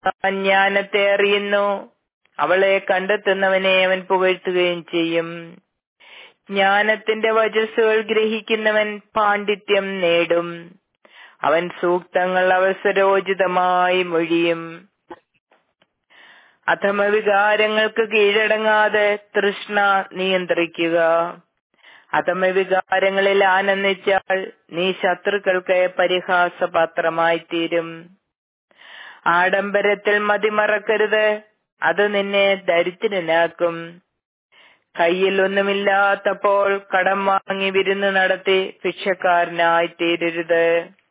ഞാൻ ജ്ഞാനത്തെ അറിയുന്നു അവളെ കണ്ടെത്തുന്നവനെ അവൻ പുകഴ്ത്തുകയും ചെയ്യും ജ്ഞാനത്തിന്റെ വചസ്സുകൾ ഗ്രഹിക്കുന്നവൻ പാണ്ഡിത്യം നേടും അവൻ സൂക്തങ്ങൾ അവസരോചിതമായി മൊഴിയും അധമവികാരങ്ങൾക്ക് കീഴടങ്ങാതെ തൃഷ്ണ നിയന്ത്രിക്കുക അധമവികാരങ്ങളിൽ ആനന്ദിച്ചാൽ നീ ശത്രുക്കൾക്ക് പരിഹാസപാത്രമായി തീരും ആഡംബരത്തിൽ മതിമറക്കരുത് അത് നിന്നെ ദരിദ്രനാക്കും കയ്യിൽ ഒന്നുമില്ലാത്തപ്പോൾ കടം വാങ്ങി വിരുന്ന് നടത്തി ഭിക്ഷക്കാരനായി തീരരുത്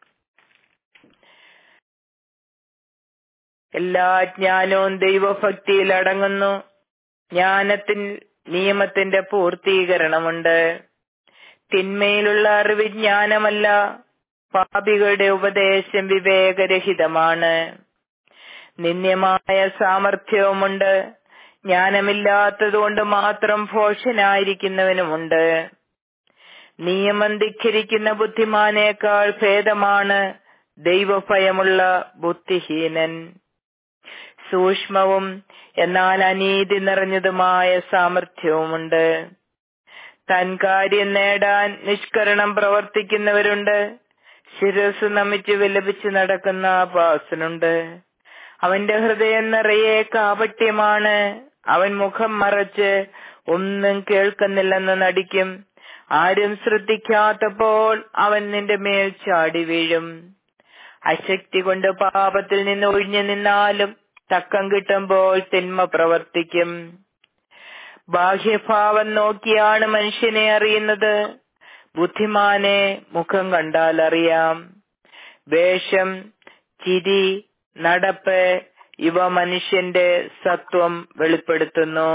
എല്ലാ ജ്ഞാനവും ദൈവഭക്തിയിൽ അടങ്ങുന്നു ജ്ഞാനത്തിൽ നിയമത്തിന്റെ പൂർത്തീകരണമുണ്ട് തിന്മയിലുള്ള അറിവ് ജ്ഞാനമല്ല പാപികളുടെ ഉപദേശം വിവേകരഹിതമാണ് നിന്ദ്യമായ സാമർഥ്യവുമുണ്ട് ജ്ഞാനമില്ലാത്തതുകൊണ്ട് മാത്രം ഭോഷനായിരിക്കുന്നവനുമുണ്ട് നിയമം ധിഖരിക്കുന്ന ബുദ്ധിമാനേക്കാൾ ഭേദമാണ് ദൈവഭയമുള്ള ബുദ്ധിഹീനൻ സൂക്ഷ്മവും എന്നാൽ അനീതി നിറഞ്ഞതുമായ സാമർഥ്യവുമുണ്ട് തൻ കാര്യം നേടാൻ നിഷ്കരണം പ്രവർത്തിക്കുന്നവരുണ്ട് ശിരസ് നമിച്ച് വിലപിച്ച് നടക്കുന്ന പാസനുണ്ട് അവന്റെ ഹൃദയം നിറയെ കാപട്യമാണ് അവൻ മുഖം മറച്ച് ഒന്നും കേൾക്കുന്നില്ലെന്ന് നടിക്കും ആരും ശ്രദ്ധിക്കാത്തപ്പോൾ അവൻ നിന്റെ മേൽ ചാടി വീഴും അശക്തി കൊണ്ട് പാപത്തിൽ നിന്ന് ഒഴിഞ്ഞു നിന്നാലും തക്കം കിട്ടുമ്പോൾ തിന്മ പ്രവർത്തിക്കും ബാഹ്യഭാവം നോക്കിയാണ് മനുഷ്യനെ അറിയുന്നത് ബുദ്ധിമാനെ മുഖം കണ്ടാൽ അറിയാം വേഷം ചിരി നടപ്പ് ഇവ മനുഷ്യന്റെ സത്വം വെളിപ്പെടുത്തുന്നു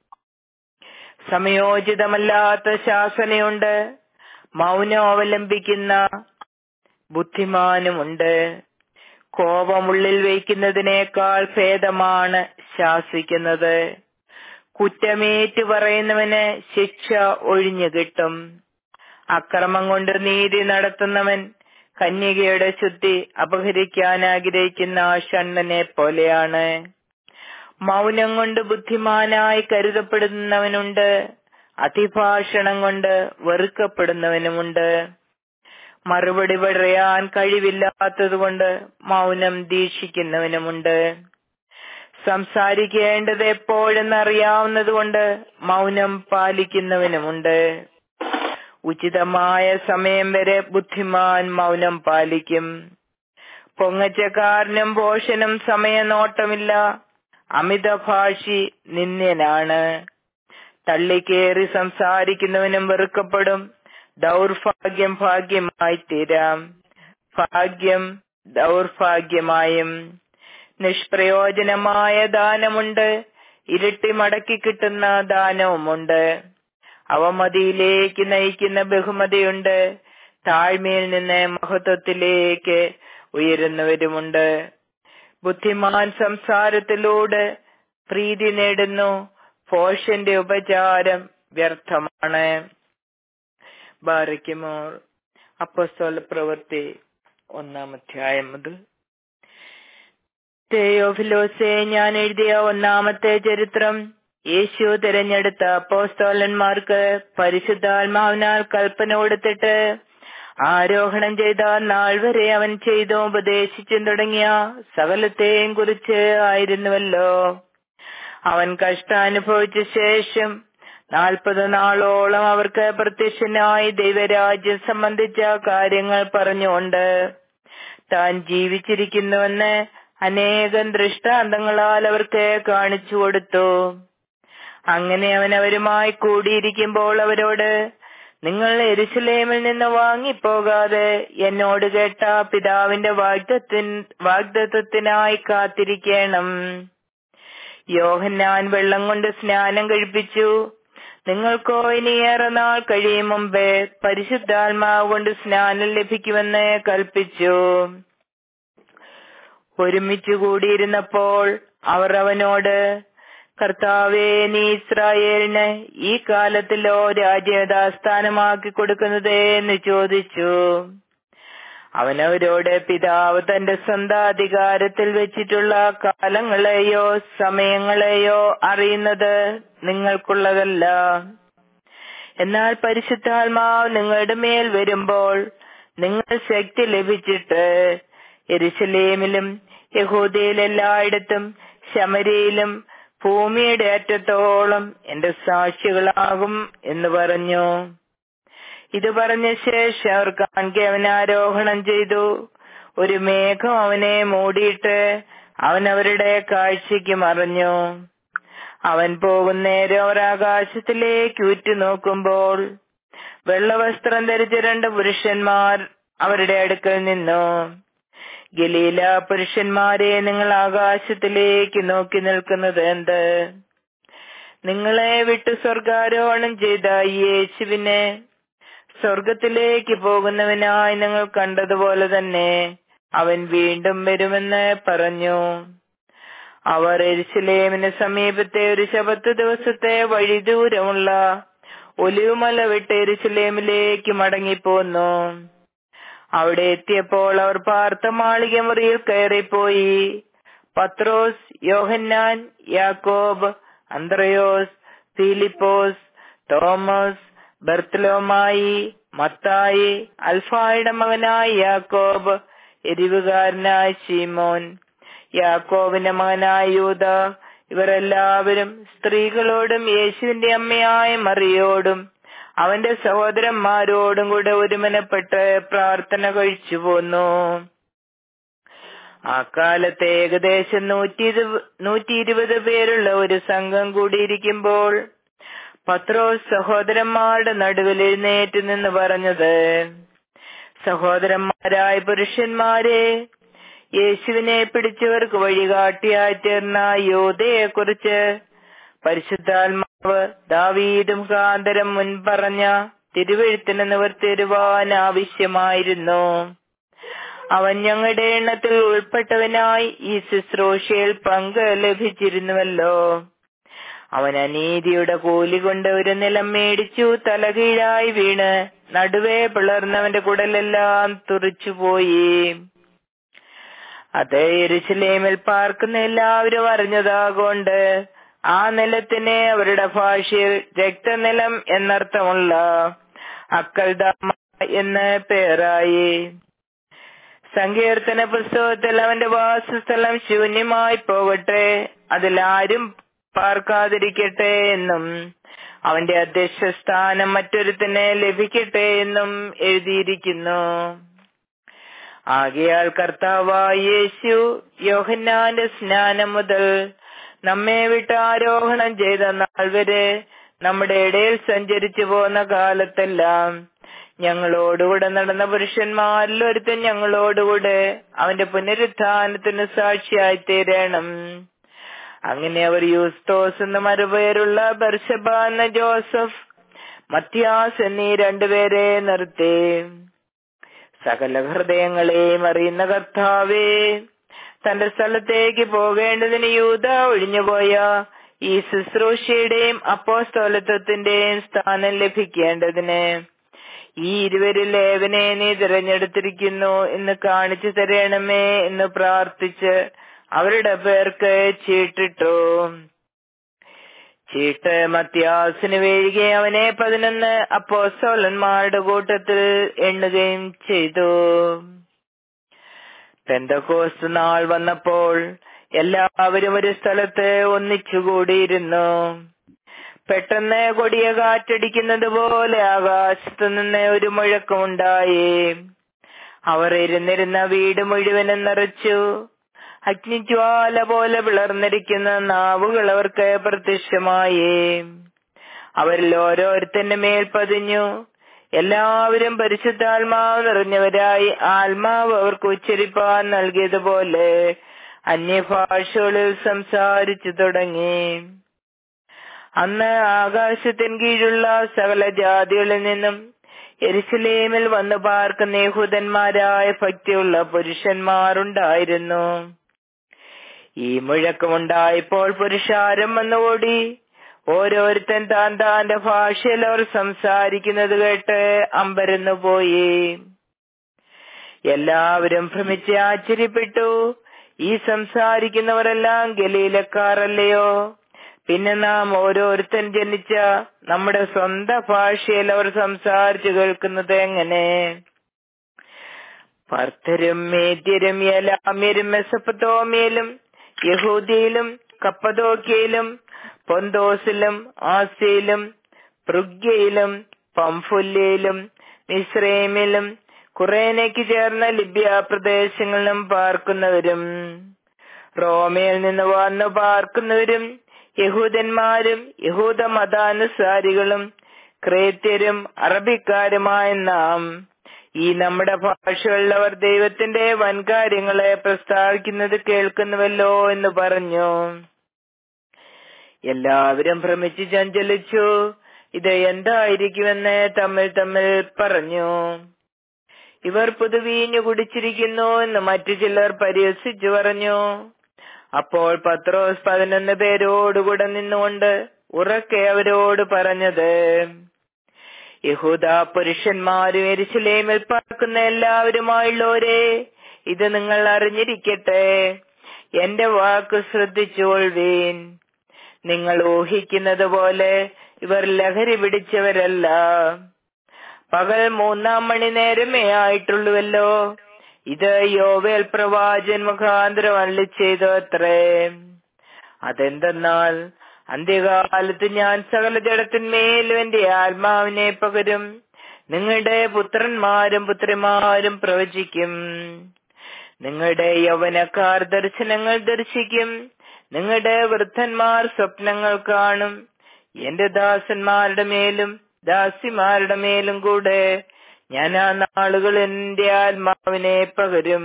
സമയോചിതമല്ലാത്ത ശാസനയുണ്ട് മൗനം അവലംബിക്കുന്ന ബുദ്ധിമാനുമുണ്ട് കോപമുള്ളിൽ വയ്ക്കുന്നതിനേക്കാൾ ഭേദമാണ് ശാസിക്കുന്നത് കുറ്റമേറ്റു പറയുന്നവന് ശിക്ഷ ഒഴിഞ്ഞു കിട്ടും അക്രമം കൊണ്ട് നീതി നടത്തുന്നവൻ കന്യകയുടെ ശുദ്ധി അപഹരിക്കാൻ ആഗ്രഹിക്കുന്ന ഷണ്ണനെ പോലെയാണ് മൗനം കൊണ്ട് ബുദ്ധിമാനായി കരുതപ്പെടുന്നവനുണ്ട് അതിഭാഷണം കൊണ്ട് വെറുക്കപ്പെടുന്നവനുമുണ്ട് മറുപടി പറയാൻ കഴിവില്ലാത്തതുകൊണ്ട് മൗനം ദീക്ഷിക്കുന്നവനുമുണ്ട് സംസാരിക്കേണ്ടത് എപ്പോഴെന്നറിയാവുന്നതുകൊണ്ട് മൗനം പാലിക്കുന്നവനുമുണ്ട് ഉചിതമായ സമയം വരെ ബുദ്ധിമാൻ മൗനം പാലിക്കും പൊങ്ങച്ചക്കാരനും പോഷനും സമയനോട്ടമില്ല അമിതഭാഷി നിന്ദ്യനാണ് തള്ളിക്കേറി സംസാരിക്കുന്നവനും വെറുക്കപ്പെടും ദൗർഭാഗ്യം ഭാഗ്യമായി തീരാം ഭാഗ്യം ദൗർഭാഗ്യമായും നിഷ്പ്രയോജനമായ ദാനമുണ്ട് ഇരട്ടി മടക്കി കിട്ടുന്ന ദാനവുമുണ്ട് അവമതിയിലേക്ക് നയിക്കുന്ന ബഹുമതിയുണ്ട് താഴ്മയിൽ നിന്ന് മഹത്വത്തിലേക്ക് ഉയരുന്നവരുമുണ്ട് ബുദ്ധിമാൻ സംസാരത്തിലൂടെ പ്രീതി നേടുന്നു പോഷന്റെ ഉപചാരം വ്യർത്ഥമാണ് ബാറയ്ക്കുമോർ അപ്പസ്തോല പ്രവൃത്തി ഒന്നാം അധ്യായം മുതൽ തെയോഫിലോസെ ഞാൻ എഴുതിയ ഒന്നാമത്തെ ചരിത്രം യേശു തിരഞ്ഞെടുത്ത അപ്പോസ്തോലന്മാർക്ക് പരിശുദ്ധാത്മാവിനാൽ കൽപ്പന കൊടുത്തിട്ട് ആരോഹണം ചെയ്ത നാൾ വരെ അവൻ ചെയ്തു ഉപദേശിച്ചും തുടങ്ങിയ സകലത്തെയും കുറിച്ച് ആയിരുന്നുവല്ലോ അവൻ കഷ്ടാനുഭവിച്ച ശേഷം നാൽപ്പത് നാളോളം അവർക്ക് പ്രത്യക്ഷനായി ദൈവരാജ്യം സംബന്ധിച്ച കാര്യങ്ങൾ പറഞ്ഞുകൊണ്ട് താൻ ജീവിച്ചിരിക്കുന്നുവെന്ന് അനേകം ദൃഷ്ടാന്തങ്ങളാൽ അവർക്ക് കാണിച്ചു കൊടുത്തു അങ്ങനെ അവൻ അവരുമായി കൂടിയിരിക്കുമ്പോൾ അവരോട് നിങ്ങൾ എരുസലേമിൽ നിന്ന് വാങ്ങിപ്പോകാതെ എന്നോട് കേട്ട പിതാവിന്റെ വാഗ്ദത്തിൻ വാഗ്ദത്വത്തിനായി കാത്തിരിക്കണം യോഹന്നാൻ വെള്ളം കൊണ്ട് സ്നാനം കഴിപ്പിച്ചു നിങ്ങൾക്കോ ഇനി ഏറെ നാൾ കഴിയും മുമ്പേ പരിശുദ്ധാത്മാവ് കൊണ്ട് സ്നാനം ലഭിക്കുമെന്ന് കൽപ്പിച്ചു ഒരുമിച്ചു കൂടിയിരുന്നപ്പോൾ അവർ അവനോട് കർത്താവേ നീ ഇസ്രായേലിന് ഈ കാലത്തിലോ രാജ്യതാസ്ഥാനമാക്കി കൊടുക്കുന്നത് എന്ന് ചോദിച്ചു അവനവരോട് പിതാവ് തന്റെ സ്വന്തം അധികാരത്തിൽ വെച്ചിട്ടുള്ള കാലങ്ങളെയോ സമയങ്ങളെയോ അറിയുന്നത് നിങ്ങൾക്കുള്ളതല്ല എന്നാൽ പരിശുദ്ധാത്മാവ് നിങ്ങളുടെ മേൽ വരുമ്പോൾ നിങ്ങൾ ശക്തി ലഭിച്ചിട്ട് എരുസലേമിലും യഹൂദയിലെല്ലായിടത്തും ശമരയിലും ഭൂമിയുടെ അറ്റത്തോളം എന്റെ സാക്ഷികളാകും എന്ന് പറഞ്ഞു ഇത് പറഞ്ഞ ശേഷം അവർ കാൺകെ അവൻ ആരോഹണം ചെയ്തു ഒരു മേഘം അവനെ മൂടിയിട്ട് അവൻ അവരുടെ കാഴ്ചയ്ക്ക് മറഞ്ഞു അവൻ പോകുന്നേരം അവർ ആകാശത്തിലേക്ക് ഉറ്റുനോക്കുമ്പോൾ വെള്ളവസ്ത്രം ധരിച്ച രണ്ട് പുരുഷന്മാർ അവരുടെ അടുക്കൽ നിന്നു ഗലീല പുരുഷന്മാരെ നിങ്ങൾ ആകാശത്തിലേക്ക് നോക്കി നിൽക്കുന്നത് എന്ത് നിങ്ങളെ വിട്ട് സ്വർഗാരോഹണം ചെയ്ത ഈ യേശുവിനെ സ്വർഗത്തിലേക്ക് പോകുന്നവനായി നിങ്ങൾ കണ്ടതുപോലെ തന്നെ അവൻ വീണ്ടും വരുമെന്ന് പറഞ്ഞു അവർ എരിശിലേമിന് സമീപത്തെ ഒരു ശബത്ത് ദിവസത്തെ വഴി ദൂരമുള്ള ഒലിവുമല വിട്ട് എരിശിലേമിലേക്ക് മടങ്ങിപ്പോന്നു അവിടെ എത്തിയപ്പോൾ അവർ പാർത്ത മാളിക മുറിയിൽ കയറിപ്പോയി പത്രോസ് യോഹന്നാൻ യാക്കോബ് അന്ത്രയോസ് ഫിലിപ്പോസ് തോമസ് ബർത്തലോമായി മത്തായി അൽഫായുടെ മകനായ യാക്കോബ് എരിവുകാരനായ ശീമോൻ യാക്കോബിന്റെ മകനായ യൂത ഇവർ എല്ലാവരും സ്ത്രീകളോടും യേശുവിന്റെ അമ്മയായ മറിയോടും അവന്റെ സഹോദരന്മാരോടും കൂടെ ഒരുമനപ്പെട്ട് പ്രാർത്ഥന കഴിച്ചു പോന്നു ആ കാലത്ത് ഏകദേശം നൂറ്റി നൂറ്റി ഇരുപത് പേരുള്ള ഒരു സംഘം കൂടിയിരിക്കുമ്പോൾ പത്രോസ് സഹോദരന്മാരുടെ നടുവിൽ എഴുന്നേറ്റ് നിന്ന് പറഞ്ഞത് സഹോദരന്മാരായ പുരുഷന്മാരെ യേശുവിനെ പിടിച്ചവർക്ക് വഴികാട്ടിയായി തീർന്ന യോധയെ കുറിച്ച് പരിശുദ്ധാത്മാവ് ദാവീദും കാന്തരം മുൻപറഞ്ഞ തിരുവഴുത്തിന് നിവർത്തിരുവാൻ ആവശ്യമായിരുന്നു അവൻ ഞങ്ങളുടെ എണ്ണത്തിൽ ഉൾപ്പെട്ടവനായി ഈ ശുശ്രൂഷയിൽ പങ്ക് ലഭിച്ചിരുന്നുവല്ലോ അവൻ അനീതിയുടെ കൂലി കൊണ്ട് ഒരു നിലം മേടിച്ചു തലകീഴായി വീണ് നടുവേ പിളർന്നവന്റെ കുടലെല്ലാം തുറിച്ചുപോയി അത് എരുസലേമിൽ പാർക്കുന്ന എല്ലാവരും അറിഞ്ഞതാകൊണ്ട് ആ നിലത്തിന് അവരുടെ ഭാഷയിൽ രക്തനിലം എന്നർത്ഥമുള്ള അക്കൽദാമ എന്ന് പേരായി സങ്കീർത്തന പുസ്തകത്തിൽ അവന്റെ വാസസ്ഥലം ശൂന്യമായി പോകട്ടെ അതിലാരും പാർക്കാതിരിക്കട്ടെ എന്നും അവന്റെ അധ്യക്ഷ സ്ഥാനം മറ്റൊരുത്തിന് ലഭിക്കട്ടെ എന്നും എഴുതിയിരിക്കുന്നു ആകയാൽ കർത്താവായ യേശു യോഹന്നാന്റെ സ്നാനം മുതൽ നമ്മെ വിട്ട് ആരോഹണം ചെയ്ത നാൾ വരെ നമ്മുടെ ഇടയിൽ സഞ്ചരിച്ചു പോന്ന കാലത്തെല്ലാം ഞങ്ങളോടുകൂടെ നടന്ന പുരുഷന്മാരിൽ ഒരുത്തൻ ഞങ്ങളോടുകൂടെ അവന്റെ പുനരുത്ഥാനത്തിന് സാക്ഷിയായി തീരണം അങ്ങനെ അവർ യൂസ്തോസ് എന്ന മറുപേരുള്ള ബർഷബ എന്ന ജോസഫ് മത്യാസ് എന്നീ രണ്ടുപേരെ നിർത്തി സകല ഹൃദയങ്ങളെയും അറിയുന്ന കർത്താവേ തന്റെ സ്ഥലത്തേക്ക് പോകേണ്ടതിന് യൂത ഒഴിഞ്ഞുപോയ ഈ ശുശ്രൂഷയുടെയും അപ്പോസ്തോലത്വത്തിന്റെയും സ്ഥാനം ലഭിക്കേണ്ടതിന് ഈ ഇരുവരിൽ ഏവനെ നീ തിരഞ്ഞെടുത്തിരിക്കുന്നു എന്ന് കാണിച്ചു തരണമേ എന്ന് പ്രാർത്ഥിച്ച് അവരുടെ പേർക്ക് ചീട്ടിട്ടു ചീട്ട് മത്യാസിന് വീഴുകെ അവനെ പതിനൊന്ന് അപ്പോസ്തോലന്മാരുടെ കൂട്ടത്തിൽ എണ്ണുകയും ചെയ്തു പെന്തക്കോസ് നാൾ വന്നപ്പോൾ എല്ലാവരും ഒരു സ്ഥലത്ത് ഒന്നിച്ചുകൂടിയിരുന്നു പെട്ടെന്ന് കൊടിയ കാറ്റടിക്കുന്നത് പോലെ ആകാശത്തു നിന്ന് ഒരു മുഴക്കമുണ്ടായി അവർ ഇരുന്നിരുന്ന വീട് മുഴുവനും നിറച്ചു അഗ്നിജ്വാല പോലെ പിളർന്നിരിക്കുന്ന നാവുകൾ അവർക്ക് പ്രത്യക്ഷമായി അവരിൽ ഓരോരുത്തന്റെ മേൽ പതിഞ്ഞു എല്ലാവരും പരിശുദ്ധാത്മാവ് നിറഞ്ഞവരായി ആത്മാവ് അവർക്ക് ഉച്ചരിപ്പാൻ നൽകിയതുപോലെ അന്യഭാഷകളിൽ സംസാരിച്ചു തുടങ്ങി അന്ന് ആകാശത്തിൻ കീഴുള്ള സകല ജാതികളിൽ നിന്നും എരിശിലേമിൽ വന്നു പാർക്കുന്ന യഹൂദന്മാരായ ഭക്തിയുള്ള പുരുഷന്മാരുണ്ടായിരുന്നു ഈ മുഴക്കമുണ്ടായപ്പോൾ പുരുഷാരം വന്നുകൂടി ഓരോരുത്തൻ താൻ താന്റെ ഭാഷയിൽ അവർ സംസാരിക്കുന്നത് കേട്ട് അമ്പരന്നു പോയി എല്ലാവരും ഭ്രമിച്ച് ആശ്ചര്യപ്പെട്ടു ഈ സംസാരിക്കുന്നവരെല്ലാം ഗലീലക്കാരല്ലയോ പിന്നെ നാം ഓരോരുത്തൻ ജനിച്ച നമ്മുടെ സ്വന്തം ഭാഷയിൽ അവർ സംസാരിച്ചു കേൾക്കുന്നത് എങ്ങനെ ഭർത്തരും മേദ്യരും യലാമ്യരും മെസപ്പത്തോമിയയിലും യഹൂദിയിലും കപ്പതോക്കിയയിലും പൊന്തോസിലും ആസിയിലും പൃഗ്യയിലും പംഫുല്യയിലും മിശ്രൈമിലും കുറേനയ്ക്ക് ചേർന്ന ലിബിയ പ്രദേശങ്ങളിലും പാർക്കുന്നവരും റോമയിൽ നിന്ന് വന്നു പാർക്കുന്നവരും യഹൂദന്മാരും യഹൂദ മതാനുസാരികളും ക്രേത്യരും അറബിക്കാരുമായ നാം ഈ നമ്മുടെ ഭാഷയുള്ളവർ ദൈവത്തിന്റെ വൻകാര്യങ്ങളെ പ്രസ്താവിക്കുന്നത് കേൾക്കുന്നുവല്ലോ എന്ന് പറഞ്ഞു എല്ലാവരും ഭ്രമിച്ച് ചഞ്ചലിച്ചു ഇത് എന്തായിരിക്കുമെന്ന് തമ്മിൽ തമ്മിൽ പറഞ്ഞു ഇവർ പുതുവീഞ്ഞു കുടിച്ചിരിക്കുന്നു എന്ന് മറ്റു ചിലർ പരിഹസിച്ചു പറഞ്ഞു അപ്പോൾ പത്രോസ് പതിനൊന്ന് പേരോടുകൂടെ നിന്നുകൊണ്ട് ഉറക്കെ അവരോട് പറഞ്ഞത് യഹൂദ പുരുഷന്മാരും എരിശിലേമിൽ പാർക്കുന്ന എല്ലാവരുമായുള്ളവരെ ഇത് നിങ്ങൾ അറിഞ്ഞിരിക്കട്ടെ എന്റെ വാക്ക് ശ്രദ്ധിച്ചുകൊള്ളുവീൻ നിങ്ങൾ ഊഹിക്കുന്നത് പോലെ ഇവർ ലഹരി പിടിച്ചവരല്ല പകൽ മൂന്നാം മണി നേരമേ ആയിട്ടുള്ളുവല്ലോ ഇത് യോവേൽ പ്രവാചൻ മുഖാന്തരം അള്ളി ചെയ്തു അത്രേ അതെന്തെന്നാൽ അന്ത്യകാലത്ത് ഞാൻ സകല ജഡത്തിന്മേലും എന്റെ ആത്മാവിനെ പകരും നിങ്ങളുടെ പുത്രന്മാരും പുത്രിമാരും പ്രവചിക്കും നിങ്ങളുടെ യൗവനക്കാർ ദർശനങ്ങൾ ദർശിക്കും നിങ്ങളുടെ വൃദ്ധന്മാർ സ്വപ്നങ്ങൾ കാണും എന്റെ ദാസന്മാരുടെ മേലും ദാസിമാരുടെ മേലും കൂടെ ഞാൻ ആ നാളുകൾ എന്റെ ആത്മാവിനെ പകരും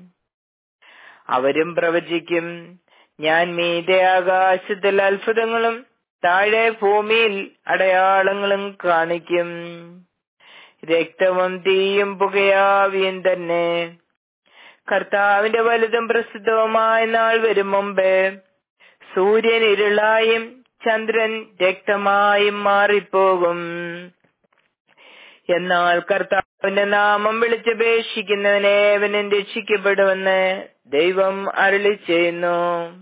അവരും പ്രവചിക്കും ഞാൻ മീതെ ആകാശത്തിൽ അത്ഭുതങ്ങളും താഴെ ഭൂമിയിൽ അടയാളങ്ങളും കാണിക്കും രക്തവും തീയും പുകയാവിയും തന്നെ കർത്താവിന്റെ വലുതും പ്രസിദ്ധവുമായ നാൾ വരും മുമ്പ് സൂര്യൻ ഇരുളായും ചന്ദ്രൻ രക്തമായും മാറിപ്പോകും എന്നാൽ കർത്താവിന്റെ നാമം വിളിച്ചപേക്ഷിക്കുന്നവനെ അവനും രക്ഷിക്കപ്പെടുമെന്ന് ദൈവം അരുളി ചെയ്യുന്നു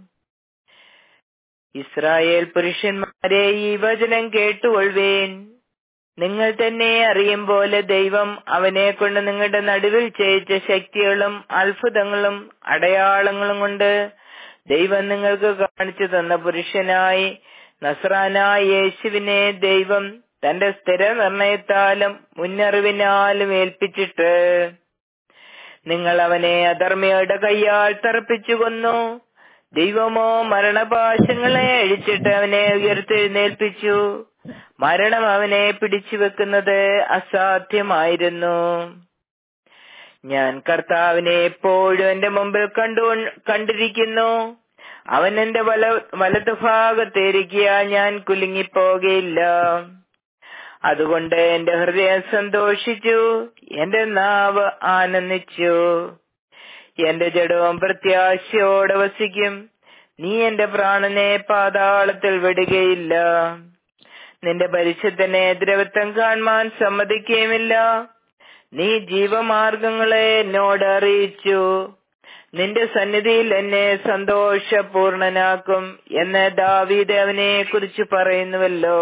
ഇസ്രായേൽ പുരുഷന്മാരെ ഈ വചനം കേട്ടുകൊള്ളുവേൻ നിങ്ങൾ തന്നെ അറിയും പോലെ ദൈവം അവനെ കൊണ്ട് നിങ്ങളുടെ നടുവിൽ ചെയ്യിച്ച ശക്തികളും അത്ഭുതങ്ങളും അടയാളങ്ങളും കൊണ്ട് ദൈവം നിങ്ങൾക്ക് കാണിച്ചു തന്ന പുരുഷനായി നസ്രാനായ യേശുവിനെ ദൈവം തന്റെ സ്ഥിര നിർണയത്താലും മുന്നറിവിനാലും ഏൽപ്പിച്ചിട്ട് നിങ്ങൾ അവനെ അധർമ്മയുടെ കൈയാൽ തറപ്പിച്ചു കൊന്നു ദൈവമോ മരണപാശങ്ങളെ അഴിച്ചിട്ട് അവനെ ഉയർത്തെഴുന്നേൽപ്പിച്ചു മരണം അവനെ പിടിച്ചു വെക്കുന്നത് അസാധ്യമായിരുന്നു ഞാൻ കർത്താവിനെ എപ്പോഴും എന്റെ മുമ്പിൽ കണ്ടു കണ്ടിരിക്കുന്നു അവൻ എന്റെ വല വലതുഭാഗത്തേരിക്കുക ഞാൻ കുലുങ്ങിപ്പോകയില്ല അതുകൊണ്ട് എന്റെ ഹൃദയം സന്തോഷിച്ചു എന്റെ നാവ് ആനന്ദിച്ചു എന്റെ ജഡവും പ്രത്യാശയോടെ വസിക്കും നീ എന്റെ പ്രാണനെ പാതാളത്തിൽ വിടുകയില്ല നിന്റെ പരിശുദ്ധനെ ദ്രവത്വം കാണുവാൻ സമ്മതിക്കുകയുമില്ല നീ ജീവമാർഗങ്ങളെ എന്നോട് അറിയിച്ചു നിന്റെ സന്നിധിയിൽ എന്നെ സന്തോഷപൂർണനാക്കും എന്ന് ദാവീദ് അവനെ കുറിച്ച് പറയുന്നുവല്ലോ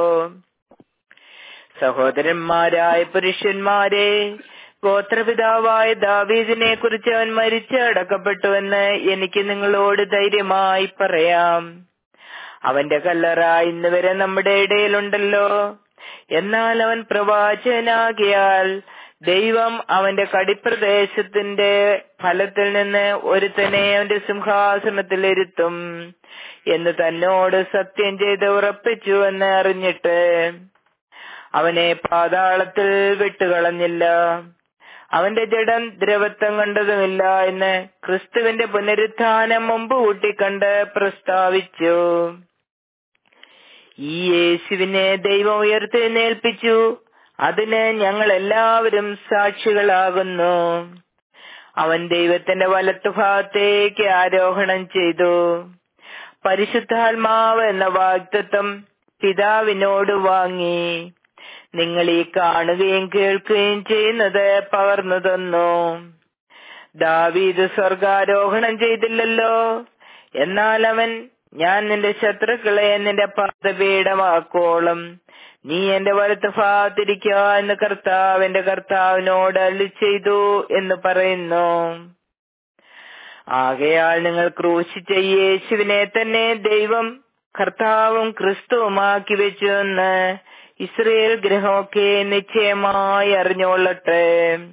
സഹോദരന്മാരായ പുരുഷന്മാരെ ഗോത്രപിതാവായ ദാവീദിനെ കുറിച്ച് അവൻ മരിച്ച് അടക്കപ്പെട്ടുവെന്ന് എനിക്ക് നിങ്ങളോട് ധൈര്യമായി പറയാം അവന്റെ കല്ലറ ഇന്ന് വരെ നമ്മുടെ ഇടയിലുണ്ടല്ലോ എന്നാൽ അവൻ പ്രവാചകനാകിയാൽ ദൈവം അവന്റെ കടിപ്രദേശത്തിന്റെ ഫലത്തിൽ നിന്ന് ഒരുത്തനെ അവന്റെ സിംഹാസനത്തിൽ ഇരുത്തും എന്ന് തന്നോട് സത്യം ചെയ്ത് ഉറപ്പിച്ചു എന്ന് അറിഞ്ഞിട്ട് അവനെ പാതാളത്തിൽ വിട്ടുകളഞ്ഞില്ല അവന്റെ ജഡം ദ്രവത്വം കണ്ടതുമില്ല എന്ന് ക്രിസ്തുവിന്റെ പുനരുത്ഥാനം മുമ്പ് കൂട്ടിക്കണ്ട് പ്രസ്താവിച്ചു ഈ യേശുവിനെ ദൈവം ഉയർത്തെഴുന്നേൽപ്പിച്ചു അതിന് ഞങ്ങൾ എല്ലാവരും സാക്ഷികളാകുന്നു അവൻ ദൈവത്തിന്റെ വലത്തുഭാഗത്തേക്ക് ആരോഹണം ചെയ്തു പരിശുദ്ധാത്മാവ് എന്ന വാഗ്ദത്വം പിതാവിനോട് വാങ്ങി നിങ്ങൾ ഈ കാണുകയും കേൾക്കുകയും ചെയ്യുന്നത് പകർന്നു തന്നു ദാവീദ് സ്വർഗാരോഹണം ചെയ്തില്ലല്ലോ എന്നാൽ അവൻ ഞാൻ നിന്റെ ശത്രുക്കളെ നിന്റെ പാദപീഠമാക്കോളം നീ എന്റെ വലത്ത് ഭാഗത്തിരിക്കുക എന്ന് കർത്താവ് എന്റെ കർത്താവിനോട് അല്ലി ചെയ്തു എന്ന് പറയുന്നു ആകയാൽ നിങ്ങൾ ക്രൂശിച്ച യേശുവിനെ തന്നെ ദൈവം കർത്താവും ക്രിസ്തുവുമാക്കി വെച്ചു എന്ന് ഇസ്രയേൽ ഗ്രഹമൊക്കെ നിശ്ചയമായി അറിഞ്ഞുകൊള്ളട്ടെ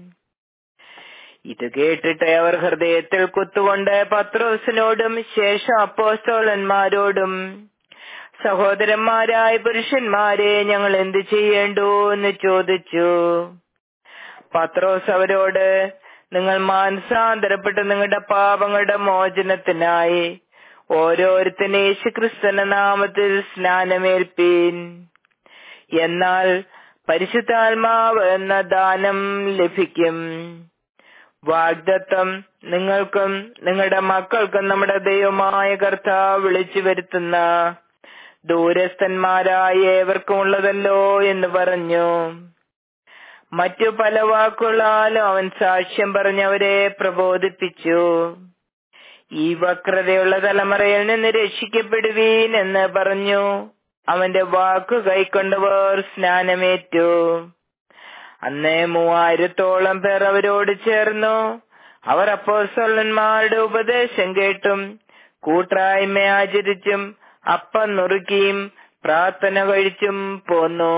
ഇത് കേട്ടിട്ട് അവർ ഹൃദയത്തിൽ കുത്തുകൊണ്ട് പത്രോസിനോടും ശേഷം അപ്പോസ്തോലന്മാരോടും സഹോദരന്മാരായ പുരുഷന്മാരെ ഞങ്ങൾ എന്ത് ചെയ്യേണ്ടു എന്ന് ചോദിച്ചു പത്രോസ് അവരോട് നിങ്ങൾ മാനസാന്തരപ്പെട്ട് നിങ്ങളുടെ പാപങ്ങളുടെ മോചനത്തിനായി ഓരോരുത്തരും യേശുക്രിസ്തുവിന്റെ നാമത്തിൽ സ്നാനമേൽപ്പീൻ എന്നാൽ പരിശുദ്ധാത്മാവ് എന്ന ദാനം ലഭിക്കും വാഗ്ദത്തം നിങ്ങൾക്കും നിങ്ങളുടെ മക്കൾക്കും നമ്മുടെ ദൈവമായ കർത്താവ് വിളിച്ചു വരുത്തുന്ന ദൂരസ്ഥന്മാരായ ഏവർക്കും ഉള്ളതല്ലോ എന്ന് പറഞ്ഞു മറ്റു പല വാക്കുകളാലും അവൻ സാക്ഷ്യം പറഞ്ഞവരെ പ്രബോധിപ്പിച്ചു ഈ വക്രതയുള്ള തലമുറയിൽ നിന്ന് രക്ഷിക്കപ്പെടുവീൻ എന്ന് പറഞ്ഞു അവന്റെ വാക്കു കൈക്കൊണ്ടവർ സ്നാനമേറ്റു അന്നേ മൂവായിരത്തോളം പേർ അവരോട് ചേർന്നു അവർ അപ്പോസ്തലന്മാരുടെ ഉപദേശം കേട്ടും കൂട്ടായ്മ ആചരിച്ചും അപ്പം നുറുക്കിയും പ്രാർത്ഥന കഴിച്ചും പോന്നു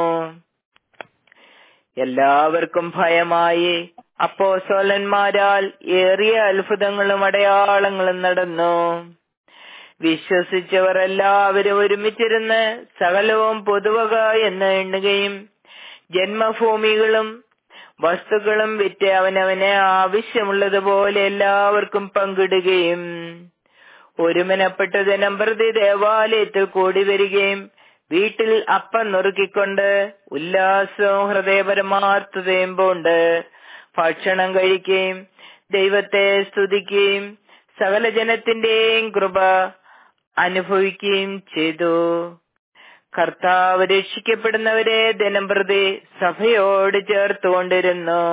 എല്ലാവർക്കും ഭയമായി അപ്പോസ്തലന്മാരാൽ ഏറിയ അത്ഭുതങ്ങളും അടയാളങ്ങളും നടന്നു വിശ്വസിച്ചവർ എല്ലാവരും ഒരുമിച്ചിരുന്ന് സകലവും പൊതുവക എന്ന് എണ്ണുകയും ജന്മഭൂമികളും വസ്തുക്കളും വിറ്റ് അവനവന് ആവശ്യമുള്ളതുപോലെ എല്ലാവർക്കും പങ്കിടുകയും ഒരുമനപ്പെട്ട ജനം പ്രതി ദേവാലയത്തിൽ കൂടി വരികയും വീട്ടിൽ അപ്പം നുറുക്കിക്കൊണ്ട് ഉല്ലാസവും ഹൃദയപരമാർത്ഥതയും കൊണ്ട് ഭക്ഷണം കഴിക്കുകയും ദൈവത്തെ സ്തുതിക്കുകയും സകല ജനത്തിന്റെയും കൃപ അനുഭവിക്കുകയും ചെയ്തു കർത്താവ് രക്ഷിക്കപ്പെടുന്നവരെ ദിനം പ്രതി സഭയോട് ചേർത്തുകൊണ്ടിരുന്നു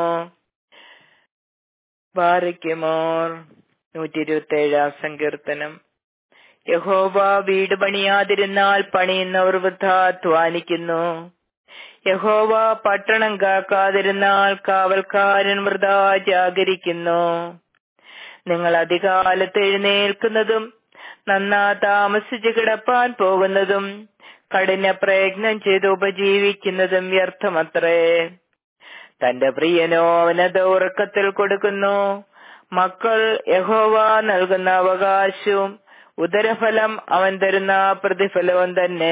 ബാറിക്കുമോർ നൂറ്റി ഇരുപത്തി ഏഴാം സങ്കീർത്തനം യഹോവ വീട് പണിയാതിരുന്നാൽ പണിയുന്നവർ വൃഥ അധ്വാനിക്കുന്നു യഹോവ പട്ടണം കാക്കാതിരുന്നാൽ കാവൽക്കാരൻ വൃഥ ജാഗരിക്കുന്നു നിങ്ങൾ അധികാലത്ത് എഴുന്നേൽക്കുന്നതും നന്നാ താമസിച്ച് കിടപ്പാൻ പോകുന്നതും കഠിന പ്രയത്നം ചെയ്ത് ഉപജീവിക്കുന്നതും വ്യർത്ഥമത്രേ തന്റെ പ്രിയനോ അവനത് ഉറക്കത്തിൽ കൊടുക്കുന്നു മക്കൾ യഹോവ നൽകുന്ന അവകാശവും ഉദരഫലം അവൻ തരുന്ന പ്രതിഫലവും തന്നെ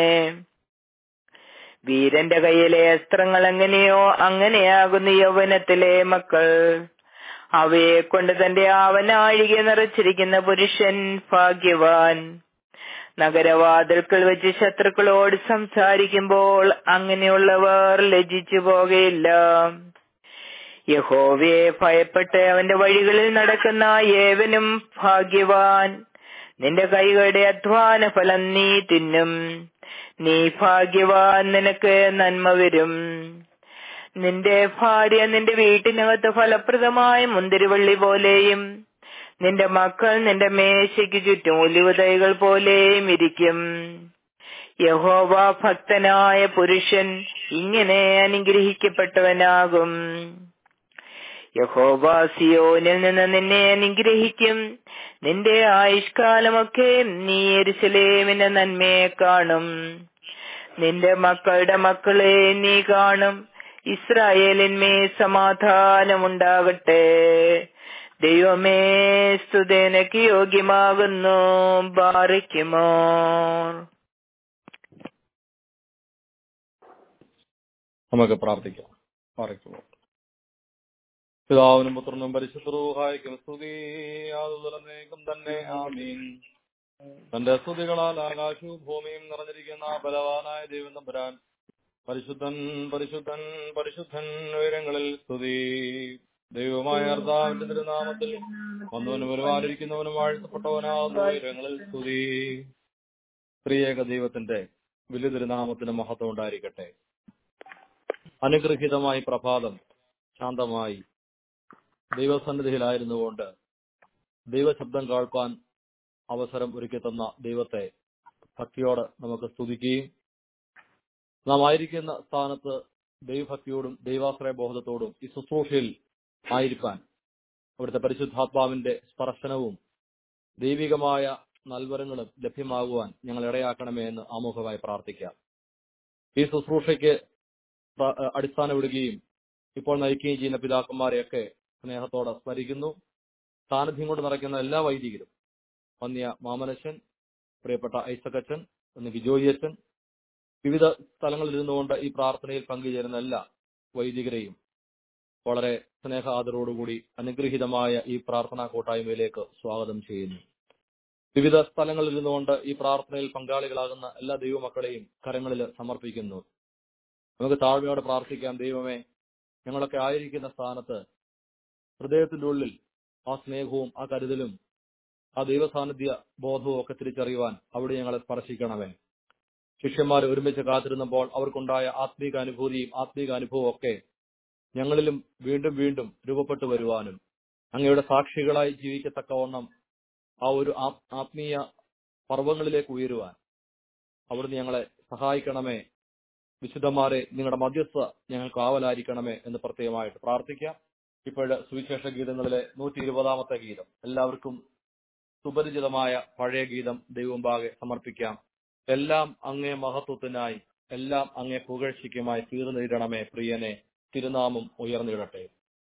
വീരന്റെ കയ്യിലെ അസ്ത്രങ്ങൾ എങ്ങനെയോ അങ്ങനെയാകുന്ന യൗവനത്തിലെ മക്കൾ അവയെ കൊണ്ട് തന്റെ ആവനാഴിക നിറച്ചിരിക്കുന്ന പുരുഷൻ ഭാഗ്യവാൻ നഗരവാതിൽക്കൽ വെച്ച് ശത്രുക്കളോട് സംസാരിക്കുമ്പോൾ അങ്ങനെയുള്ളവർ ലജിച്ചു പോകയില്ല യഹോവയെ ഭയപ്പെട്ട് അവന്റെ വഴികളിൽ നടക്കുന്ന ഏവനും ഭാഗ്യവാൻ നിന്റെ കൈകളുടെ അധ്വാന ഫലം നീ തിന്നും നീ ഭാഗ്യവാൻ നിനക്ക് നന്മ വരും നിന്റെ ഭാര്യ നിന്റെ വീട്ടിനകത്ത് ഫലപ്രദമായ മുന്തിരിവള്ളി പോലെയും നിന്റെ മക്കൾ നിന്റെ മേശയ്ക്ക് ചുറ്റും ഒലിവുതൈകൾ പോലെയും ഇരിക്കും യഹോവ ഭക്തനായ പുരുഷൻ ഇങ്ങനെ അനുഗ്രഹിക്കപ്പെട്ടവനാകും യഹോവ സിയോനിൽ നിന്ന് നിന്നെ അനുഗ്രഹിക്കും നിന്റെ ആയുഷ്കാലമൊക്കെ നീ എരുസലേമിന്റെ നന്മയെ കാണും നിന്റെ മക്കളുടെ മക്കളെ നീ കാണും ഇസ്രായേലിന്മേ സമാധാനമുണ്ടാകട്ടെ ദൈവമേ സ്തുതനക്ക് യോഗ്യമാകുന്നു ബാറിക്കുമോ നമുക്ക് പ്രാർത്ഥിക്കാം പാറയ്ക്കുമോ പിതാവിനും പുത്രനും പരിശുദ്ധരൂഹായിക്കും സ്തുതി യാതൊന്നും തന്നെ ആമീൻ തന്റെ സ്തുതികളാൽ ആകാശവും ഭൂമിയും നിറഞ്ഞിരിക്കുന്ന ബലവാനായ ദൈവം തമ്പുരാൻ പരിശുദ്ധൻ പരിശുദ്ധൻ പരിശുദ്ധൻ ഉയരങ്ങളിൽ സ്തുതി ദൈവമായ കർത്താവിന്റെ തിരുനാമത്തിൽ വന്നവനും ഒരുപാടിരിക്കുന്നവനും വാഴ്ത്തപ്പെട്ടവനാകുന്ന ഉയരങ്ങളിൽ സ്തുതി സ്ത്രീയേക ദൈവത്തിന്റെ വലിയ തിരുനാമത്തിന് മഹത്വം ഉണ്ടായിരിക്കട്ടെ അനുഗ്രഹീതമായി പ്രഭാതം ശാന്തമായി ദൈവസന്നിധിയിലായിരുന്നുകൊണ്ട് ദൈവശബ്ദം കേൾക്കാൻ അവസരം ഒരുക്കി തന്ന ദൈവത്തെ ഭക്തിയോടെ നമുക്ക് സ്തുതിക്കുകയും നാം ആയിരിക്കുന്ന സ്ഥാനത്ത് ദൈവഭക്തിയോടും ദൈവാശ്രയ ബോധത്തോടും ഈ ശുശ്രൂഷയിൽ ആയിരിക്കാൻ അവിടുത്തെ പരിശുദ്ധാത്മാവിന്റെ സ്പർശനവും ദൈവികമായ നൽവരങ്ങളും ലഭ്യമാകുവാൻ ഞങ്ങൾ ഇടയാക്കണമേ എന്ന് ആമുഖമായി പ്രാർത്ഥിക്കാം ഈ ശുശ്രൂഷയ്ക്ക് പ്ര- അടിസ്ഥാനമിടുകയും ഇപ്പോൾ നയിക്കുകയും ചെയ്യുന്ന പിതാക്കന്മാരെയൊക്കെ സ്നേഹത്തോടെ സ്മരിക്കുന്നു സാന്നിധ്യം കൊണ്ട് നിറയ്ക്കുന്ന എല്ലാ വൈദികരും വന്യ മാമനച്ചൻ പ്രിയപ്പെട്ട ഐസക്കച്ചൻ ഒന്ന് ബിജോയി അച്ഛൻ വിവിധ സ്ഥലങ്ങളിൽ ഇരുന്നുകൊണ്ട് ഈ പ്രാർത്ഥനയിൽ പങ്കുചേരുന്ന എല്ലാ വൈദികരെയും വളരെ സ്നേഹ ആദരവോടുകൂടി അനുഗ്രഹീതമായ ഈ പ്രാർത്ഥനാ കൂട്ടായ്മയിലേക്ക് സ്വാഗതം ചെയ്യുന്നു വിവിധ സ്ഥലങ്ങളിൽ ഇരുന്നുകൊണ്ട് ഈ പ്രാർത്ഥനയിൽ പങ്കാളികളാകുന്ന എല്ലാ ദൈവമക്കളെയും കരങ്ങളിൽ സമർപ്പിക്കുന്നു നമുക്ക് താഴ്മയോടെ പ്രാർത്ഥിക്കാം ദൈവമേ ഞങ്ങളൊക്കെ ആയിരിക്കുന്ന സ്ഥാനത്ത് ഹൃദയത്തിന്റെ ഉള്ളിൽ ആ സ്നേഹവും ആ കരുതലും ആ ദൈവസാന്നിധ്യ ബോധവും ഒക്കെ തിരിച്ചറിയുവാൻ അവിടെ ഞങ്ങളെ സ്പർശിക്കണമേ ശിഷ്യന്മാർ ഒരുമിച്ച് കാത്തിരുന്നപ്പോൾ അവർക്കുണ്ടായ ആത്മീക അനുഭൂതിയും ആത്മീക അനുഭവവും ഒക്കെ ഞങ്ങളിലും വീണ്ടും വീണ്ടും രൂപപ്പെട്ടു വരുവാനും അങ്ങയുടെ സാക്ഷികളായി ജീവിക്കത്തക്കവണ്ണം ആ ഒരു ആ- ആത്മീയ പർവ്വങ്ങളിലേക്ക് ഉയരുവാൻ അവിടുന്ന് ഞങ്ങളെ സഹായിക്കണമേ വിശുദ്ധന്മാരെ നിങ്ങളുടെ മധ്യസ്ഥ ഞങ്ങൾക്ക് ആവലായിരിക്കണമേ എന്ന് പ്രത്യേകമായിട്ട് പ്രാർത്ഥിക്കാം ഇപ്പോഴ് സുവിശേഷ ഗീതങ്ങളിലെ നൂറ്റി ഇരുപതാമത്തെ ഗീതം എല്ലാവർക്കും സുപരിചിതമായ പഴയ ഗീതം ദൈവമുമ്പാകെ സമർപ്പിക്കാം എല്ലാം അങ്ങേ മഹത്വത്തിനായി എല്ലാം അങ്ങേ പുകഴ്ചയ്ക്കുമായി തീർന്നിടണമേ പ്രിയനെ തിരുനാമം ഉയർന്നിടട്ടെ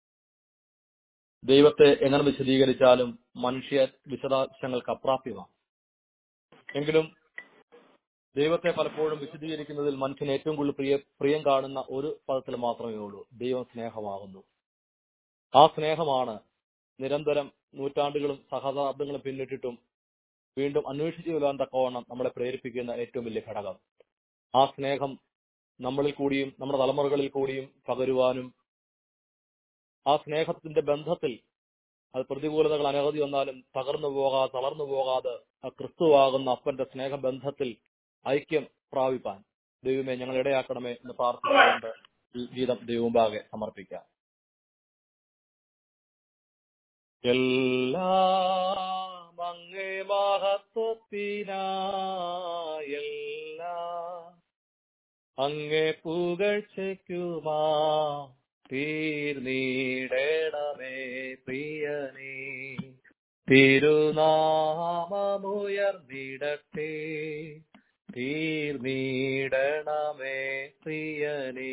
ദൈവത്തെ എങ്ങനെ വിശദീകരിച്ചാലും മനുഷ്യ വിശദാംശങ്ങൾക്ക് അപ്രാപ്യമാണ് എങ്കിലും ദൈവത്തെ പലപ്പോഴും വിശദീകരിക്കുന്നതിൽ മനുഷ്യന് ഏറ്റവും കൂടുതൽ പ്രിയ പ്രിയം കാണുന്ന ഒരു പദത്തിൽ മാത്രമേ ഉള്ളൂ ദൈവം സ്നേഹമാകുന്നു ആ സ്നേഹമാണ് നിരന്തരം നൂറ്റാണ്ടുകളും സഹസ്രാബ്ദങ്ങളും പിന്നിട്ടിട്ടും വീണ്ടും അന്വേഷിച്ചു വരാൻ തക്കവണ്ണം നമ്മളെ പ്രേരിപ്പിക്കുന്ന ഏറ്റവും വലിയ ഘടകം ആ സ്നേഹം നമ്മളിൽ കൂടിയും നമ്മുടെ തലമുറകളിൽ കൂടിയും പകരുവാനും ആ സ്നേഹത്തിന്റെ ബന്ധത്തിൽ അത് പ്രതികൂലതകൾ അനവധി വന്നാലും തകർന്നു പോകാതെ തളർന്നു പോകാതെ ആ ക്രിസ്തുവാകുന്ന അപ്പന്റെ സ്നേഹബന്ധത്തിൽ ഐക്യം പ്രാപിപ്പാൻ ദൈവമേ ഞങ്ങൾ ഇടയാക്കണമേ എന്ന് പ്രാർത്ഥിച്ചുകൊണ്ട് ഈ ഗീതം ദൈവമുമ്പാകെ സമർപ്പിക്കാം എല്ലാം അങ്ങേ മഹത്വത്തിനായെല്ലാം അങ്ങേ പുകഴ്ചയ്ക്കുമാ തീർന്നീടണമേ പ്രിയനേ തിരുനാമമുയർന്നിടട്ടെ തീർന്നീടണമേ പ്രിയനേ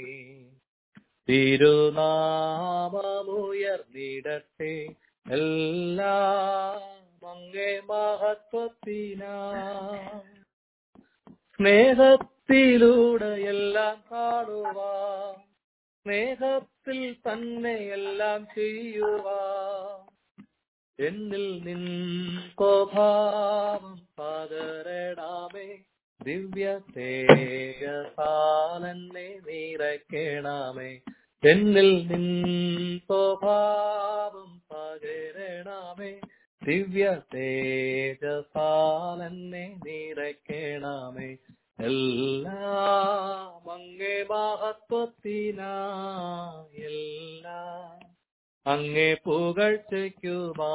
തിരുനാമമുയർന്നിടട്ടെ എല്ലാം അങ്ങേ മഹത്വത്തിനാ സ്നേഹത്തിലൂടെ എല്ലാം കാണുവാ സ്നേഹത്തിൽ തന്നെ എല്ലാം ചെയ്യുവാ എന്നിൽ നിൻ സ്വഭാവം പകരണമേ ദിവ്യ തേജസാലെന്നെ നിറയ്ക്കണമേ എന്നിൽ നിൻ സ്വഭാവം പകരണമേ ദിവ്യ തേജസാലെന്നെ നിറയ്ക്കണമേ എല്ലാം അങ്ങേ മഹത്വത്തിനാ എല്ലാം അങ്ങേ പുകഴ്ചയ്ക്കുമാ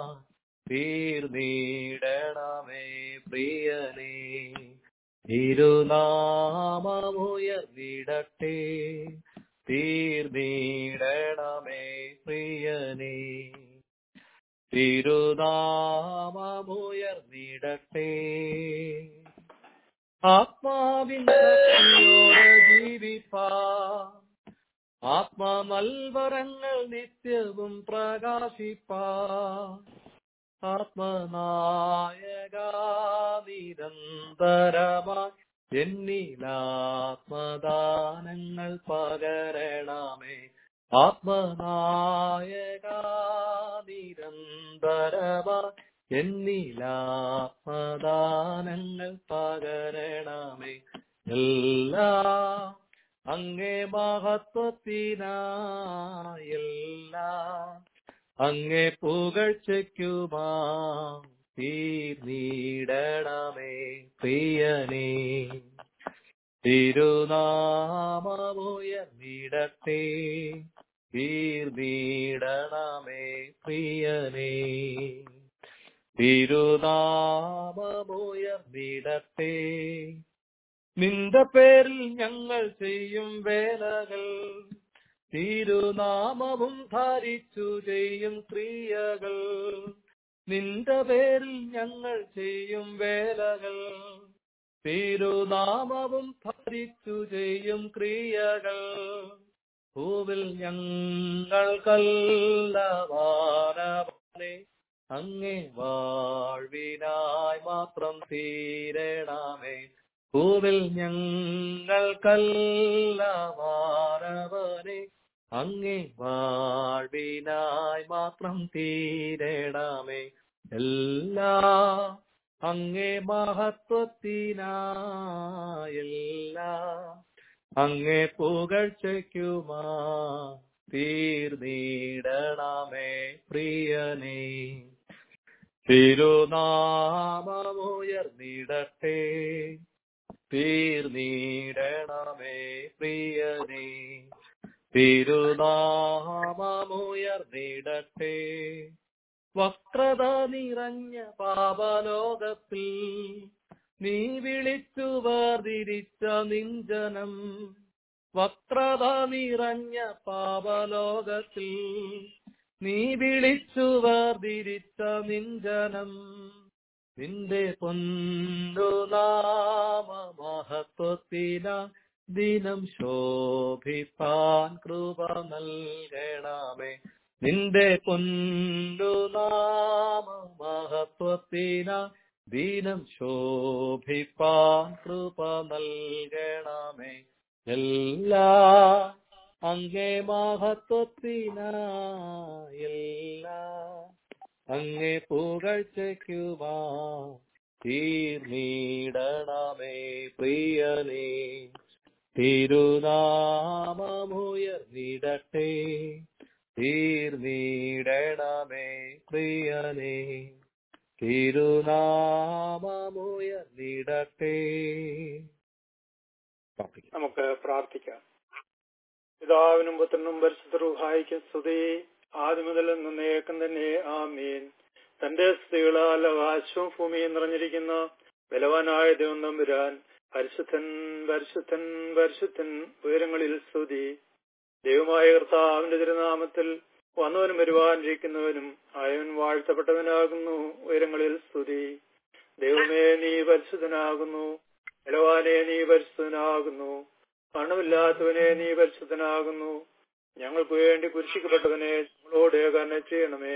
തീർന്നീടണമേ പ്രിയനേ തിരുനാമമുയർന്നിടട്ടെ തീർന്നീടണമേ പ്രിയനേ തിരുനാമമുയർന്നിടട്ടെ ആത്മാവിൻ ശക്തിയോടെ ജീവിപ്പാ ആത്മനൽവരങ്ങൾ നിത്യവും പ്രകാശിപ്പാ ആത്മനായകാനിരന്തരമായി എന്നിലാത്മദാനങ്ങൾ പകരണമേ ആത്മനായകാനിരന്തരമായി എന്നിലാത്മദാനങ്ങൾ പകരണമേ എല്ലാം അങ്ങേ മഹത്വത്തിനായെല്ലാം അങ്ങേ പുകഴ്ചയ്ക്കുമാ തീർന്നീടണമേ പ്രിയനേ തിരുനാമമുയർന്നിടട്ടെ തീർന്നിടണമേ പ്രിയനേ തിരുനാമമുയർന്നിടട്ടെ നിന്റെ പേരിൽ ഞങ്ങൾ ചെയ്യും വേലകൾ തിരുനാമവും ധരിച്ചു ചെയ്യും ക്രിയകൾ നിന്റെ പേരിൽ ഞങ്ങൾ ചെയ്യും വേലകൾ തിരുനാമവും ധരിച്ചു ചെയ്യും ക്രിയകൾ ഭൂവിൽ ഞങ്ങൾക്കല്ലവാനവനെ അങ്ങേ വാഴ്വിനായി മാത്രം തീരണമേ ഭൂവിൽ ഞങ്ങൾക്കല്ലവാനവനെ അങ്ങേ വാഴ്വിനായി മാത്രം തീരണമേ എല്ലാ അങ്ങേ മഹത്വത്തിനായെല്ലാ അങ്ങേ പുകഴ്ചയ്ക്കുമാ തീർന്നിടണമേ പ്രിയനേ തിരുനാമമുയർന്നിടട്ടെ തീർന്നിടണമേ പ്രിയനേ തിരുനാമമുയർന്നിടട്ടെ വക്രത നിറഞ്ഞ പാപലോകത്തിൽ നീ വിളിച്ചു വേർതിരിച്ച നിഞ്ചനം വക്രത നിറഞ്ഞ പാപലോകത്തിൽ നീ വിളിച്ചു വേർതിരിച്ച നിഞ്ചനം നിന്റെ പൊന്നുനാമ മഹത്വത്തിന ദിനം ശോഭിപ്പാൻ കൃപ നൽകണമേ നിന്റെ പൊന്നുനാമ മഹത്വത്തിന ദിനം ശോഭിപ്പാൻ കൃപ നൽകണമേ എല്ലാ അങ്ങേ മഹത്വത്തിന എല്ലാ അങ്ങേ പുകഴ്ചയ്ക്കുമാ തീർന്നിടണമേ പ്രിയനേ തിരുനാമമുയർന്നിടട്ടെ തീർന്നിടണമേ പ്രിയനേ തിരുനാമമുയർന്നിടട്ടെ പ്രാർത്ഥിക്കാം നമുക്ക് പ്രാർത്ഥിക്കാം പിതാവിനും പുത്രനും പരിശുദ്ധ സ്തുതി ആദ്യം മുതൽ നിന്നേക്കം തന്നെ ആമീൻ തന്റെ സ്ത്രീകളാൽ ആകാശവും ഭൂമിയും നിറഞ്ഞിരിക്കുന്ന ബലവാനായ ദൈവം നമ്പുരാൻ പരിശുദ്ധൻ പരിശുദ്ധൻ പരിശുദ്ധൻ ഉയരങ്ങളിൽ സ്തുതി ദൈവമായ കർത്താവിന്റെ തിരുനാമത്തിൽ വന്നവനും വരുവാനിരിക്കുന്നവനും ആയവൻ വാഴ്ത്തപ്പെട്ടവനാകുന്നു ഉയരങ്ങളിൽ സ്തുതി ദൈവമേ നീ പരിശുദ്ധനാകുന്നു ബലവാനെ നീ പരിശുദ്ധനാകുന്നു പണമില്ലാത്തവനെ നീ പരിശുദ്ധനാകുന്നു ഞങ്ങൾക്ക് വേണ്ടി കുരിശിക്കപ്പെട്ടവനെ ഞങ്ങളോട് കരുണ ചെയ്യണമേ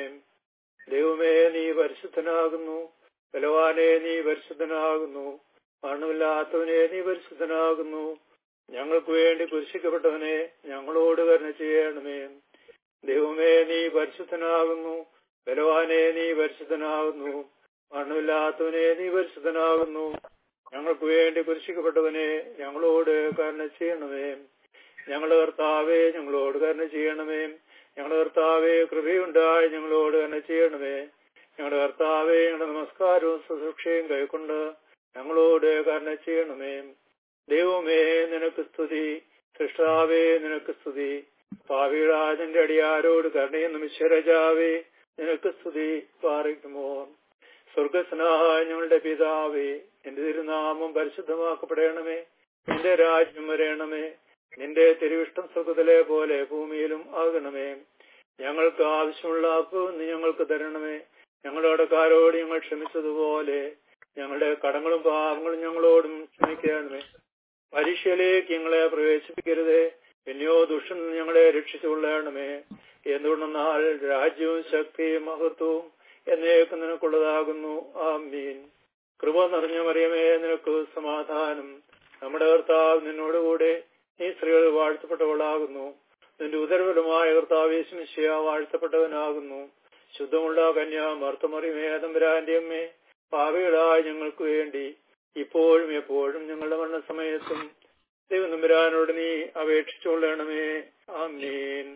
ദൈവമേ നീ പരിശുദ്ധനാകുന്നു ബലവാനെ നീ പരിശുദ്ധനാകുന്നു പണമില്ലാത്തവനെ നീ പരിശുദ്ധനാകുന്നു ഞങ്ങൾക്ക് വേണ്ടി കുരിശിക്കപ്പെട്ടവനെ ഞങ്ങളോട് കരുണ ചെയ്യണമേ ദൈവമേ നീ പരിശുദ്ധനാകുന്നു ബലവാനെ നീ പരിശുദ്ധനാകുന്നു മണ്ണുമില്ലാത്തവനെ നീ പരിശുദ്ധനാകുന്നു ഞങ്ങൾക്ക് വേണ്ടി കുരിശിക്കപ്പെട്ടവനെ ഞങ്ങളോട് കരുണ ചെയ്യണമേ ഞങ്ങളുടെ കർത്താവെ ഞങ്ങളോട് കരുണ ചെയ്യണമേ ഞങ്ങളുടെ കർത്താവെ കൃപയുണ്ടായി ഞങ്ങളോട് കരുണ ചെയ്യണമേ ഞങ്ങളുടെ കർത്താവെ ഞങ്ങളുടെ നമസ്കാരവും ശുശ്രൂഷയും കൈക്കൊണ്ട് ഞങ്ങളോട് കരുണ ചെയ്യണമേ ദൈവമേ നിനക്ക് സ്തുതി സൃഷ്ടാവേ നിനക്ക് സ്തുതി പാവിടാജന്റെ അടിയാരോട് കരുണയെന്നും ഈശ്വരജാവേ നിനക്ക് സ്തുതി പാറിക്കുമോ സ്വർഗസ്നായ ഞങ്ങളുടെ പിതാവേ നിന്റെ തിരുനാമം പരിശുദ്ധമാക്കപ്പെടണമേ നിന്റെ രാജ്യം വരയണമേ നിന്റെ തിരുവിഷ്ടം സ്വർഗത്തിലെ പോലെ ഭൂമിയിലും ആകണമേ ഞങ്ങൾക്ക് ആവശ്യമുള്ള അപ്പ് നീ ഞങ്ങൾക്ക് തരണമേ ഞങ്ങളുടെ കടക്കാരോട് ഞങ്ങൾ ക്ഷമിച്ചതുപോലെ ഞങ്ങളുടെ കടങ്ങളും പാപങ്ങളും ഞങ്ങളോടും ക്ഷമിക്കണമേ പരീക്ഷയിലേക്ക് ഞങ്ങളെ പ്രവേശിപ്പിക്കരുതേ പിന്നെയോ ദുഷ്ടൻ ഞങ്ങളെ രക്ഷിച്ചുകൊള്ളണമേ എന്തുകൊണ്ടെന്നാൽ രാജ്യവും ശക്തിയും മഹത്വവും എന്നേക്കും നിനക്കുള്ളതാകുന്നു ആമീൻ കൃപ നിറഞ്ഞ മറിയമേ നിനക്ക് സമാധാനം നമ്മുടെ കർത്താവ് നിന്നോടുകൂടെ നീ സ്ത്രീകൾ വാഴ്ത്തപ്പെട്ടവളാകുന്നു നിന്റെ ഉദരഫലമായ കർത്താവ് യേശുമിശിയ വാഴ്ത്തപ്പെട്ടവനാകുന്നു ശുദ്ധമുള്ള കന്യ മർത്തമറിയമേ തമ്പുരാന്റെ അമ്മേ പാവികളായ ഞങ്ങൾക്ക് വേണ്ടി ഇപ്പോഴും എപ്പോഴും ഞങ്ങളുടെ മരണസമയത്തും ദൈവം തമ്പുരാനോട് നീ അപേക്ഷിച്ചുകൊള്ളണമേ ആമീൻ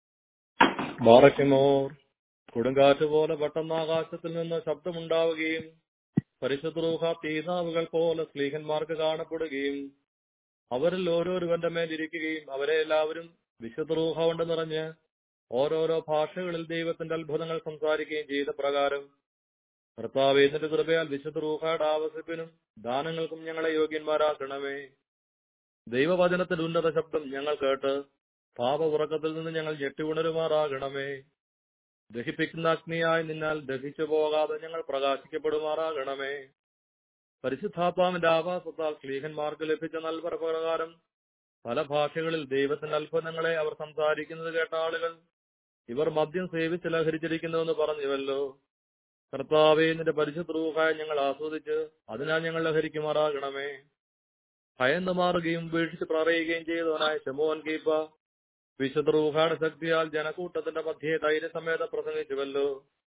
ബാറയ്ക്കുമോർ കൊടുങ്കാറ്റ് പോലെ പെട്ടെന്ന് ആകാശത്തിൽ നിന്ന് ശബ്ദമുണ്ടാവുകയും പരിശുദ്ധ റൂഹ തീനാവുകൾ പോലെ സ്ലീഹന്മാർക്ക് കാണപ്പെടുകയും അവരിൽ ഓരോരുവന്റെ മേൽ ഇരിക്കുകയും അവരെ എല്ലാവരും വിശുദ്ധ റൂഹ കൊണ്ട് നിറഞ്ഞ് ഓരോരോ ഭാഷകളിൽ ദൈവത്തിന്റെ അത്ഭുതങ്ങൾ സംസാരിക്കുകയും ചെയ്ത പ്രകാരം കർത്താവേ നിന്റെ കൃപയാൽ വിശുദ്ധ റൂഹായുടെ ആവസിപ്പിനും ദാനങ്ങൾക്കും ഞങ്ങളെ യോഗ്യന്മാരാക്കണമേ ദൈവവചനത്തിന്റെ ഉന്നത ശബ്ദം ഞങ്ങൾ കേട്ട് പാപ ഉറക്കത്തിൽ നിന്ന് ഞങ്ങൾ ഞെട്ടിയുണരുമാറാകണമേ ദഹിപ്പിക്കുന്ന അഗ്നിയായി നിന്നാൽ ദഹിച്ചു പോകാതെ ഞങ്ങൾ പ്രകാശിക്കപ്പെടുമാറാകണമേ പരിശുദ്ധാത്മാവിന്റെ ആവാസത്താൽ സ്ലീഹന്മാർക്ക് ലഭിച്ച നൽവറ പ്രകാരം പല ഭാഷകളിൽ ദൈവത്തിന്റെ അത്ഭുതങ്ങളെ അവർ സംസാരിക്കുന്നത് കേട്ട ആളുകൾ ഇവർ മദ്യം സേവിച്ച് ലഹരിച്ചിരിക്കുന്നുവെന്ന് പറഞ്ഞുവല്ലോ കർത്താവെ നിന്റെ പരിശുദ്ധ റൂഹായ ഞങ്ങൾ ആസ്വദിച്ച് അതിനാൽ ഞങ്ങൾ ലഹരിക്കുമാറാകണമേ ഭയന്ന് മാറുകയും വീഴ്ച പറയുകയും ചെയ്തവനായ ശമോൻ കീപ്പ വിശുദ്ധ റൂഹായുടെ ശക്തിയാൽ ജനക്കൂട്ടത്തിന്റെ മധ്യേ ധൈര്യസമേതം പ്രസംഗിച്ചുവല്ലോ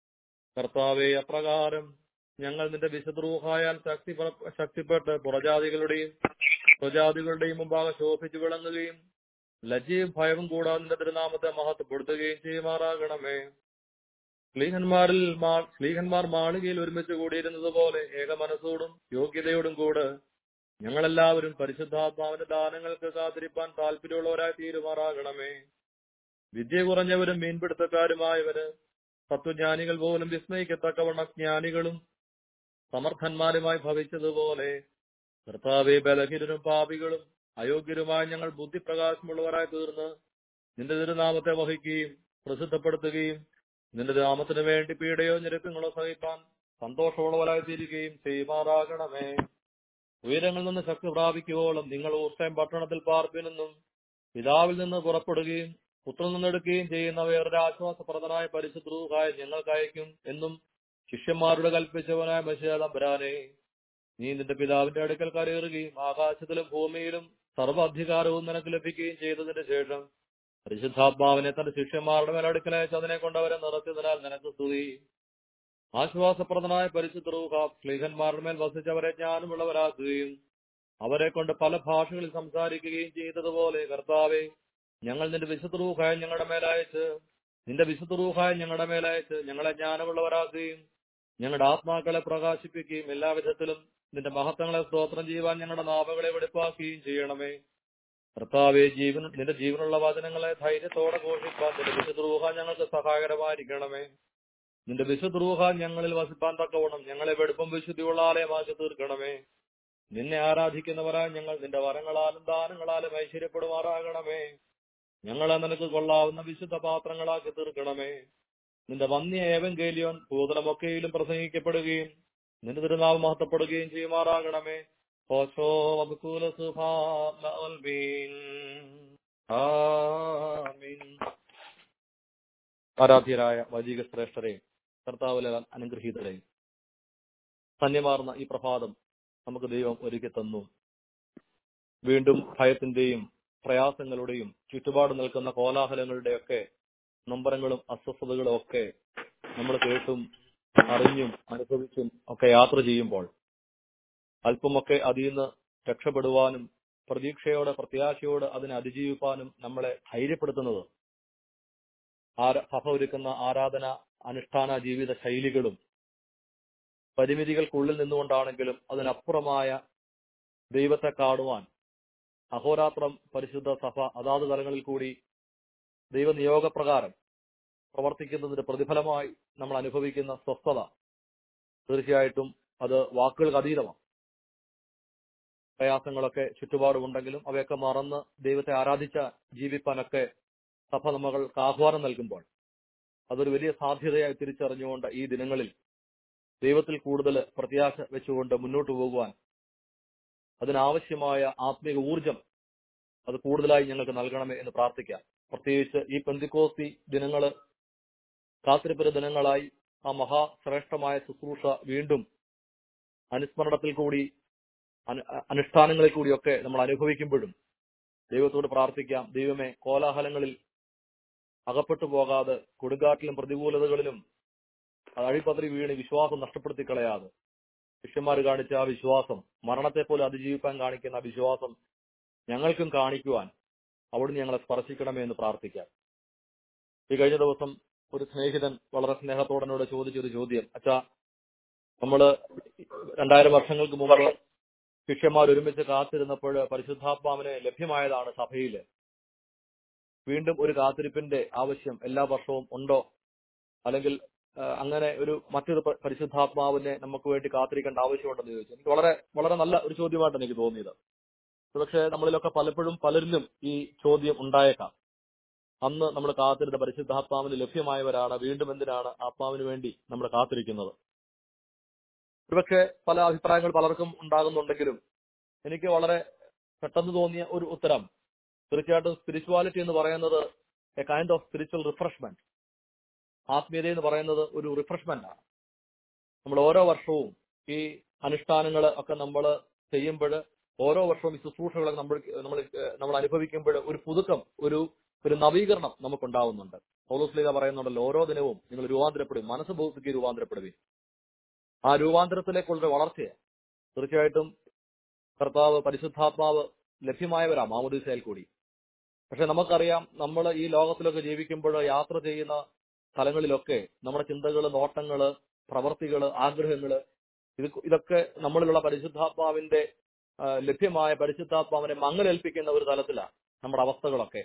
കർത്താവെ അപ്രകാരം ഞങ്ങൾ നിന്റെ വിശുദ്ധ റൂഹായാൽ ശക്തി ശക്തിപ്പെട്ട് പുറജാതികളുടെയും സ്വജാതികളുടെയും മുമ്പാകെ ശോഭിച്ചു വിളങ്ങുകയും ലജ്ജയും ഭയവും കൂടാതെ നിന്റെ തിരുനാമത്തെ മഹത്വപ്പെടുത്തുകയും ചെയ്യുമാറാകണമേ സ്ലീഹന്മാരിൽ മാ- സ്ലീഹന്മാർ മാളികയിൽ ഒരുമിച്ച് കൂടിയിരുന്നത് പോലെ ഏക മനസ്സോടും യോഗ്യതയോടും കൂടെ ഞങ്ങളെല്ലാവരും പരിശുദ്ധാത്മാവിന്റെ ദാനങ്ങൾക്ക് കാത്തിരിപ്പാൻ താല്പര്യമുള്ളവരായി തീരുമാറാകണമേ വിദ്യ കുറഞ്ഞവരും മീൻപിടുത്തക്കാരുമായവര് തത്വജ്ഞാനികൾ പോലും വിസ്മയിക്കത്തക്കവണ്ണം ജ്ഞാനികളും സമർത്ഥന്മാരുമായി ഭവിച്ചതുപോലെ കർത്താവെ ബലഹീനരും പാപികളും അയോഗ്യരുമായി ഞങ്ങൾ ബുദ്ധിപ്രകാശമുള്ളവരായി തീർന്ന് നിന്റെ തിരുനാമത്തെ വഹിക്കുകയും പ്രസിദ്ധപ്പെടുത്തുകയും നിന്റെ നാമത്തിന് വേണ്ടി പീഡയോ ഞെരുക്കങ്ങളോ സഹിപ്പാൻ സന്തോഷമുള്ളവരായി തീരുകയും ചെയ്യുമാറാകണമേ ഉയരങ്ങളിൽ നിന്ന് ശക്തി പ്രാപിക്കുവോളം നിങ്ങൾ ഊർച്ചയും പട്ടണത്തിൽ പാർപ്പിനെന്നും പിതാവിൽ നിന്ന് പുറപ്പെടുകയും പുത്രനിൽ നിന്ന് എടുക്കുകയും ചെയ്യുന്ന വേറൊരു ആശ്വാസപ്രദനായ പരിശുദ്രൂഹായ ഞങ്ങൾക്ക് അയക്കും എന്നും ശിഷ്യന്മാരോട് കൽപ്പിച്ചവനായ മനുഷ്യതമ്പരാനെ നീ നിന്റെ പിതാവിന്റെ അടുക്കൽ കരയേറുകയും ആകാശത്തിലും ഭൂമിയിലും സർവ്വ അധികാരവും നിനക്ക് ലഭിക്കുകയും ചെയ്തതിന് ശേഷം പരിശുദ്ധാത്മാവിനെ തന്റെ ശിഷ്യന്മാരുടെ മേൽ അടുക്കലയച്ച് അതിനെ കൊണ്ട് അവരെ നിറച്ചതിനാൽ നിനക്ക് സ്തുതി ആശ്വാസപ്രദനായ പരിശുദ്ധ റൂഹ സ്ലീഹന്മാരുടെ മേൽ വസിച്ചവരെ ജ്ഞാനമുള്ളവരാക്കുകയും അവരെ കൊണ്ട് പല ഭാഷകളിൽ സംസാരിക്കുകയും ചെയ്തതുപോലെ കർത്താവെ ഞങ്ങൾ നിന്റെ വിശുദ്ധ റൂഹായ ഞങ്ങളുടെ മേലയച്ച് നിന്റെ വിശുദ്ധ റൂഹായ ഞങ്ങളുടെ മേലയച്ച് ഞങ്ങളെ ജ്ഞാനമുള്ളവരാക്കുകയും ഞങ്ങളുടെ ആത്മാക്കളെ പ്രകാശിപ്പിക്കുകയും എല്ലാവിധത്തിലും നിന്റെ മഹത്വങ്ങളെ സ്തോത്രം ചെയ്യുവാൻ ഞങ്ങളുടെ നാവുകളെ വെടിപ്പാക്കുകയും ചെയ്യണമേ കർത്താവെ ജീവൻ നിന്റെ ജീവനുള്ള വചനങ്ങളെ ധൈര്യത്തോടെ ഘോഷിപ്പാൻ നിന്റെ വിശുദ്ധ റൂഹ ഞങ്ങൾക്ക് സഹായകരമായിരിക്കണമേ നിന്റെ വിശുദ്ധ റൂഹ ഞങ്ങളിൽ വസിപ്പാൻ തക്കവണ്ണം ഞങ്ങളെ വെടുപ്പും വിശുദ്ധിയുള്ള ആലയമാക്കി തീർക്കണമേ നിന്നെ ആരാധിക്കുന്നവരായി ഞങ്ങൾ നിന്റെ വരങ്ങളാലും ദാനങ്ങളാലും ഐശ്വര്യപ്പെടുമാറാകണമേ ഞങ്ങളെ നിനക്ക് കൊള്ളാവുന്ന വിശുദ്ധ പാത്രങ്ങളാക്കി തീർക്കണമേ നിന്റെ വന്യ ഏവൻഗേലിയോൻ ഭൂതലമൊക്കെയിലും പ്രസംഗിക്കപ്പെടുകയും നിന്റെ തിരുനാവ് മഹത്വപ്പെടുകയും ചെയ്യുമാറാകണമേ ഓശോ വബുകൂല സുഭാമീൻ ആമീൻ ആരാധ്യരായ വൈദിക ശ്രേഷ്ഠരെ കർത്താവിലെ അനുഗ്രഹീതരെ ധന്യമാർന്ന ഈ പ്രഭാതം നമുക്ക് ദൈവം ഒരുക്കി തന്നു വീണ്ടും ഭയത്തിന്റെയും പ്രയാസങ്ങളുടെയും ചുറ്റുപാട് നിൽക്കുന്ന കോലാഹലങ്ങളുടെയൊക്കെ നൊമ്പരങ്ങളും അസ്വസ്ഥതകളും ഒക്കെ നമ്മൾ കേട്ടും അറിഞ്ഞും അനുഭവിച്ചും ഒക്കെ യാത്ര ചെയ്യുമ്പോൾ അല്പമൊക്കെ അതിൽ നിന്ന് രക്ഷപ്പെടുവാനും പ്രതീക്ഷയോടെ പ്രത്യാശയോടെ അതിനെ അതിജീവിപ്പാനും നമ്മളെ ധൈര്യപ്പെടുത്തുന്നത് ആര സഭ ഒരുക്കുന്ന ആരാധന അനുഷ്ഠാന ജീവിത ശൈലികളും പരിമിതികൾക്കുള്ളിൽ നിന്നുകൊണ്ടാണെങ്കിലും അതിനപ്പുറമായ ദൈവത്തെ കാണുവാൻ അഹോരാത്രം പരിശുദ്ധ സഭ അതാത് തലങ്ങളിൽ കൂടി ദൈവനിയോഗപ്രകാരം പ്രവർത്തിക്കുന്നതിന്റെ പ്രതിഫലമായി നമ്മൾ അനുഭവിക്കുന്ന സ്വസ്ഥത തീർച്ചയായിട്ടും അത് വാക്കുകൾക്ക് അതീതമാണ് പ്രയാസങ്ങളൊക്കെ ചുറ്റുപാടുമുണ്ടെങ്കിലും അവയൊക്കെ മറന്ന് ദൈവത്തെ ആരാധിച്ച ജീവിപ്പാനൊക്കെ സഭ നമ്മൾക്ക് ആഹ്വാനം നൽകുമ്പോൾ അതൊരു വലിയ സാധ്യതയായി തിരിച്ചറിഞ്ഞുകൊണ്ട് ഈ ദിനങ്ങളിൽ ദൈവത്തിൽ കൂടുതൽ പ്രത്യാശ വെച്ചുകൊണ്ട് മുന്നോട്ട് പോകുവാൻ അതിനാവശ്യമായ ആത്മീക ഊർജം അത് കൂടുതലായി ഞങ്ങൾക്ക് നൽകണമേ എന്ന് പ്രാർത്ഥിക്കാം പ്രത്യേകിച്ച് ഈ പെന്തിക്കോസ്തി ദിനങ്ങള് കാത്തിരിപ്പുര ദിനങ്ങളായി ആ മഹാശ്രേഷ്ഠമായ ശുശ്രൂഷ വീണ്ടും അനുസ്മരണത്തിൽ കൂടി അനു- അനുഷ്ഠാനങ്ങളിൽ കൂടിയൊക്കെ നമ്മൾ അനുഭവിക്കുമ്പോഴും ദൈവത്തോട് പ്രാർത്ഥിക്കാം ദൈവമേ കോലാഹലങ്ങളിൽ അകപ്പെട്ടു പോകാതെ കൊടുങ്കാറ്റിലും പ്രതികൂലതകളിലും അഴിപ്പത്രി വീണ് വിശ്വാസം നഷ്ടപ്പെടുത്തി കളയാതെ ശിഷ്യന്മാർ കാണിച്ച ആ വിശ്വാസം മരണത്തെ പോലെ അതിജീവിക്കാൻ കാണിക്കുന്ന ആ വിശ്വാസം ഞങ്ങൾക്കും കാണിക്കുവാൻ അവിടുന്ന് ഞങ്ങളെ സ്പർശിക്കണമേ എന്ന് പ്രാർത്ഥിക്കാം ഈ കഴിഞ്ഞ ദിവസം ഒരു സ്നേഹിതൻ വളരെ സ്നേഹത്തോടെ എന്നോട് ചോദിച്ചൊരു ചോദ്യം അച്ഛാ നമ്മള് രണ്ടായിരം വർഷങ്ങൾക്ക് മുമ്പ് ശിഷ്യന്മാർ ഒരുമിച്ച് കാത്തിരുന്നപ്പോൾ പരിശുദ്ധാത്മാവിനെ ലഭ്യമായതാണ് സഭയില് വീണ്ടും ഒരു കാത്തിരിപ്പിന്റെ ആവശ്യം എല്ലാ വർഷവും ഉണ്ടോ അല്ലെങ്കിൽ ആ, അങ്ങനെ ഒരു മറ്റൊരു പ- പരിശുദ്ധാത്മാവിനെ നമുക്ക് വേണ്ടി കാത്തിരിക്കേണ്ട ആവശ്യമുണ്ടെന്ന് ചോദിച്ചു എനിക്ക് വളരെ വളരെ നല്ല ഒരു ചോദ്യമായിട്ട് എനിക്ക് തോന്നിയത് പക്ഷേ നമ്മളിലൊക്കെ പലപ്പോഴും പലരിലും ഈ ചോദ്യം ഉണ്ടായേക്കാം അന്ന് നമ്മൾ കാത്തിരുന്ന പരിശുദ്ധാത്മാവിന് ലഭ്യമായവരാണ് വീണ്ടും എന്തിനാണ് ആത്മാവിന് വേണ്ടി നമ്മൾ കാത്തിരിക്കുന്നത് ഒരുപക്ഷെ പല അഭിപ്രായങ്ങൾ പലർക്കും ഉണ്ടാകുന്നുണ്ടെങ്കിലും എനിക്ക് വളരെ പെട്ടെന്ന് തോന്നിയ ഒരു ഉത്തരം തീർച്ചയായിട്ടും സ്പിരിച്വാലിറ്റി എന്ന് പറയുന്നത് a kind of spiritual refreshment ആത്മീയത എന്ന് പറയുന്നത് ഒരു റിഫ്രഷ്മെന്റ് ആണ് നമ്മൾ ഓരോ വർഷവും ഈ അനുഷ്ഠാനങ്ങൾ ഒക്കെ നമ്മൾ ചെയ്യുമ്പോൾ ഓരോ വർഷവും ഈ ശുശ്രൂഷകളൊക്കെ നമ്മൾ നമ്മൾ നമ്മൾ അനുഭവിക്കുമ്പോൾ ഒരു പുതുക്കം ഒരു ഒരു നവീകരണം നമുക്കുണ്ടാവുന്നുണ്ട് പൗലോസ്ലീഗ പറയുന്നുണ്ടല്ലോ ഓരോ ദിനവും നിങ്ങൾ രൂപാന്തരപ്പെടും മനസ്സ് ബോധിക്ക് രൂപാന്തരപ്പെടുവീൻ ആ രൂപാന്തരത്തിലേക്കുള്ള വളർച്ചയെ തീർച്ചയായിട്ടും കർത്താവ് പരിശുദ്ധാത്മാവ് ലഭ്യമായവരാ മാമോദീസയിൽ കൂടി പക്ഷെ നമുക്കറിയാം നമ്മൾ ഈ ലോകത്തിലൊക്കെ ജീവിക്കുമ്പോൾ യാത്ര ചെയ്യുന്ന സ്ഥലങ്ങളിലൊക്കെ നമ്മുടെ ചിന്തകള് നോട്ടങ്ങള് പ്രവർത്തികള് ആഗ്രഹങ്ങള് ഇത് ഇതൊക്കെ നമ്മളിലുള്ള പരിശുദ്ധാത്മാവിന്റെ ആ, ലഭ്യമായ പരിശുദ്ധാത്മാവിനെ മങ്ങലേൽപ്പിക്കുന്ന ഒരു തലത്തിലാണ് നമ്മുടെ അവസ്ഥകളൊക്കെ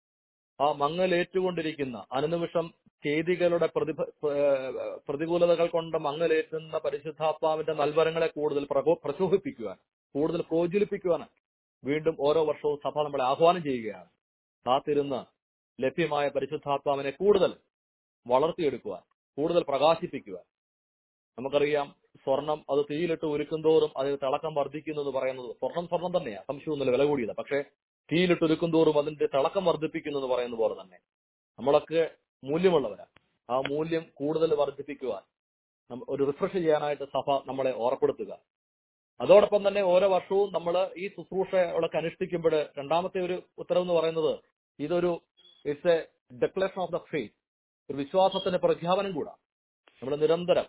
ആ മങ്ങലേറ്റുകൊണ്ടിരിക്കുന്ന അനുനിമിഷം ചെയ്തികളുടെ പ്രതിഭ ഏഹ് പ്രതികൂലതകൾ കൊണ്ട് മങ്ങലേറ്റുന്ന പരിശുദ്ധാത്മാവിന്റെ നൽവരങ്ങളെ കൂടുതൽ പ്രകോ- പ്രചോദിപ്പിക്കുവാൻ കൂടുതൽ പ്രോജ്വലിപ്പിക്കുവാൻ വീണ്ടും ഓരോ വർഷവും സഭ നമ്മളെ ആഹ്വാനം ചെയ്യുകയാണ് കാത്തിരുന്ന് ലഭ്യമായ പരിശുദ്ധാത്മാവിനെ കൂടുതൽ വളർത്തിയെടുക്കുവാൻ കൂടുതൽ പ്രകാശിപ്പിക്കുവാൻ നമുക്കറിയാം സ്വർണം അത് തീയിലിട്ട് ഉരുക്കുന്തോറും അതിന് തിളക്കം വർദ്ധിക്കുന്നു എന്ന് പറയുന്നത് സ്വർണം സ്വർണം തന്നെയാണ് സംശയമൊന്നുമില്ല വില കൂടിയത് പക്ഷെ തീയിലിട്ട് ഉരുക്കുന്തോറും അതിന്റെ തിളക്കം വർദ്ധിപ്പിക്കുന്നു എന്ന് പറയുന്ന പോലെ തന്നെ നമ്മളൊക്കെ മൂല്യമുള്ളവരാ ആ മൂല്യം കൂടുതൽ വർദ്ധിപ്പിക്കുവാൻ നമ്മ- ഒരു റിഫ്രഷ് ചെയ്യാനായിട്ട് സഭ നമ്മളെ ഓർപ്പെടുത്തുക അതോടൊപ്പം തന്നെ ഓരോ വർഷവും നമ്മൾ ഈ ശുശ്രൂഷകളൊക്കെ അനുഷ്ഠിക്കുമ്പോൾ രണ്ടാമത്തെ ഒരു ഉത്തരവ് എന്ന് പറയുന്നത് ഇതൊരു it's a declaration of the faith ഒരു വിശ്വാസത്തിന്റെ പ്രഖ്യാപനം കൂടാ നമ്മൾ നിരന്തരം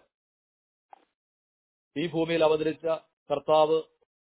ഈ ഭൂമിയിൽ അവതരിച്ച കർത്താവ്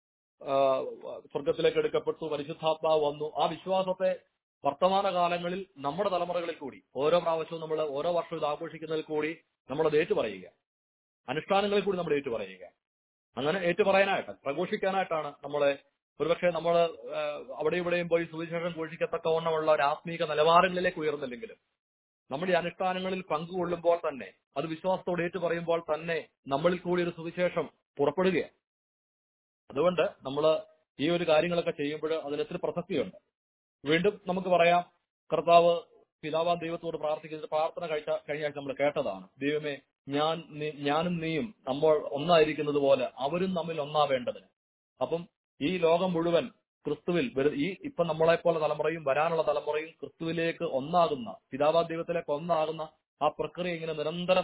ആ, സ്വർഗത്തിലേക്ക് എടുക്കപ്പെട്ടു പരിശുദ്ധാത്മാവ് വന്നു ആ വിശ്വാസത്തെ വർത്തമാന കാലങ്ങളിൽ നമ്മുടെ തലമുറകളിൽ കൂടി ഓരോ പ്രാവശ്യവും നമ്മൾ ഓരോ വർഷവും ഇത് ആഘോഷിക്കുന്നതിൽ കൂടി നമ്മളത് ഏറ്റുപറയുക അനുഷ്ഠാനങ്ങളിൽ കൂടി നമ്മൾ ഏറ്റുപറയുക അങ്ങനെ ഏറ്റുപറയാനായിട്ട് പ്രഘോഷിക്കാനായിട്ടാണ് നമ്മളെ ഒരുപക്ഷെ നമ്മൾ അവിടെ ഇവിടെയും പോയി സുവിശേഷം ഘോഷിക്കത്തക്കവണ്ണമുള്ള ഒരു ആത്മീക നിലവാരങ്ങളിലേക്ക് ഉയർന്നില്ലെങ്കിലും നമ്മുടെ ഈ അനുഷ്ഠാനങ്ങളിൽ പങ്കുകൊള്ളുമ്പോൾ തന്നെ അത് വിശ്വാസത്തോടെ ഏറ്റു പറയുമ്പോൾ തന്നെ നമ്മളിൽ കൂടി ഒരു സുവിശേഷം പുറപ്പെടുകയാണ് അതുകൊണ്ട് നമ്മൾ ഈ ഒരു കാര്യങ്ങളൊക്കെ ചെയ്യുമ്പോൾ അതിന് ഒത്തിരി പ്രസക്തിയുണ്ട് വീണ്ടും നമുക്ക് പറയാം കർത്താവ് പിതാവാൻ ദൈവത്തോട് പ്രാർത്ഥിക്കുന്നത് പ്രാർത്ഥന കഴിച്ച കഴിഞ്ഞ ആഴ്ച നമ്മൾ കേട്ടതാണ് ദൈവമേ ഞാൻ നീ- ഞാനും നീയും നമ്മൾ ഒന്നായിരിക്കുന്നത് പോലെ അവരും തമ്മിൽ ഒന്നാവേണ്ടതിന് അപ്പം ഈ ലോകം മുഴുവൻ ക്രിസ്തുവിൽ വെറു- ഈ ഇപ്പൊ നമ്മളെ പോലെ തലമുറയും വരാനുള്ള തലമുറയും ക്രിസ്തുവിലേക്ക് ഒന്നാകുന്ന പിതാവാ ദൈവത്തിലേക്ക് ഒന്നാകുന്ന ആ പ്രക്രിയ ഇങ്ങനെ നിരന്തരം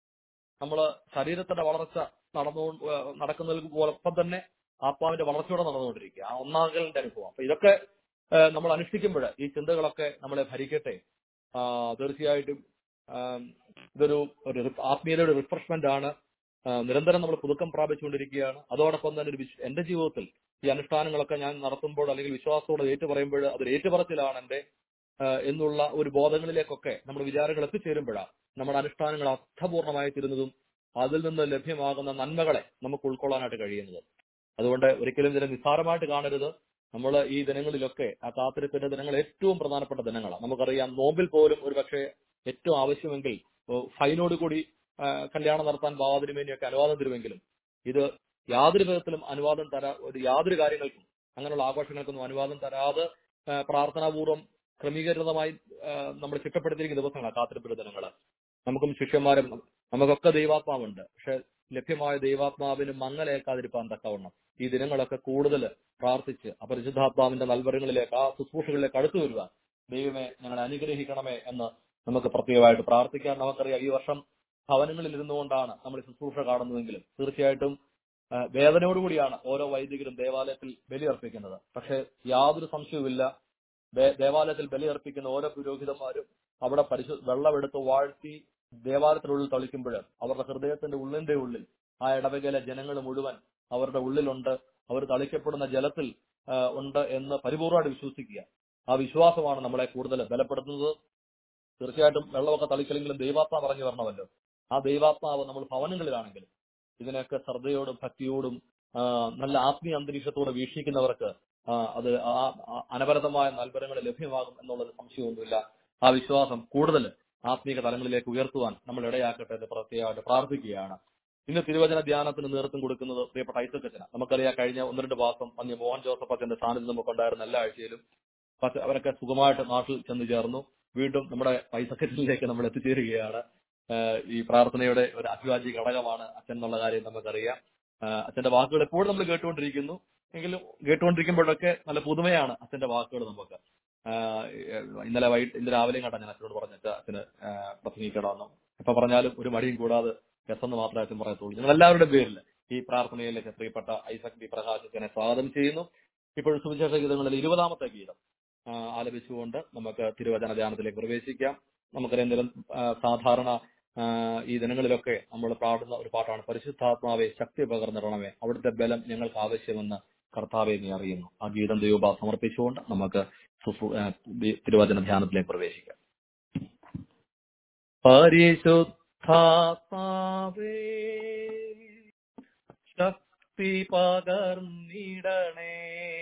നമ്മള് ശരീരത്തിന്റെ വളർച്ച നടന്നു നടക്കുന്നതിനൊപ്പം തന്നെ ആത്മാവിന്റെ വളർച്ചയോടെ നടന്നുകൊണ്ടിരിക്കുക ആ ഒന്നാകലിന്റെ അനുഭവം അപ്പൊ ഇതൊക്കെ ഏഹ്, നമ്മൾ അനുഷ്ഠിക്കുമ്പോൾ ഈ ചിന്തകളൊക്കെ നമ്മളെ ഭരിക്കട്ടെ ആ, തീർച്ചയായിട്ടും ആം, ഇതൊരു ഒരു റി- ആത്മീയതയുടെ റിഫ്രഷ്മെന്റ് ആണ് ആ, നിരന്തരം നമ്മൾ പുതുക്കം പ്രാപിച്ചുകൊണ്ടിരിക്കുകയാണ് അതോടൊപ്പം തന്നെ ഒരു വിശ്- എന്റെ ജീവിതത്തിൽ ഈ അനുഷ്ഠാനങ്ങളൊക്കെ ഞാൻ നടത്തുമ്പോൾ അല്ലെങ്കിൽ വിശ്വാസത്തോടെ ഏറ്റു പറയുമ്പോൾ അതൊരു ഏറ്റുപറച്ചിലാണ് എന്റെ ആ, എന്നുള്ള ഒരു ബോധങ്ങളിലേക്കൊക്കെ നമ്മുടെ വിചാരങ്ങൾ എത്തിച്ചേരുമ്പോഴാണ് നമ്മുടെ അനുഷ്ഠാനങ്ങൾ അർത്ഥപൂർണമായി തീരുന്നതും അതിൽ നിന്ന് ലഭ്യമാകുന്ന നന്മകളെ നമുക്ക് ഉൾക്കൊള്ളാനായിട്ട് കഴിയുന്നത് അതുകൊണ്ട് ഒരിക്കലും ഇതിനെ നിസ്സാരമായിട്ട് കാണരുത് നമ്മൾ ഈ ദിനങ്ങളിലൊക്കെ ആ കാത്തിരിപ്പിന്റെ ദിനങ്ങൾ ഏറ്റവും പ്രധാനപ്പെട്ട ദിനങ്ങളാണ് നമുക്കറിയാം നോമ്പിൽ പോലും ഒരുപക്ഷെ ഏറ്റവും ആവശ്യമെങ്കിൽ ഓ, ഫൈനോട് കൂടി ആ, കല്യാണം നടത്താൻ ബാവാതിരുമേനിയൊക്കെ അനുവാദം തരുമെങ്കിലും ഇത് യാതൊരു വിധത്തിലും അനുവാദം തരാ ഒരു യാതൊരു കാര്യങ്ങൾക്കും അങ്ങനെയുള്ള ആഘോഷങ്ങൾക്കൊന്നും അനുവാദം തരാതെ ആ, പ്രാർത്ഥനാപൂർവ്വം ക്രമീകൃതമായി ആ, നമ്മൾ ചിട്ടപ്പെടുത്തിയിരിക്കുന്ന ദിവസങ്ങളാണ് കാത്തിരിപ്പിന്റെ ദിനങ്ങൾ നമുക്കും ശിഷ്യന്മാരും നമുക്കൊക്കെ ദൈവാത്മാവുണ്ട് പക്ഷെ ലഭ്യമായ ദൈവാത്മാവിന് മങ്ങലേക്കാതിരിക്കാൻ തക്കവണ്ണം ഈ ദിനങ്ങളൊക്കെ കൂടുതൽ പ്രാർത്ഥിച്ച് ആ പരിശുദ്ധാത്മാവിന്റെ നൽവരങ്ങളിലേക്ക് ആ ശുശ്രൂഷകളിലേക്ക് അടുത്തു വരുവാൻ ദൈവമേ ഞങ്ങളെ അനുഗ്രഹിക്കണമേ എന്ന് നമുക്ക് പ്രത്യേകമായിട്ട് പ്രാർത്ഥിക്കാം നമുക്കറിയാം ഈ വർഷം ഭവനങ്ങളിൽ ഇരുന്നുകൊണ്ടാണ് നമ്മൾ ഈ ശുശ്രൂഷ കാണുന്നതെങ്കിലും തീർച്ചയായിട്ടും ആ, വേദനയോടുകൂടിയാണ് ഓരോ വൈദികരും ദേവാലയത്തിൽ ബലിയർപ്പിക്കുന്നത് പക്ഷെ യാതൊരു സംശയവുമില്ല ദേ- ദേവാലയത്തിൽ ബലിയർപ്പിക്കുന്ന ഓരോ പുരോഹിതന്മാരും അവിടെ പരിശു വെള്ളമെടുത്ത് വാഴ്ത്തി ദേവാലയത്തിനുള്ളിൽ തളിക്കുമ്പോൾ അവരുടെ ഹൃദയത്തിന്റെ ഉള്ളിന്റെ ഉള്ളിൽ ആ ഇടവകയിലെ ജനങ്ങൾ മുഴുവൻ അവരുടെ ഉള്ളിലുണ്ട് അവർ തളിക്കപ്പെടുന്ന ജലത്തിൽ ആ, ഉണ്ട് എന്ന് പരിപൂർണമായിട്ട് വിശ്വസിക്കുക ആ വിശ്വാസമാണ് നമ്മളെ കൂടുതൽ ബലപ്പെടുത്തുന്നത് തീർച്ചയായിട്ടും വെള്ളമൊക്കെ തളിക്കലെങ്കിലും ദൈവാത്മാ പറഞ്ഞു വരണമല്ലോ ആ ദൈവാത്മാവ് നമ്മൾ ഭവനങ്ങളിലാണെങ്കിലും ഇതിനൊക്കെ ശ്രദ്ധയോടും ഭക്തിയോടും ആ, നല്ല ആത്മീയ അന്തരീക്ഷത്തോടെ വീക്ഷിക്കുന്നവർക്ക് ആ, അത് ആ ആ അനവരതമായ നൽപരങ്ങൾ ലഭ്യമാകും എന്നുള്ളത് സംശയമൊന്നുമില്ല ആ വിശ്വാസം കൂടുതൽ ആത്മീക തലങ്ങളിലേക്ക് ഉയർത്തുവാൻ നമ്മൾ ഇടയാക്കട്ടെ എന്ന് പ്രത്യേകമായിട്ട് പ്രാർത്ഥിക്കുകയാണ് ഇന്ന് തിരുവചന ധ്യാനത്തിന് നേതൃത്വം കൊടുക്കുന്നത് പ്രിയപ്പെട്ട ഐസക്കച്ചന നമുക്കറിയാം കഴിഞ്ഞ ഒന്ന് രണ്ട് മാസം അന്യ മോഹൻ ജോസഫ് അച്ഛന്റെ സാന്നിധ്യം നമുക്കുണ്ടായിരുന്ന എല്ലാ ആഴ്ചയിലും പക്ഷെ അവരൊക്കെ സുഖമായിട്ട് നാട്ടിൽ ചെന്ന് ചേർന്നു വീണ്ടും നമ്മുടെ ഐസക്കച്ചനിലേക്ക് നമ്മൾ എത്തിച്ചേരുകയാണ് ആഹ് ഈ പ്രാർത്ഥനയുടെ ഒരു അഭിവാജ്യ ഘടകമാണ് അച്ഛൻ എന്നുള്ള കാര്യം നമുക്കറിയാം ആഹ് അച്ഛന്റെ വാക്കുകൾ എപ്പോഴും നമ്മൾ കേട്ടുകൊണ്ടിരിക്കുന്നു എങ്കിലും കേട്ടുകൊണ്ടിരിക്കുമ്പോഴൊക്കെ നല്ല പുതുമയാണ് അച്ഛന്റെ വാക്കുകൾ നമുക്ക് ആഹ് ഇന്നലെ വൈകിട്ട് ഇന്ന് രാവിലെയും കണ്ട ഞാൻ അച്ഛനോട് പറഞ്ഞിട്ട് അച്ഛന് ആഹ് പ്രസംഗിക്കണമെന്ന് എപ്പൊ പറഞ്ഞാലും ഒരു മടിയും കൂടാതെ എസ്സെന്ന് മാത്രമേ അച്ഛൻ പറയത്തുള്ളൂ നിങ്ങൾ എല്ലാവരുടെ പേരിൽ ഈ പ്രാർത്ഥനയിലേക്ക് പ്രിയപ്പെട്ട ഐസക് ബി പ്രകാശ് അച്ഛനെ സ്വാഗതം ചെയ്യുന്നു ഇപ്പോഴും സുവിശേഷ ഗീതങ്ങളിൽ ഇരുപതാമത്തെ ഗീതം ആഹ് ആലപിച്ചുകൊണ്ട് നമുക്ക് തിരുവചന ധ്യാനത്തിലേക്ക് പ്രവേശിക്കാം നമുക്കറിയാം നിരം ആഹ് സാധാരണ ആഹ് ഈ ദിനങ്ങളിലൊക്കെ നമ്മൾ പാടുന്ന ഒരു പാട്ടാണ് പരിശുദ്ധാത്മാവെ ശക്തി പകർന്നിടണമേ അവിടുത്തെ ബലം ഞങ്ങൾക്ക് ആവശ്യമെന്ന് കർത്താവെ നീ അറിയുന്നു ആ ഗീതം ദൈവബ സമർപ്പിച്ചുകൊണ്ട് നമുക്ക് ശുശ്രൂ- ആഹ് ദി- തിരുവചന ധ്യാനത്തിലേക്ക് പ്രവേശിക്കാം പരിശുദ്ധാത്മാവേ ശക്തി പകർന്നിടണേ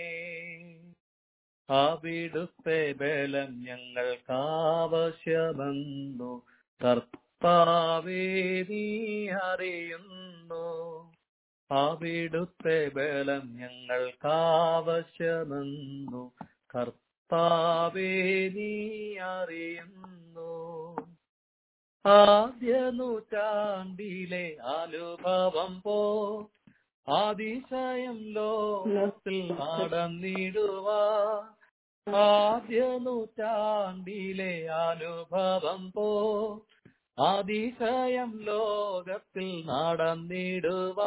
അവിടുത്തെ ബലം ഞങ്ങൾക്കാവശ്യമെന്നു കർത്താവേ നീ അറിയുന്നു അവിടുത്തെ ബലം ഞങ്ങൾക്കാവശ്യമെന്നു കർത്താവേ നീ അറിയുന്നു ആദ്യ നൂറ്റാണ്ടിലെ അനുഭവം പോ അതിശയം ലോകത്തിൽ നടന്നിടുക ആദ്യ നൂറ്റാണ്ടിലെ അനുഭവം പോ അതിശയം ലോകത്തിൽ നടന്നിടുക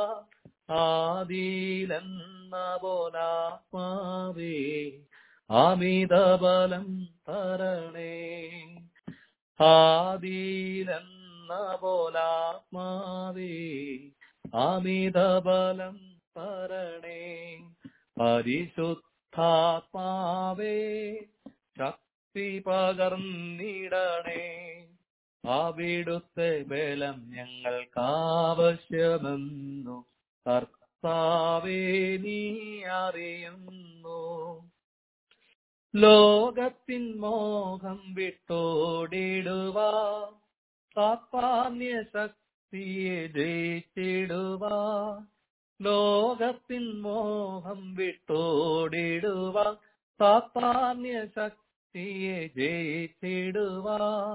ആദിയിലെന്ന പോലാത്മാവേ അമിതബലം തരണേ ആദിയിലെന്ന പോലാത്മാവേ അമിതബലം തരണേ പരിശുദ്ധാത്മാവേ ശക്തി പകർന്നിടണേ അവിടുത്തെ ബലം ഞങ്ങൾക്കാവശ്യമെന്നു കർത്താവേ നീ അറിയുന്നു ലോകത്തിൻ മോഹം വിട്ടോടിടുക സാത്താന്യ ശക്തിയെ ജയിച്ചിടുക ലോകത്തിൻ മോഹം വിട്ടോടിടുക സാത്താന്യ ശക്തിയെ ജയിച്ചിടുക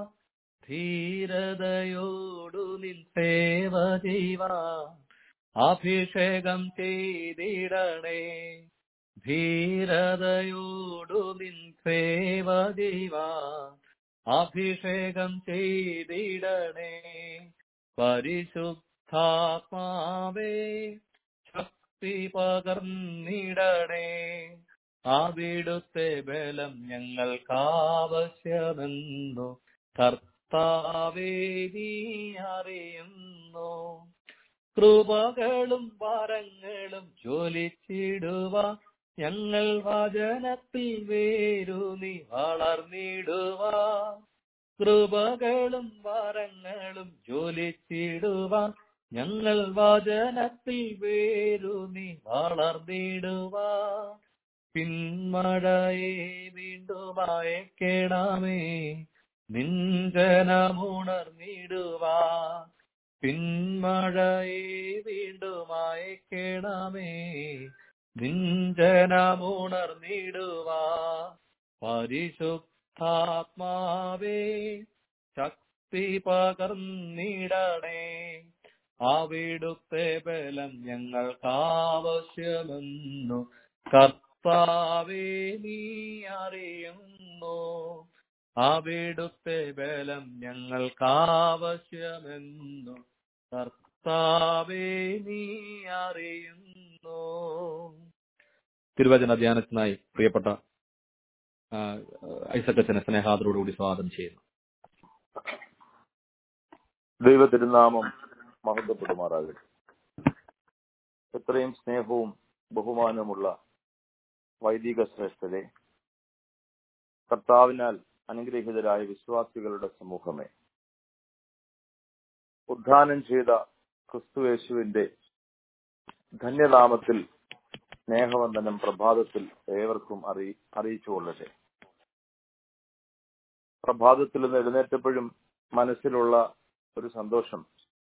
ധീരതയോടു നിൻ സേവ ചെയ്യുവാൻ അഭിഷേകം ചെയ്തിടണേ ധീരതയോടു നിൻ സേവ ചെയ്യുവാൻ അഭിഷേകം ചെയ്തിടണേ പരിശുദ്ധാത്മാവേ ശക്തി പകർന്നിടണേ അവിടുത്തെ ബലം ഞങ്ങൾക്കാവശ്യമെന്നു കർത്താവേ നീ അറിയുന്നു കൃപകളും വരങ്ങളും ജ്വലിച്ചിടുക ഞങ്ങൾ വചനത്തിൽ വേരൂന്നി വളർന്നിടുക കൃപകളും വരങ്ങളും ജ്വലിച്ചിടുക ഞങ്ങൾ വചനത്തിൽ വേരൂന്നി വളർന്നിടുക പിന്മഴയെ വീണ്ടും അയക്കണമേ നിഞ്ചനമുണർന്നിടുക പിന്മഴയെ വീണ്ടും അയക്കണമേ നിഞ്ചനമുണർന്നിടുക പരിശുദ്ധാത്മാവേ ശക്തി പകർന്നിടണേ അവിടുത്തെ ബലം ഞങ്ങൾക്കാവശ്യമെന്നു കർത്താവേ നീ അറിയുന്നു അവിടുത്തെ ബലം ഞങ്ങൾക്കാവശ്യമെന്നു കർത്താവേ നീ അറിയുന്നു തിരുവചന ധ്യാനത്തിനായി പ്രിയപ്പെട്ട ആ, ഐസക്കച്ചനെ സ്നേഹാദരോടുകൂടി സ്വാഗതം ചെയ്യുന്നു ദൈവ തിരുനാമം മഹത്വപ്പെടുമാറാകട്ടെ എത്രയും സ്നേഹവും ബഹുമാനവുമുള്ള വൈദിക ശ്രേഷ്ഠരെ കർത്താവിനാൽ അനുഗ്രഹീതരായ വിശ്വാസികളുടെ സമൂഹമേ ഉദ്ധാനം ചെയ്ത ക്രിസ്തുയേശുവിന്റെ ധന്യനാമത്തിൽ സ്നേഹവന്ദനം പ്രഭാതത്തിൽ ഏവർക്കും അറി അറിയിച്ചു കൊള്ളട്ടെ പ്രഭാതത്തിൽ നിന്ന് എഴുന്നേറ്റപ്പോഴും മനസ്സിലുള്ള ഒരു സന്തോഷം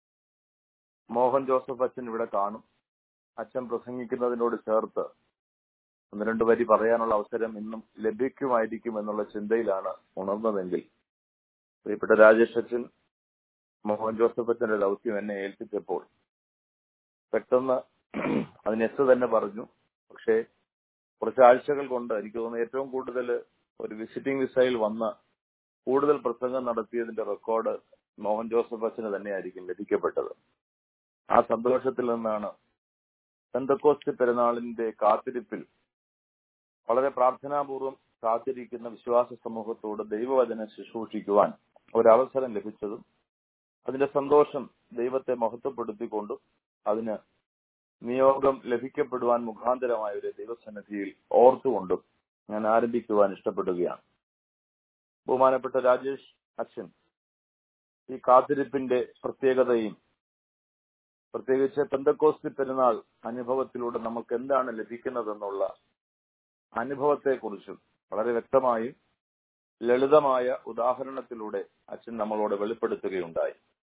മോഹൻ ജോസഫ് അച്ഛൻ ഇവിടെ കാണും അച്ഛൻ പ്രസംഗിക്കുന്നതിനോട് ചേർത്ത് ഒന്ന് രണ്ട് വരി പറയാനുള്ള അവസരം ഇന്നും ലഭിക്കുമായിരിക്കും എന്നുള്ള ചിന്തയിലാണ് ഉണർന്നതെങ്കിൽ പ്രിയപ്പെട്ട രാജേഷ് അച്ഛൻ മോഹൻ ജോസഫ് അച്ഛന്റെ ദൗത്യം എന്നെ ഏൽപ്പിച്ചപ്പോൾ പെട്ടെന്ന് അതിന് എസ് തന്നെ പറഞ്ഞു പക്ഷേ കുറച്ച് ആഴ്ചകൾ കൊണ്ട് എനിക്ക് തോന്നുന്നു ഏറ്റവും കൂടുതൽ ഒരു വിസിറ്റിംഗ് വിസയിൽ വന്ന് കൂടുതൽ പ്രസംഗം നടത്തിയതിന്റെ റെക്കോർഡ് മോഹൻ ജോസഫ് അച്ഛന് തന്നെയായിരിക്കും ലഭിക്കപ്പെട്ടത് ആ സന്തോഷത്തിൽ നിന്നാണ് പെന്തക്കോസ്റ്റ് പെരുന്നാളിന്റെ കാത്തിരിപ്പിൽ വളരെ പ്രാർത്ഥനാപൂർവം കാത്തിരിക്കുന്ന വിശ്വാസ സമൂഹത്തോട് ദൈവവചനം ശുശ്രൂഷിക്കുവാൻ ഒരവസരം ലഭിച്ചതും അതിന്റെ സന്തോഷം ദൈവത്തെ മഹത്വപ്പെടുത്തിക്കൊണ്ടും അതിന് നിയോഗം ലഭിക്കപ്പെടുവാൻ മുഖാന്തരമായ ഒരു ദൈവസന്നിധിയിൽ ഓർത്തുകൊണ്ടും ഞാൻ ആരംഭിക്കുവാൻ ഇഷ്ടപ്പെടുകയാണ് ബഹുമാനപ്പെട്ട രാജേഷ് അച്ഛൻ ഈ കാത്തിരിപ്പിന്റെ പ്രത്യേകതയും പ്രത്യേകിച്ച് പെന്തക്കോസ്തി പെരുന്നാൾ അനുഭവത്തിലൂടെ നമുക്ക് എന്താണ് ലഭിക്കുന്നതെന്നുള്ള അനുഭവത്തെക്കുറിച്ചും വളരെ വ്യക്തമായും ലളിതമായ ഉദാഹരണത്തിലൂടെ അച്ഛൻ നമ്മളോട് വെളിപ്പെടുത്തുകയുണ്ടായി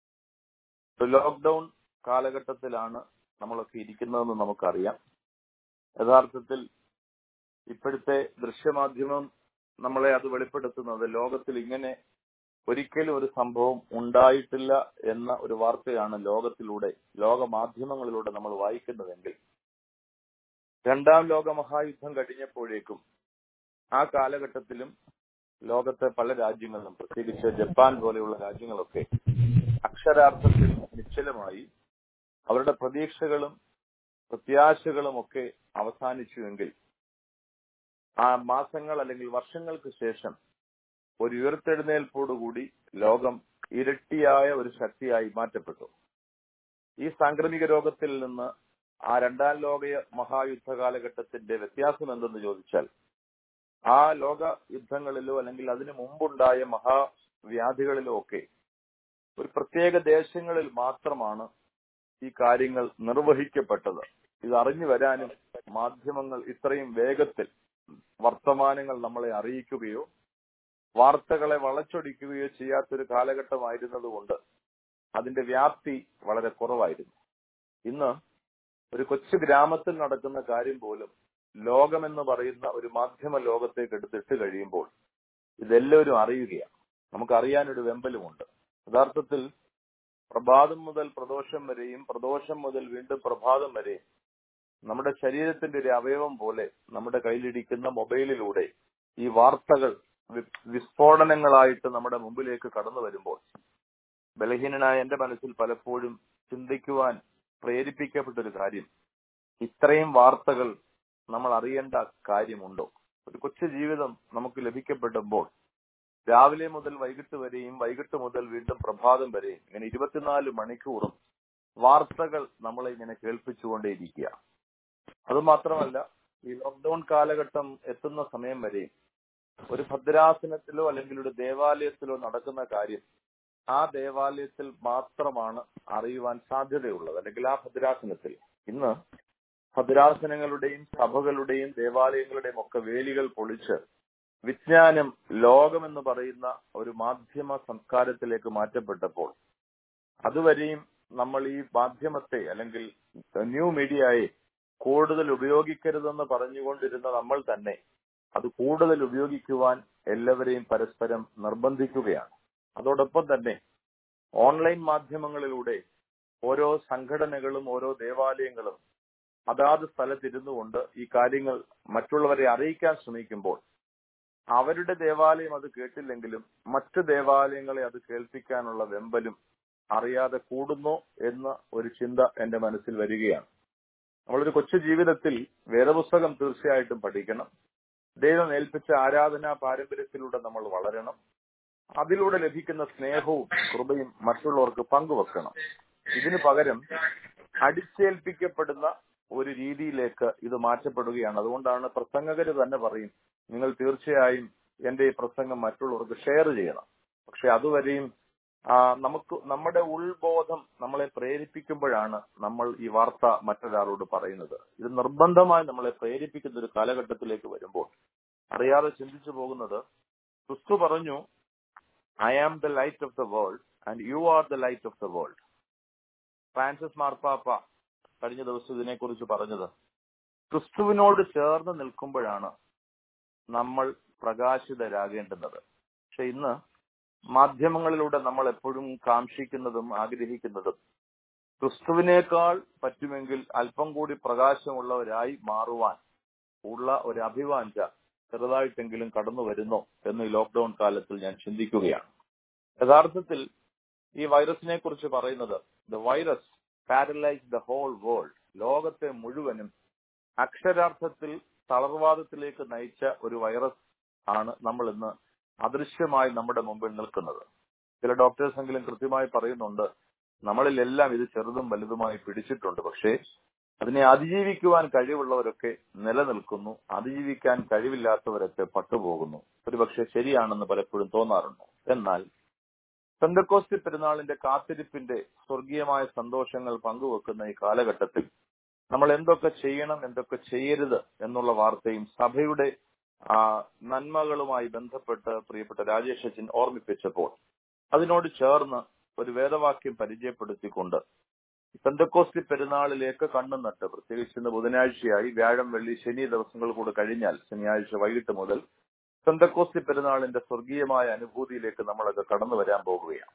ലോക്ക്ഡൌൺ കാലഘട്ടത്തിലാണ് നമ്മളൊക്കെ ഇരിക്കുന്നതെന്ന് നമുക്കറിയാം യഥാർത്ഥത്തിൽ ഇപ്പോഴത്തെ ദൃശ്യമാധ്യമം നമ്മളെ അത് വെളിപ്പെടുത്തുന്നത് ലോകത്തിൽ ഇങ്ങനെ ഒരിക്കലും ഒരു സംഭവം ഉണ്ടായിട്ടില്ല എന്ന ഒരു വാർത്തയാണ് ലോകത്തിലൂടെ ലോക മാധ്യമങ്ങളിലൂടെ നമ്മൾ വായിക്കുന്നതെങ്കിൽ രണ്ടാം ലോക മഹായുദ്ധം കഴിഞ്ഞപ്പോഴേക്കും ആ കാലഘട്ടത്തിലും ലോകത്തെ പല രാജ്യങ്ങളിലും പ്രത്യേകിച്ച് ജപ്പാൻ പോലെയുള്ള രാജ്യങ്ങളൊക്കെ അക്ഷരാർത്ഥത്തിൽ നിശ്ചലമായി അവരുടെ പ്രതീക്ഷകളും പ്രത്യാശകളും ഒക്കെ അവസാനിച്ചുവെങ്കിൽ ആ മാസങ്ങൾ അല്ലെങ്കിൽ വർഷങ്ങൾക്ക് ശേഷം ഒരു ഉയർത്തെഴുന്നേൽപ്പോടുകൂടി ലോകം ഇരട്ടിയായ ഒരു ശക്തിയായി മാറ്റപ്പെട്ടു ഈ സാംക്രമിക രോഗത്തിൽ നിന്ന് ആ രണ്ടാം ലോക മഹായുദ്ധ കാലഘട്ടത്തിന്റെ വ്യത്യാസം എന്തെന്ന് ചോദിച്ചാൽ ആ ലോക യുദ്ധങ്ങളിലോ അല്ലെങ്കിൽ അതിനു മുമ്പുണ്ടായ മഹാവ്യാധികളിലോ ഒക്കെ ഒരു പ്രത്യേക ദേശങ്ങളിൽ മാത്രമാണ് ഈ കാര്യങ്ങൾ നിർവഹിക്കപ്പെട്ടത് ഇത് അറിഞ്ഞു വരാനും മാധ്യമങ്ങൾ ഇത്രയും വേഗത്തിൽ വർത്തമാനങ്ങൾ നമ്മളെ അറിയിക്കുകയോ വാർത്തകളെ വളച്ചൊടിക്കുകയോ ചെയ്യാത്തൊരു കാലഘട്ടമായിരുന്നതുകൊണ്ട് അതിന്റെ വ്യാപ്തി വളരെ കുറവായിരുന്നു ഇന്ന് ഒരു കൊച്ചു ഗ്രാമത്തിൽ നടക്കുന്ന കാര്യം പോലും ലോകമെന്ന് പറയുന്ന ഒരു മാധ്യമ ലോകത്തേക്ക് എടുത്തിട്ട് കഴിയുമ്പോൾ ഇതെല്ലാവരും അറിയുകയാണ് നമുക്കറിയാനൊരു വെമ്പലുമുണ്ട് യഥാർത്ഥത്തിൽ പ്രഭാതം മുതൽ പ്രദോഷം വരെയും പ്രദോഷം മുതൽ വീണ്ടും പ്രഭാതം വരെയും നമ്മുടെ ശരീരത്തിന്റെ ഒരു അവയവം പോലെ നമ്മുടെ കയ്യിലിരിക്കുന്ന മൊബൈലിലൂടെ ഈ വാർത്തകൾ വിസ്ഫോടനങ്ങളായിട്ട് നമ്മുടെ മുമ്പിലേക്ക് കടന്നു വരുമ്പോൾ ബലഹീനനായ എന്റെ മനസ്സിൽ പലപ്പോഴും ചിന്തിക്കുവാൻ പ്രേരിപ്പിക്കപ്പെട്ട ഒരു കാര്യം ഇത്രയും വാർത്തകൾ നമ്മൾ അറിയേണ്ട കാര്യമുണ്ടോ ഒരു കൊച്ചു ജീവിതം നമുക്ക് ലഭിക്കപ്പെടുമ്പോൾ രാവിലെ മുതൽ വൈകിട്ട് വരെയും വൈകിട്ട് മുതൽ വീണ്ടും പ്രഭാതം വരെയും ഇങ്ങനെ ഇരുപത്തിനാല് മണിക്കൂറും വാർത്തകൾ നമ്മളെ ഇങ്ങനെ കേൾപ്പിച്ചുകൊണ്ടേയിരിക്കുക അതുമാത്രമല്ല ഈ ലോക്ക്ഡൌൺ കാലഘട്ടം എത്തുന്ന സമയം വരെയും ഒരു ഭദ്രാസനത്തിലോ അല്ലെങ്കിൽ ഒരു ദേവാലയത്തിലോ നടക്കുന്ന കാര്യം ആ ദേവാലയത്തിൽ മാത്രമാണ് അറിയുവാൻ സാധ്യതയുള്ളത് അല്ലെങ്കിൽ ആ ഭദ്രാസനത്തിൽ ഇന്ന് ഭദ്രാസനങ്ങളുടെയും സഭകളുടെയും ദേവാലയങ്ങളുടെയും ഒക്കെ വേലികൾ പൊളിച്ച് വിജ്ഞാനം ലോകമെന്ന് പറയുന്ന ഒരു മാധ്യമ സംസ്കാരത്തിലേക്ക് മാറ്റപ്പെട്ടപ്പോൾ അതുവരെയും നമ്മൾ ഈ മാധ്യമത്തെ അല്ലെങ്കിൽ ന്യൂ മീഡിയയെ കൂടുതൽ ഉപയോഗിക്കരുതെന്ന് പറഞ്ഞുകൊണ്ടിരുന്ന നമ്മൾ തന്നെ അത് കൂടുതൽ ഉപയോഗിക്കുവാൻ എല്ലാവരെയും പരസ്പരം നിർബന്ധിക്കുകയാണ് അതോടൊപ്പം തന്നെ ഓൺലൈൻ മാധ്യമങ്ങളിലൂടെ ഓരോ സംഘടനകളും ഓരോ ദേവാലയങ്ങളും അതാത് സ്ഥലത്തിരുന്നു കൊണ്ട് ഈ കാര്യങ്ങൾ മറ്റുള്ളവരെ അറിയിക്കാൻ ശ്രമിക്കുമ്പോൾ അവരുടെ ദേവാലയം അത് കേട്ടില്ലെങ്കിലും മറ്റു ദേവാലയങ്ങളെ അത് കേൾപ്പിക്കാനുള്ള വെമ്പലും അറിയാതെ കൂടുന്നു എന്ന ഒരു ചിന്ത എന്റെ മനസ്സിൽ വരികയാണ് നമ്മളൊരു കൊച്ചു ജീവിതത്തിൽ വേദപുസ്തകം തീർച്ചയായിട്ടും പഠിക്കണം ദൈവം ഏൽപ്പിച്ച ആരാധനാ പാരമ്പര്യത്തിലൂടെ നമ്മൾ വളരണം അതിലൂടെ ലഭിക്കുന്ന സ്നേഹവും കൃപയും മറ്റുള്ളവർക്ക് പങ്കുവെക്കണം ഇതിനു പകരം അടിച്ചേൽപ്പിക്കപ്പെടുന്ന ഒരു രീതിയിലേക്ക് ഇത് മാറ്റപ്പെടുകയാണ് അതുകൊണ്ടാണ് പ്രസംഗകര് തന്നെ പറയും നിങ്ങൾ തീർച്ചയായും എന്റെ ഈ പ്രസംഗം മറ്റുള്ളവർക്ക് ഷെയർ ചെയ്യണം പക്ഷെ അതുവരെയും ആ, നമുക്ക് നമ്മുടെ ഉൾബോധം നമ്മളെ പ്രേരിപ്പിക്കുമ്പോഴാണ് നമ്മൾ ഈ വാർത്ത മറ്റൊരാളോട് പറയുന്നത് ഇത് നിർബന്ധമായി നമ്മളെ പ്രേരിപ്പിക്കുന്ന ഒരു കാലഘട്ടത്തിലേക്ക് വരുമ്പോൾ അറിയാതെ ചിന്തിച്ചു പോകുന്നത് ക്രിസ്തു പറഞ്ഞു I am the light of the world and you are the light of the world Francis മാർപ്പാപ്പ കഴിഞ്ഞ ദിവസം ഇതിനെക്കുറിച്ച് പറഞ്ഞത് ക്രിസ്തുവിനോട് ചേർന്ന് നിൽക്കുമ്പോഴാണ് നമ്മൾ പ്രകാശിതരാകേണ്ടുന്നത് പക്ഷെ ഇന്ന് മാധ്യമങ്ങളിലൂടെ നമ്മൾ എപ്പോഴും കാക്ഷിക്കുന്നതും ആഗ്രഹിക്കുന്നതും ക്രിസ്തുവിനേക്കാൾ പറ്റുമെങ്കിൽ അല്പം കൂടി പ്രകാശമുള്ളവരായി മാറുവാൻ ഉള്ള ഒരു അഭിവാഞ്ച ചെറുതായിട്ടെങ്കിലും കടന്നു വരുന്നോ എന്ന് ഈ ലോക്ക്ഡൌൺ കാലത്തിൽ ഞാൻ ചിന്തിക്കുകയാണ് യഥാർത്ഥത്തിൽ ഈ വൈറസിനെ കുറിച്ച് പറയുന്നത് the virus paralyse the whole world ലോകത്തെ മുഴുവനും അക്ഷരാർത്ഥത്തിൽ തളർവാദത്തിലേക്ക് നയിച്ച ഒരു വൈറസ് ആണ് നമ്മൾ ഇന്ന് അദൃശ്യമായി നമ്മുടെ മുമ്പിൽ നിൽക്കുന്നത് ചില ഡോക്ടേഴ്സ് എങ്കിലും കൃത്യമായി പറയുന്നുണ്ട് നമ്മളിലെല്ലാം ഇത് ചെറുതും വലുതുമായി പിടിച്ചിട്ടുണ്ട് പക്ഷേ അതിനെ അതിജീവിക്കുവാൻ കഴിവുള്ളവരൊക്കെ നിലനിൽക്കുന്നു അതിജീവിക്കാൻ കഴിവില്ലാത്തവരൊക്കെ പട്ടുപോകുന്നു ഒരുപക്ഷെ ശരിയാണെന്ന് പലപ്പോഴും തോന്നാറുണ്ട് എന്നാൽ പെന്തക്കോസ്തി പെരുന്നാളിന്റെ കാത്തിരിപ്പിന്റെ സ്വർഗീയമായ സന്തോഷങ്ങൾ പങ്കുവെക്കുന്ന ഈ കാലഘട്ടത്തിൽ നമ്മൾ എന്തൊക്കെ ചെയ്യണം എന്തൊക്കെ ചെയ്യരുത് എന്നുള്ള വാർത്തയും സഭയുടെ ആ നന്മകളുമായി ബന്ധപ്പെട്ട് പ്രിയപ്പെട്ട രാജേഷ് അച്ഛൻ ഓർമ്മിപ്പിച്ചപ്പോൾ അതിനോട് ചേർന്ന് ഒരു വേദവാക്യം പരിചയപ്പെടുത്തിക്കൊണ്ട് പെന്തക്കോസ്തി പെരുന്നാളിലേക്ക് കണ്ണു നട്ട് പ്രത്യേകിച്ച് ഇന്ന് ബുധനാഴ്ചയായി വ്യാഴം വെള്ളി ശനി ദിവസങ്ങൾ കൂടെ കഴിഞ്ഞാൽ ശനിയാഴ്ച വൈകിട്ട് മുതൽ പെന്തക്കോസ്തി പെരുന്നാളിന്റെ സ്വർഗീയമായ അനുഭൂതിയിലേക്ക് നമ്മളൊക്കെ കടന്നു വരാൻ പോകുകയാണ്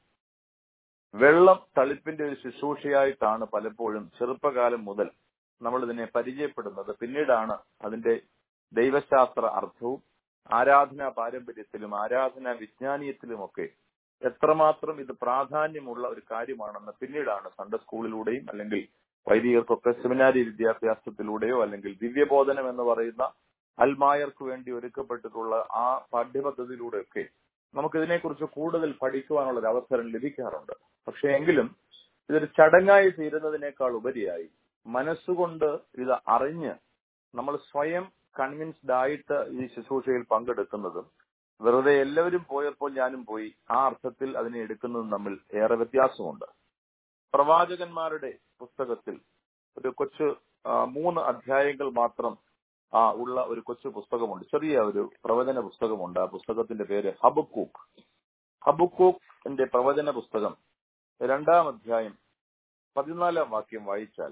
വെള്ളം തളിപ്പിന്റെ ഒരു ശുശ്രൂഷയായിട്ടാണ് പലപ്പോഴും ചെറുപ്പകാലം മുതൽ നമ്മൾ ഇതിനെ പരിചയപ്പെടുന്നത് പിന്നീടാണ് അതിന്റെ ദൈവശാസ്ത്ര അർത്ഥവും ആരാധനാ പാരമ്പര്യത്തിലും ആരാധനാ വിജ്ഞാനീയത്തിലുമൊക്കെ എത്രമാത്രം ഇത് പ്രാധാന്യമുള്ള ഒരു കാര്യമാണെന്ന് പിന്നീടാണ് സൺഡേ സ്കൂളിലൂടെയും അല്ലെങ്കിൽ വൈദികർക്കൊക്കെ സെമിനാരി വിദ്യാഭ്യാസത്തിലൂടെയോ അല്ലെങ്കിൽ ദിവ്യബോധനം എന്ന് പറയുന്ന അൽമായർക്ക് വേണ്ടി ഒരുക്കപ്പെട്ടിട്ടുള്ള ആ പാഠ്യപദ്ധതിയിലൂടെയൊക്കെ നമുക്ക് ഇതിനെക്കുറിച്ച് കൂടുതൽ പഠിക്കുവാനുള്ള ഒരു അവസരം ലഭിക്കാറുണ്ട് പക്ഷെ എങ്കിലും ഇതൊരു ചടങ്ങായി തീരുന്നതിനേക്കാൾ ഉപരിയായി മനസ്സുകൊണ്ട് ഇത് അറിഞ്ഞ് നമ്മൾ സ്വയം കൺവിൻസ്ഡ് ആയിട്ട് ഈ ശുശ്രൂഷയിൽ പങ്കെടുക്കുന്നതും വെറുതെ എല്ലാവരും പോയപ്പോൾ ഞാനും പോയി ആ അർത്ഥത്തിൽ അതിനെ എടുക്കുന്നതും തമ്മിൽ ഏറെ വ്യത്യാസമുണ്ട് പ്രവാചകന്മാരുടെ പുസ്തകത്തിൽ ഒരു കൊച്ചു ആ, മൂന്ന് അധ്യായങ്ങൾ മാത്രം ആ, ഉള്ള ഒരു കൊച്ചു പുസ്തകമുണ്ട് ചെറിയ ഒരു പ്രവചന പുസ്തകമുണ്ട് ആ പുസ്തകത്തിന്റെ പേര് ഹബക്കൂക്ക് ഹബക്കൂക്കിന്റെ പ്രവചന പുസ്തകം രണ്ടാം അധ്യായം പതിനാലാം വാക്യം വായിച്ചാൽ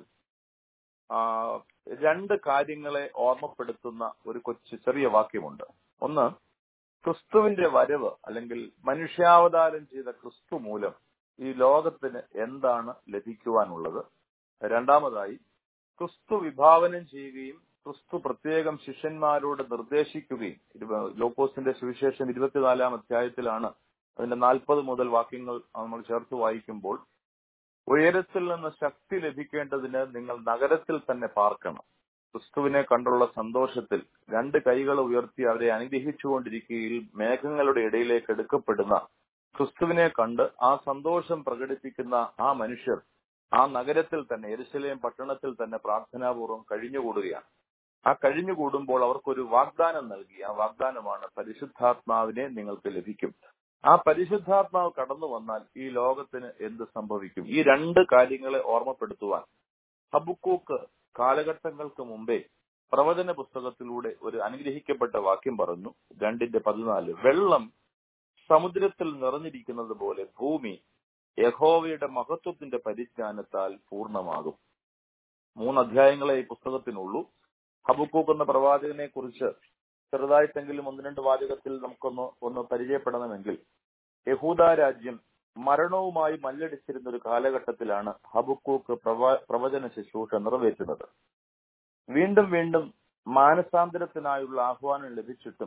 ആ, രണ്ട് കാര്യങ്ങളെ ഓർമ്മപ്പെടുത്തുന്ന ഒരു കൊച്ചു ചെറിയ വാക്യമുണ്ട് ഒന്ന് ക്രിസ്തുവിന്റെ വരവ് അല്ലെങ്കിൽ മനുഷ്യാവതാരം ചെയ്ത ക്രിസ്തു മൂലം ഈ ലോകത്തിന് എന്താണ് ലഭിക്കുവാനുള്ളത് രണ്ടാമതായി ക്രിസ്തു വിഭാവനം ചെയ്യുകയും ക്രിസ്തു പ്രത്യേകം ശിഷ്യന്മാരോട് നിർദ്ദേശിക്കുകയും ഇരുപ- ലോക്കോസിന്റെ സുവിശേഷം ഇരുപത്തിനാലാം അധ്യായത്തിലാണ് അതിന്റെ നാൽപ്പത് മുതൽ വാക്യങ്ങൾ നമ്മൾ ചേർത്ത് വായിക്കുമ്പോൾ ഉയരത്തിൽ നിന്ന് ശക്തി ലഭിക്കേണ്ടതിന് നിങ്ങൾ നഗരത്തിൽ തന്നെ പാർക്കണം ക്രിസ്തുവിനെ കണ്ടുള്ള സന്തോഷത്തിൽ രണ്ട് കൈകൾ ഉയർത്തി അവരെ അനുഗ്രഹിച്ചുകൊണ്ടിരിക്കുകയിൽ മേഘങ്ങളുടെ ഇടയിലേക്ക് എടുക്കപ്പെടുന്ന ക്രിസ്തുവിനെ കണ്ട് ആ സന്തോഷം പ്രകടിപ്പിക്കുന്ന ആ മനുഷ്യർ ആ നഗരത്തിൽ തന്നെ എരുസലേം പട്ടണത്തിൽ തന്നെ പ്രാർത്ഥനാപൂർവ്വം കഴിഞ്ഞുകൂടുകയാണ് ആ കഴിഞ്ഞുകൂടുമ്പോൾ അവർക്കൊരു വാഗ്ദാനം നൽകി ആ വാഗ്ദാനമാണ് പരിശുദ്ധാത്മാവിനെ നിങ്ങൾക്ക് ലഭിക്കും ആ പരിശുദ്ധാത്മാവ് കടന്നു വന്നാൽ ഈ ലോകത്തിന് എന്ത് സംഭവിക്കും ഈ രണ്ട് കാര്യങ്ങളെ ഓർമ്മപ്പെടുത്തുവാൻ ഹബുക്കൂക്ക് കാലഘട്ടങ്ങൾക്ക് മുമ്പേ പ്രവചന പുസ്തകത്തിലൂടെ ഒരു അനുഗ്രഹിക്കപ്പെട്ട വാക്യം പറഞ്ഞു രണ്ടിന്റെ പതിനാല് വെള്ളം സമുദ്രത്തിൽ നിറഞ്ഞിരിക്കുന്നത് പോലെ ഭൂമി യഹോവയുടെ മഹത്വത്തിന്റെ പരിജ്ഞാനത്താൽ പൂർണ്ണമാകും മൂന്ന് അധ്യായങ്ങളെ ഈ പുസ്തകത്തിനുള്ളൂ ഹബുക്കൂക്ക് എന്ന പ്രവാചകനെ കുറിച്ച് ചെറുതായിട്ടെങ്കിലും ഒന്ന് രണ്ട് വാചകത്തിൽ നമുക്കൊന്ന് ഒന്ന് പരിചയപ്പെടണമെങ്കിൽ യഹൂദ രാജ്യം മരണവുമായി മല്ലടിച്ചിരുന്ന ഒരു കാലഘട്ടത്തിലാണ് ഹബുക്കൂക്ക് പ്രവ- പ്രവചന ശുശ്രൂഷ നിറവേറ്റുന്നത് വീണ്ടും വീണ്ടും മാനസാന്തരത്തിനായുള്ള ആഹ്വാനം ലഭിച്ചിട്ടും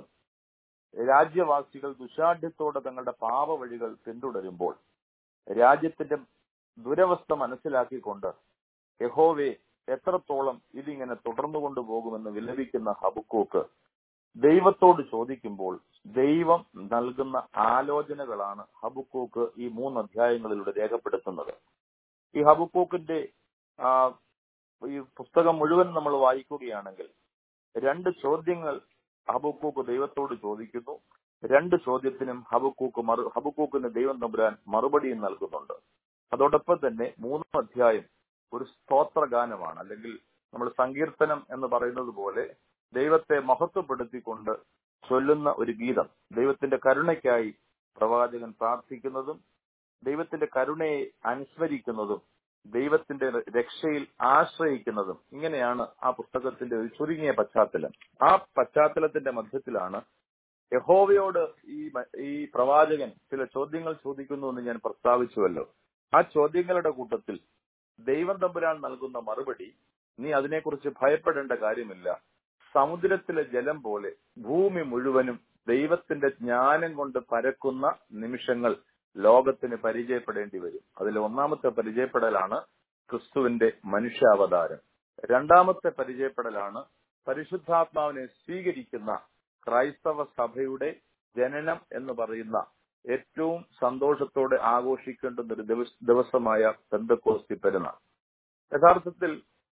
രാജ്യവാസികൾ ദുശാഠ്യത്തോടെ തങ്ങളുടെ പാപവഴികൾ പിന്തുടരുമ്പോൾ രാജ്യത്തിന്റെ ദുരവസ്ഥ മനസ്സിലാക്കിക്കൊണ്ട് യഹോവെ എത്രത്തോളം ഇതിങ്ങനെ തുടർന്നു കൊണ്ടുപോകുമെന്ന് വിലപിക്കുന്ന ഹബുക്കൂക്ക് ദൈവത്തോട് ചോദിക്കുമ്പോൾ ദൈവം നൽകുന്ന ആലോചനകളാണ് ഹബുക്കൂക്ക് ഈ മൂന്ന് അധ്യായങ്ങളിലൂടെ രേഖപ്പെടുത്തുന്നത് ഈ ഹബുക്കൂക്കിന്റെ ആ, ഈ പുസ്തകം മുഴുവൻ നമ്മൾ വായിക്കുകയാണെങ്കിൽ രണ്ട് ചോദ്യങ്ങൾ ഹബുക്കൂക്ക് ദൈവത്തോട് ചോദിക്കുന്നു രണ്ട് ചോദ്യത്തിനും ഹബക്കൂക്ക് മറു ഹബക്കൂക്കിന് ദൈവം തമ്പുരാൻ മറുപടിയും നൽകുന്നുണ്ട് അതോടൊപ്പം തന്നെ മൂന്നാം അധ്യായം ഒരു സ്തോത്ര ഗാനമാണ് അല്ലെങ്കിൽ നമ്മൾ സങ്കീർത്തനം എന്ന് പറയുന്നത് പോലെ ദൈവത്തെ മഹത്വപ്പെടുത്തിക്കൊണ്ട് ചൊല്ലുന്ന ഒരു ഗീതം ദൈവത്തിന്റെ കരുണയ്ക്കായി പ്രവാചകൻ പ്രാർത്ഥിക്കുന്നതും ദൈവത്തിന്റെ കരുണയെ അനുസ്മരിക്കുന്നതും ദൈവത്തിന്റെ രക്ഷയിൽ ആശ്രയിക്കുന്നതും ഇങ്ങനെയാണ് ആ പുസ്തകത്തിന്റെ ഒരു ചുരുങ്ങിയ പശ്ചാത്തലം ആ പശ്ചാത്തലത്തിന്റെ മധ്യത്തിലാണ് യഹോവയോട് ഈ മ- ഈ പ്രവാചകൻ ചില ചോദ്യങ്ങൾ ചോദിക്കുന്നു എന്ന് ഞാൻ പ്രസ്താവിച്ചുവല്ലോ ആ ചോദ്യങ്ങളുടെ കൂട്ടത്തിൽ ദൈവം തമ്പുരാൻ നൽകുന്ന മറുപടി നീ അതിനെക്കുറിച്ച് ഭയപ്പെടേണ്ട കാര്യമില്ല സമുദ്രത്തിലെ ജലം പോലെ ഭൂമി മുഴുവനും ദൈവത്തിന്റെ ജ്ഞാനം കൊണ്ട് പരക്കുന്ന നിമിഷങ്ങൾ ലോകത്തിന് പരിചയപ്പെടേണ്ടി വരും അതിൽ ഒന്നാമത്തെ പരിചയപ്പെടലാണ് ക്രിസ്തുവിന്റെ മനുഷ്യാവതാരം രണ്ടാമത്തെ പരിചയപ്പെടലാണ് പരിശുദ്ധാത്മാവിനെ സ്വീകരിക്കുന്ന ക്രൈസ്തവ സഭയുടെ ജനനം എന്ന് പറയുന്ന ഏറ്റവും സന്തോഷത്തോടെ ആഘോഷിക്കേണ്ടുന്ന ഒരു ദിവസ- ദിവസമായ പെന്തക്കോസ്തി പെരുന്നാൾ യഥാർത്ഥത്തിൽ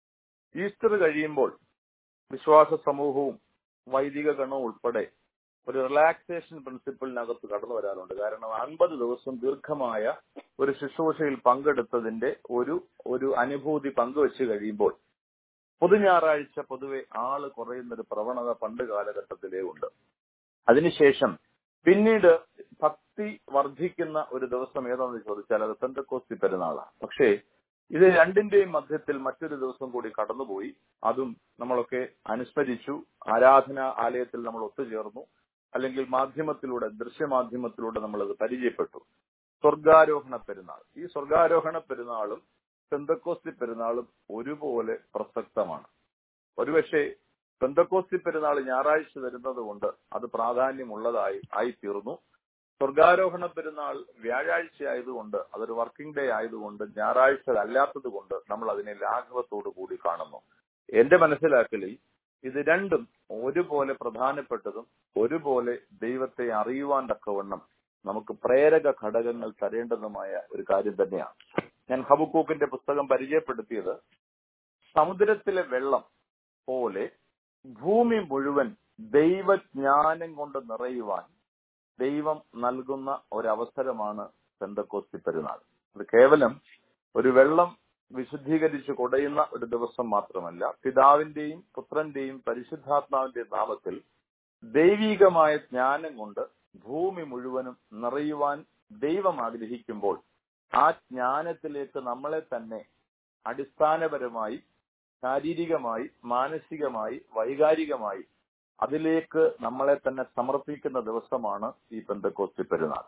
ഈസ്റ്റർ കഴിയുമ്പോൾ വിശ്വാസ സമൂഹവും വൈദിക ഗണവും ഉൾപ്പെടെ ഒരു റിലാക്സേഷൻ പ്രിൻസിപ്പിളിനകത്ത് കടന്നു വരാറുണ്ട് കാരണം അൻപത് ദിവസം ദീർഘമായ ഒരു ശുശ്രൂഷയിൽ പങ്കെടുത്തതിന്റെ ഒരു ഒരു അനുഭൂതി പങ്കുവെച്ച് കഴിയുമ്പോൾ പൊതു ഞായറാഴ്ച പൊതുവെ ആള് കുറയുന്ന ഒരു പ്രവണത പണ്ട് കാലഘട്ടത്തിലേ ഉണ്ട് അതിനുശേഷം പിന്നീട് ഭക്തി വർദ്ധിക്കുന്ന ഒരു ദിവസം ഏതാണെന്ന് ചോദിച്ചാൽ അത് പെന്തക്കോസ്തി പെരുന്നാളാണ് പക്ഷേ ഇത് രണ്ടിന്റെയും മധ്യത്തിൽ മറ്റൊരു ദിവസം കൂടി കടന്നുപോയി അതും നമ്മളൊക്കെ അനുസ്മരിച്ചു ആരാധന ആലയത്തിൽ നമ്മൾ ഒത്തുചേർന്നു അല്ലെങ്കിൽ മാധ്യമത്തിലൂടെ ദൃശ്യമാധ്യമത്തിലൂടെ നമ്മൾ അത് പരിചയപ്പെട്ടു സ്വർഗാരോഹണ പെരുന്നാൾ ഈ സ്വർഗാരോഹണ പെരുന്നാളും പെന്തക്കോസ്തി പെരുന്നാളും ഒരുപോലെ പ്രസക്തമാണ് ഒരുപക്ഷെ പെന്തക്കോസ്തി പെരുന്നാൾ ഞായറാഴ്ച വരുന്നത് കൊണ്ട് അത് പ്രാധാന്യമുള്ളതായി ആയിത്തീർന്നു സ്വർഗാരോഹണ പെരുന്നാൾ വ്യാഴാഴ്ച ആയതുകൊണ്ട് അതൊരു വർക്കിംഗ് ഡേ ആയതുകൊണ്ട് ഞായറാഴ്ച അല്ലാത്തത് കൊണ്ട് നമ്മൾ അതിനെ ലാഘവത്തോടു കൂടി കാണുന്നു എന്റെ മനസ്സിലാക്കലിൽ ഇത് രണ്ടും ഒരുപോലെ പ്രധാനപ്പെട്ടതും ഒരുപോലെ ദൈവത്തെ അറിയുവാൻ തക്കവണ്ണം നമുക്ക് പ്രേരക ഘടകങ്ങൾ തരേണ്ടതുമായ ഒരു കാര്യം തന്നെയാണ് ഞാൻ ഹബുക്കൂക്കിന്റെ പുസ്തകം പരിചയപ്പെടുത്തിയത് സമുദ്രത്തിലെ വെള്ളം പോലെ ഭൂമി മുഴുവൻ ദൈവജ്ഞാനം കൊണ്ട് നിറയുവാൻ ദൈവം നൽകുന്ന ഒരവസരമാണ് പെന്തക്കോസ്തി പെരുന്നാൾ അത് കേവലം ഒരു വെള്ളം വിശുദ്ധീകരിച്ച് കൊടയുന്ന ഒരു ദിവസം മാത്രമല്ല പിതാവിന്റെയും പുത്രന്റെയും പരിശുദ്ധാത്മാവിന്റെയും നാമത്തിൽ ദൈവികമായ ജ്ഞാനം കൊണ്ട് ഭൂമി മുഴുവനും നിറയുവാൻ ദൈവം ആഗ്രഹിക്കുമ്പോൾ ആ ജ്ഞാനത്തിലേക്ക് നമ്മളെ തന്നെ അടിസ്ഥാനപരമായി ശാരീരികമായി മാനസികമായി വൈകാരികമായി അതിലേക്ക് നമ്മളെ തന്നെ സമർപ്പിക്കുന്ന ദിവസമാണ് ഈ പെന്തക്കോസ്തി പെരുന്നാൾ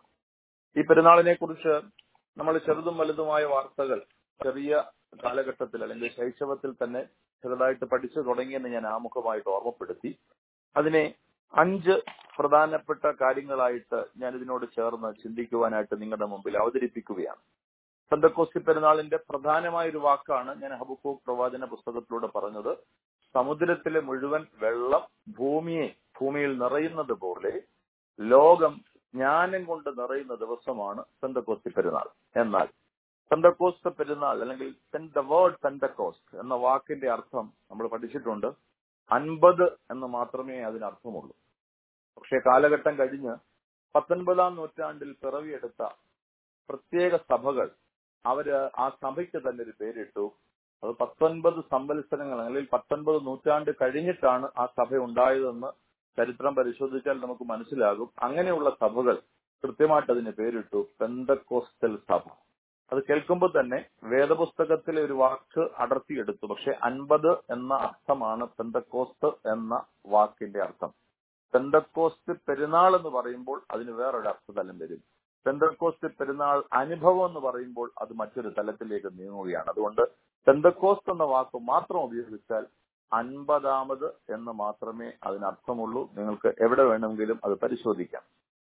ഈ പെരുന്നാളിനെ കുറിച്ച് നമ്മൾ ചെറുതും വലുതുമായ വാർത്തകൾ ചെറിയ കാലഘട്ടത്തിൽ അല്ലെങ്കിൽ ശൈശവത്തിൽ തന്നെ ചെറുതായിട്ട് പഠിച്ചു തുടങ്ങിയെന്ന് ഞാൻ ആമുഖമായിട്ട് ഓർമ്മപ്പെടുത്തി അതിനെ അഞ്ച് പ്രധാനപ്പെട്ട കാര്യങ്ങളായിട്ട് ഞാൻ ഇതിനോട് ചേർന്ന് ചിന്തിക്കുവാനായിട്ട് നിങ്ങളുടെ മുമ്പിൽ അവതരിപ്പിക്കുകയാണ് പെന്തക്കോസ്തി പെരുന്നാളിന്റെ പ്രധാനമായ ഒരു വാക്കാണ് ഞാൻ ഹബുക്കൂ പ്രവാചന പുസ്തകത്തിലൂടെ പറഞ്ഞത് സമുദ്രത്തിലെ മുഴുവൻ വെള്ളം ഭൂമിയെ ഭൂമിയിൽ നിറയുന്നത് പോലെ ലോകം ജ്ഞാനം കൊണ്ട് നിറയുന്ന ദിവസമാണ് പെന്തക്കോസ്തി പെരുന്നാൾ എന്നാൽ പെന്തക്കോസ്ത പെരുന്നാൾ അല്ലെങ്കിൽ ദ വേർഡ് പെന്തക്കോസ്റ്റ് എന്ന വാക്കിന്റെ അർത്ഥം നമ്മൾ പഠിച്ചിട്ടുണ്ട് അൻപത് എന്ന് മാത്രമേ അതിന് അർത്ഥമുള്ളൂ പക്ഷെ കാലഘട്ടം കഴിഞ്ഞ് പത്തൊൻപതാം നൂറ്റാണ്ടിൽ പിറവിയെടുത്ത പ്രത്യേക സഭകൾ അവര് ആ സഭയ്ക്ക് തന്നെ ഒരു പേരിട്ടു അത് പത്തൊൻപത് സംവത്സരങ്ങൾ അല്ലെങ്കിൽ പത്തൊൻപത് നൂറ്റാണ്ട് കഴിഞ്ഞിട്ടാണ് ആ സഭ ഉണ്ടായതെന്ന് ചരിത്രം പരിശോധിച്ചാൽ നമുക്ക് മനസ്സിലാകും അങ്ങനെയുള്ള സഭകൾ കൃത്യമായിട്ട് അതിന് പേരിട്ടു പെന്തക്കോസ്റ്റൽ സഭ അത് കേൾക്കുമ്പോൾ തന്നെ വേദപുസ്തകത്തിലെ ഒരു വാക്ക് അടർത്തിയെടുത്തു പക്ഷെ അൻപത് എന്ന അർത്ഥമാണ് പെന്തക്കോസ്ത് എന്ന വാക്കിന്റെ അർത്ഥം പെന്തക്കോസ്റ്റ് പെരുന്നാൾ എന്ന് പറയുമ്പോൾ അതിന് വേറൊരു അർത്ഥതലം വരും പെന്തക്കോസ്റ്റ് പെരുന്നാൾ അനുഭവം എന്ന് പറയുമ്പോൾ അത് മറ്റൊരു തലത്തിലേക്ക് നീങ്ങുകയാണ് അതുകൊണ്ട് പെന്തക്കോസ്റ്റ് എന്ന വാക്ക് മാത്രം ഉപയോഗിച്ചാൽ അൻപതാമത് എന്ന് മാത്രമേ അതിനർത്ഥമുള്ളൂ നിങ്ങൾക്ക് എവിടെ വേണമെങ്കിലും അത് പരിശോധിക്കാം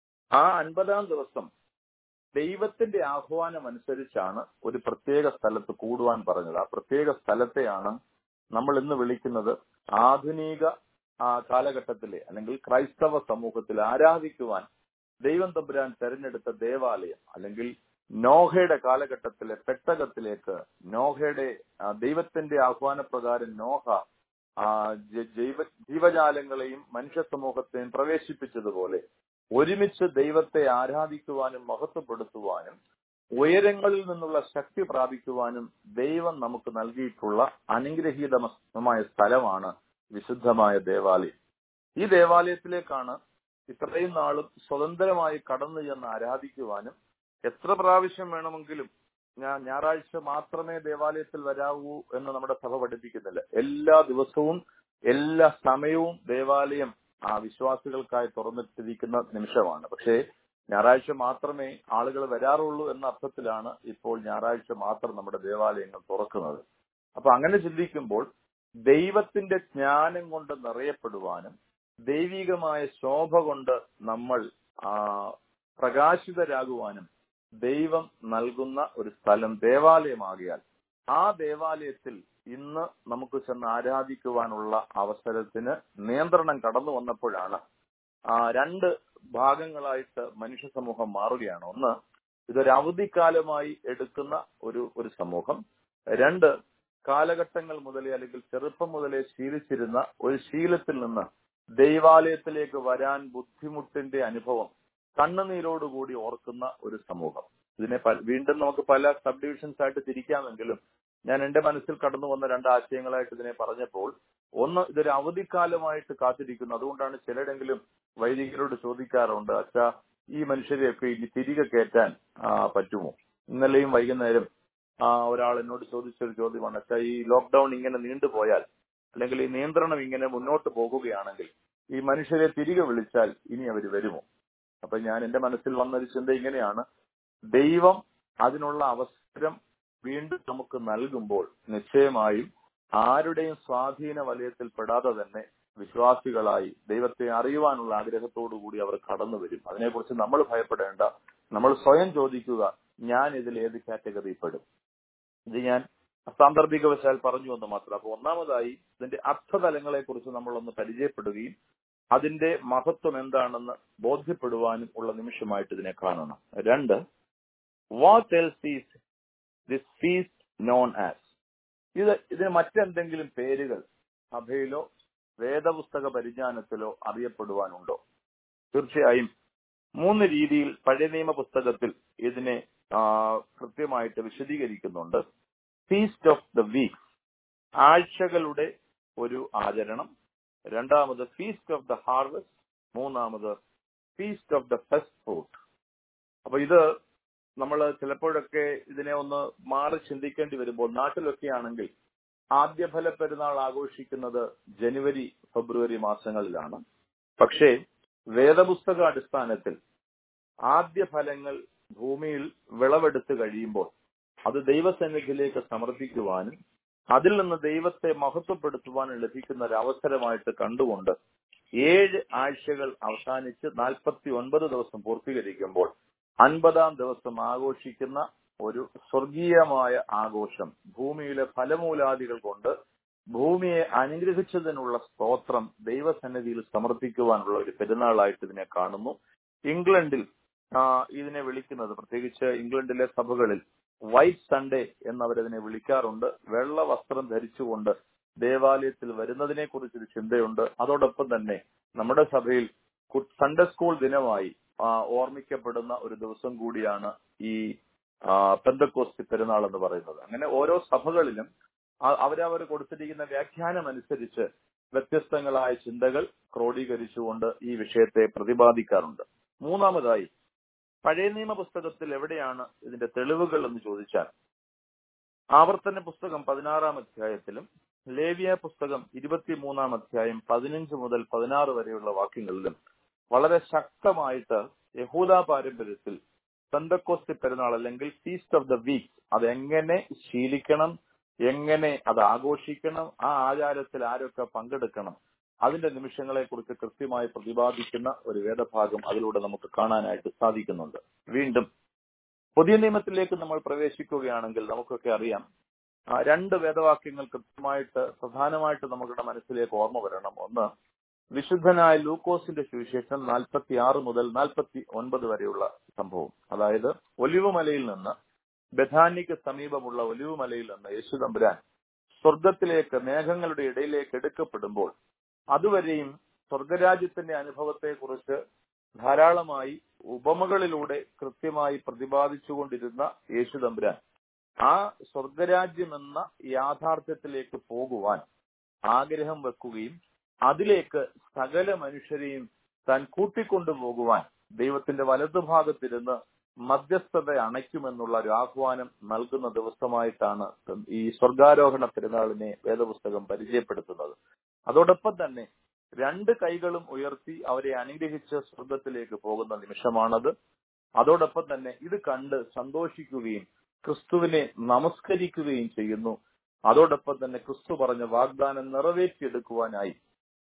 ആ അൻപതാം ദിവസം ദൈവത്തിന്റെ ആഹ്വാനം അനുസരിച്ചാണ് ഒരു പ്രത്യേക സ്ഥലത്ത് കൂടുവാൻ പറഞ്ഞത് ആ പ്രത്യേക സ്ഥലത്തെയാണ് നമ്മൾ ഇന്ന് വിളിക്കുന്നത് ആധുനിക ആ കാലഘട്ടത്തിലെ അല്ലെങ്കിൽ ക്രൈസ്തവ സമൂഹത്തിൽ ആരാധിക്കുവാൻ ദൈവം തമ്പുരാൻ തെരഞ്ഞെടുത്ത ദേവാലയം അല്ലെങ്കിൽ നോഹയുടെ കാലഘട്ടത്തിലെ പെട്ടകത്തിലേക്ക് നോഹയുടെ ആ, ദൈവത്തിന്റെ ആഹ്വാനപ്രകാരം നോഹ ആ, ജ- ജൈവ ജീവജാലങ്ങളെയും മനുഷ്യ സമൂഹത്തെയും പ്രവേശിപ്പിച്ചതുപോലെ ഒരുമിച്ച് ദൈവത്തെ ആരാധിക്കുവാനും മഹത്വപ്പെടുത്തുവാനും ഉയരങ്ങളിൽ നിന്നുള്ള ശക്തി പ്രാപിക്കുവാനും ദൈവം നമുക്ക് നൽകിയിട്ടുള്ള അനുഗ്രഹീതമായ സ്ഥലമാണ് വിശുദ്ധമായ ദേവാലയം ഈ ദേവാലയത്തിലേക്കാണ് ഇത്രയും നാളും സ്വതന്ത്രമായി കടന്നു ചെന്ന് ആരാധിക്കുവാനും എത്ര പ്രാവശ്യം വേണമെങ്കിലും ഞാൻ ഞായറാഴ്ച മാത്രമേ ദേവാലയത്തിൽ വരാവൂ എന്ന് നമ്മുടെ സഭ പഠിപ്പിക്കുന്നില്ല എല്ലാ ദിവസവും എല്ലാ സമയവും ദേവാലയം ആ വിശ്വാസികൾക്കായി തുറന്നിട്ടിരിക്കുന്ന നിമിഷമാണ് പക്ഷേ ഞായറാഴ്ച മാത്രമേ ആളുകൾ വരാറുള്ളൂ എന്ന അർത്ഥത്തിലാണ് ഇപ്പോൾ ഞായറാഴ്ച മാത്രം നമ്മുടെ ദേവാലയങ്ങൾ തുറക്കുന്നത് അപ്പൊ അങ്ങനെ ചിന്തിക്കുമ്പോൾ ദൈവത്തിന്റെ ജ്ഞാനം കൊണ്ട് നിറയപ്പെടുവാനും ദൈവികമായ ശോഭ കൊണ്ട് നമ്മൾ ആ പ്രകാശിതരാകുവാനും ദൈവം നൽകുന്ന ഒരു സ്ഥലം ദേവാലയമാകിയാൽ ആ ദേവാലയത്തിൽ ഇന്ന് നമുക്ക് ചെന്ന് ആരാധിക്കുവാനുള്ള അവസരത്തിന് നിയന്ത്രണം കടന്നു വന്നപ്പോഴാണ് ആ രണ്ട് ഭാഗങ്ങളായിട്ട് മനുഷ്യ സമൂഹം മാറുകയാണ് ഒന്ന് ഇതൊരു അവധിക്കാലമായി എടുക്കുന്ന ഒരു ഒരു സമൂഹം രണ്ട് കാലഘട്ടങ്ങൾ മുതലേ അല്ലെങ്കിൽ ചെറുപ്പം മുതലേ ശീലിച്ചിരുന്ന ഒരു ശീലത്തിൽ നിന്ന് ദൈവാലയത്തിലേക്ക് വരാൻ ബുദ്ധിമുട്ടിന്റെ അനുഭവം കണ്ണുനീരോടുകൂടി ഓർക്കുന്ന ഒരു സമൂഹം ഇതിനെ വീണ്ടും നമുക്ക് പല സബ് ഡിവിഷൻസ് ആയിട്ട് തിരിക്കാമെങ്കിലും ഞാൻ എന്റെ മനസ്സിൽ കടന്നു വന്ന രണ്ട് ആശയങ്ങളായിട്ട് ഇതിനെ പറഞ്ഞപ്പോൾ ഒന്ന് ഇതൊരു അവധിക്കാലമായിട്ട് കാത്തിരിക്കുന്നു അതുകൊണ്ടാണ് ചിലരെങ്കിലും വൈദികരോട് ചോദിക്കാറുണ്ട് അച്ഛാ ഈ മനുഷ്യരെയൊക്കെ ഇനി തിരികെ കയറ്റാൻ പറ്റുമോ ഇന്നലെയും വൈകുന്നേരം ഒരാൾ എന്നോട് ചോദിച്ചൊരു ചോദ്യമാണ് അച്ഛാ ഈ ലോക്ക്ഡൌൺ ഇങ്ങനെ നീണ്ടുപോയാൽ അല്ലെങ്കിൽ ഈ നിയന്ത്രണം ഇങ്ങനെ മുന്നോട്ട് പോകുകയാണെങ്കിൽ ഈ മനുഷ്യരെ തിരികെ വിളിച്ചാൽ ഇനി അവർ വരുമോ അപ്പൊ ഞാൻ എന്റെ മനസ്സിൽ വന്നൊരു ചിന്ത ഇങ്ങനെയാണ് ദൈവം അതിനുള്ള അവസരം വീണ്ടും നമുക്ക് നൽകുമ്പോൾ നിശ്ചയമായും ആരുടെയും സ്വാധീന വലയത്തിൽ പെടാതെ തന്നെ വിശ്വാസികളായി ദൈവത്തെ അറിയുവാനുള്ള ആഗ്രഹത്തോടു കൂടി അവർ കടന്നു വരും അതിനെക്കുറിച്ച് നമ്മൾ ഭയപ്പെടേണ്ട നമ്മൾ സ്വയം ചോദിക്കുക ഞാൻ ഇതിൽ ഏത് കാറ്റഗറിയിൽ പെടും ഇത് ഞാൻ സാന്ദർഭികവശാൽ പറഞ്ഞു എന്ന് മാത്രം അപ്പൊ ഒന്നാമതായി ഇതിന്റെ അർത്ഥതലങ്ങളെ കുറിച്ച് നമ്മളൊന്ന് പരിചയപ്പെടുകയും അതിന്റെ മഹത്വം എന്താണെന്ന് ബോധ്യപ്പെടുവാനും ഉള്ള നിമിഷമായിട്ട് ഇതിനെ കാണണം രണ്ട് what else is this feast known as ഇത് ഇതിന് മറ്റെന്തെങ്കിലും പേരുകൾ സഭയിലോ വേദപുസ്തക പരിജ്ഞാനത്തിലോ അറിയപ്പെടുവാനുണ്ടോ തീർച്ചയായും മൂന്ന് രീതിയിൽ പഴയ നിയമ പുസ്തകത്തിൽ ഇതിനെ കൃത്യമായിട്ട് വിശദീകരിക്കുന്നുണ്ട് ഫീസ്റ്റ് ഓഫ് ദ വീക്ക് ആഴ്ചകളുടെ ഒരു ആചരണം രണ്ടാമത് ഫീസ്റ്റ് ഓഫ് ദ ഹാർവസ്റ്റ് മൂന്നാമത് feast of the first fruit അപ്പൊ ഇത് നമ്മൾ ചിലപ്പോഴൊക്കെ ഇതിനെ ഒന്ന് മാറി ചിന്തിക്കേണ്ടി വരുമ്പോൾ നാട്ടിലൊക്കെ ആണെങ്കിൽ ആദ്യഫല പെരുന്നാൾ ആഘോഷിക്കുന്നത് ജനുവരി ഫെബ്രുവരി മാസങ്ങളിലാണ് പക്ഷേ വേദപുസ്തക അടിസ്ഥാനത്തിൽ ആദ്യ ഫലങ്ങൾ ഭൂമിയിൽ വിളവെടുത്ത് കഴിയുമ്പോൾ അത് ദൈവസന്നിധിയിലേക്ക് സമർപ്പിക്കുവാനും അതിൽ നിന്ന് ദൈവത്തെ മഹത്വപ്പെടുത്തുവാനും ലഭിക്കുന്ന ഒരു അവസരമായിട്ട് കണ്ടുകൊണ്ട് ഏഴ് ആഴ്ചകൾ അവസാനിച്ച് നാൽപ്പത്തി ഒൻപത് ദിവസം പൂർത്തീകരിക്കുമ്പോൾ അൻപതാം ദിവസം ആഘോഷിക്കുന്ന ഒരു സ്വർഗീയമായ ആഘോഷം ഭൂമിയിലെ ഫലമൂലാദികൾ കൊണ്ട് ഭൂമിയെ അനുഗ്രഹിച്ചതിനുള്ള സ്തോത്രം ദൈവസന്നിധിയിൽ സമർപ്പിക്കുവാനുള്ള ഒരു പെരുന്നാളായിട്ട് ഇതിനെ കാണുന്നു ഇംഗ്ലണ്ടിൽ ഇതിനെ വിളിക്കുന്നത് പ്രത്യേകിച്ച് ഇംഗ്ലണ്ടിലെ സഭകളിൽ വൈറ്റ് സൺഡേ എന്നവരതിനെ വിളിക്കാറുണ്ട് വെള്ള വസ്ത്രം ധരിച്ചുകൊണ്ട് ദേവാലയത്തിൽ വരുന്നതിനെ കുറിച്ചൊരു ചിന്തയുണ്ട് അതോടൊപ്പം തന്നെ നമ്മുടെ സഭയിൽ സൺഡേ സ്കൂൾ ദിനമായി ഓർമ്മിക്കപ്പെടുന്ന ഒരു ദിവസം കൂടിയാണ് ഈ പെന്തക്കോസ്തി പെരുന്നാൾ എന്ന് പറയുന്നത് അങ്ങനെ ഓരോ സഭകളിലും അവരവർ കൊടുത്തിരിക്കുന്ന വ്യാഖ്യാനം അനുസരിച്ച് വ്യത്യസ്തങ്ങളായ ചിന്തകൾ ക്രോഡീകരിച്ചുകൊണ്ട് ഈ വിഷയത്തെ പ്രതിപാദിക്കാറുണ്ട് മൂന്നാമതായി പഴയ നിയമ പുസ്തകത്തിൽ എവിടെയാണ് ഇതിന്റെ തെളിവുകൾ എന്ന് ചോദിച്ചാൽ ആവർത്തന പുസ്തകം പതിനാറാം അധ്യായത്തിലും ലേവിയ പുസ്തകം ഇരുപത്തിമൂന്നാം അധ്യായം പതിനഞ്ച് മുതൽ പതിനാറ് വരെയുള്ള വാക്യങ്ങളിലും വളരെ ശക്തമായിട്ട് യഹൂദ പാരമ്പര്യത്തിൽ പെന്തക്കോസ്തി പെരുന്നാൾ അല്ലെങ്കിൽ ഫീസ്റ്റ് ഓഫ് ദ വീക്ക് അത് എങ്ങനെ ശീലിക്കണം എങ്ങനെ അത് ആഘോഷിക്കണം ആ ആചാരത്തിൽ ആരൊക്കെ പങ്കെടുക്കണം അതിന്റെ നിമിഷങ്ങളെ കുറിച്ച് കൃത്യമായി പ്രതിപാദിക്കുന്ന ഒരു വേദഭാഗം അതിലൂടെ നമുക്ക് കാണാനായിട്ട് സാധിക്കുന്നുണ്ട് വീണ്ടും പുതിയ നിയമത്തിലേക്ക് നമ്മൾ പ്രവേശിക്കുകയാണെങ്കിൽ നമുക്കൊക്കെ അറിയാം രണ്ട് വേദവാക്യങ്ങൾ കൃത്യമായിട്ട് പ്രധാനമായിട്ട് നമ്മുടെ മനസ്സിലേക്ക് ഓർമ്മ വരണം ഒന്ന് വിശുദ്ധനായ ലൂക്കോസിന്റെ സുവിശേഷം നാൽപ്പത്തി ആറ് മുതൽ നാൽപ്പത്തി ഒൻപത് വരെയുള്ള സംഭവം അതായത് ഒലിവുമലയിൽ നിന്ന് ബഥാനിക്ക് സമീപമുള്ള ഒലിവുമലയിൽ നിന്ന് യേശു തമ്പുരാൻ സ്വർഗത്തിലേക്ക് മേഘങ്ങളുടെ ഇടയിലേക്ക് എടുക്കപ്പെടുമ്പോൾ അതുവരെയും സ്വർഗരാജ്യത്തിന്റെ അനുഭവത്തെ കുറിച്ച് ധാരാളമായി ഉപമകളിലൂടെ കൃത്യമായി പ്രതിപാദിച്ചുകൊണ്ടിരുന്ന യേശു തമ്പുരാൻ ആ സ്വർഗരാജ്യം എന്ന യാഥാർത്ഥ്യത്തിലേക്ക് പോകുവാൻ ആഗ്രഹം വെക്കുകയും അതിലേക്ക് സകല മനുഷ്യരെയും താൻ കൂട്ടിക്കൊണ്ടുപോകുവാൻ ദൈവത്തിന്റെ വലതുഭാഗത്തിരുന്ന് മധ്യസ്ഥത അണയ്ക്കുമെന്നുള്ള ഒരു ആഹ്വാനം നൽകുന്ന ദിവസമായിട്ടാണ് ഈ സ്വർഗാരോഹണ പെരുന്നാളിനെ വേദപുസ്തകം പരിചയപ്പെടുത്തുന്നത് അതോടൊപ്പം തന്നെ രണ്ട് കൈകളും ഉയർത്തി അവരെ അനുഗ്രഹിച്ച് സ്വർഗത്തിലേക്ക് പോകുന്ന നിമിഷമാണത് അതോടൊപ്പം തന്നെ ഇത് കണ്ട് സന്തോഷിക്കുകയും ക്രിസ്തുവിനെ നമസ്കരിക്കുകയും ചെയ്യുന്നു അതോടൊപ്പം തന്നെ ക്രിസ്തു പറഞ്ഞ വാഗ്ദാനം നിറവേറ്റിയെടുക്കുവാനായി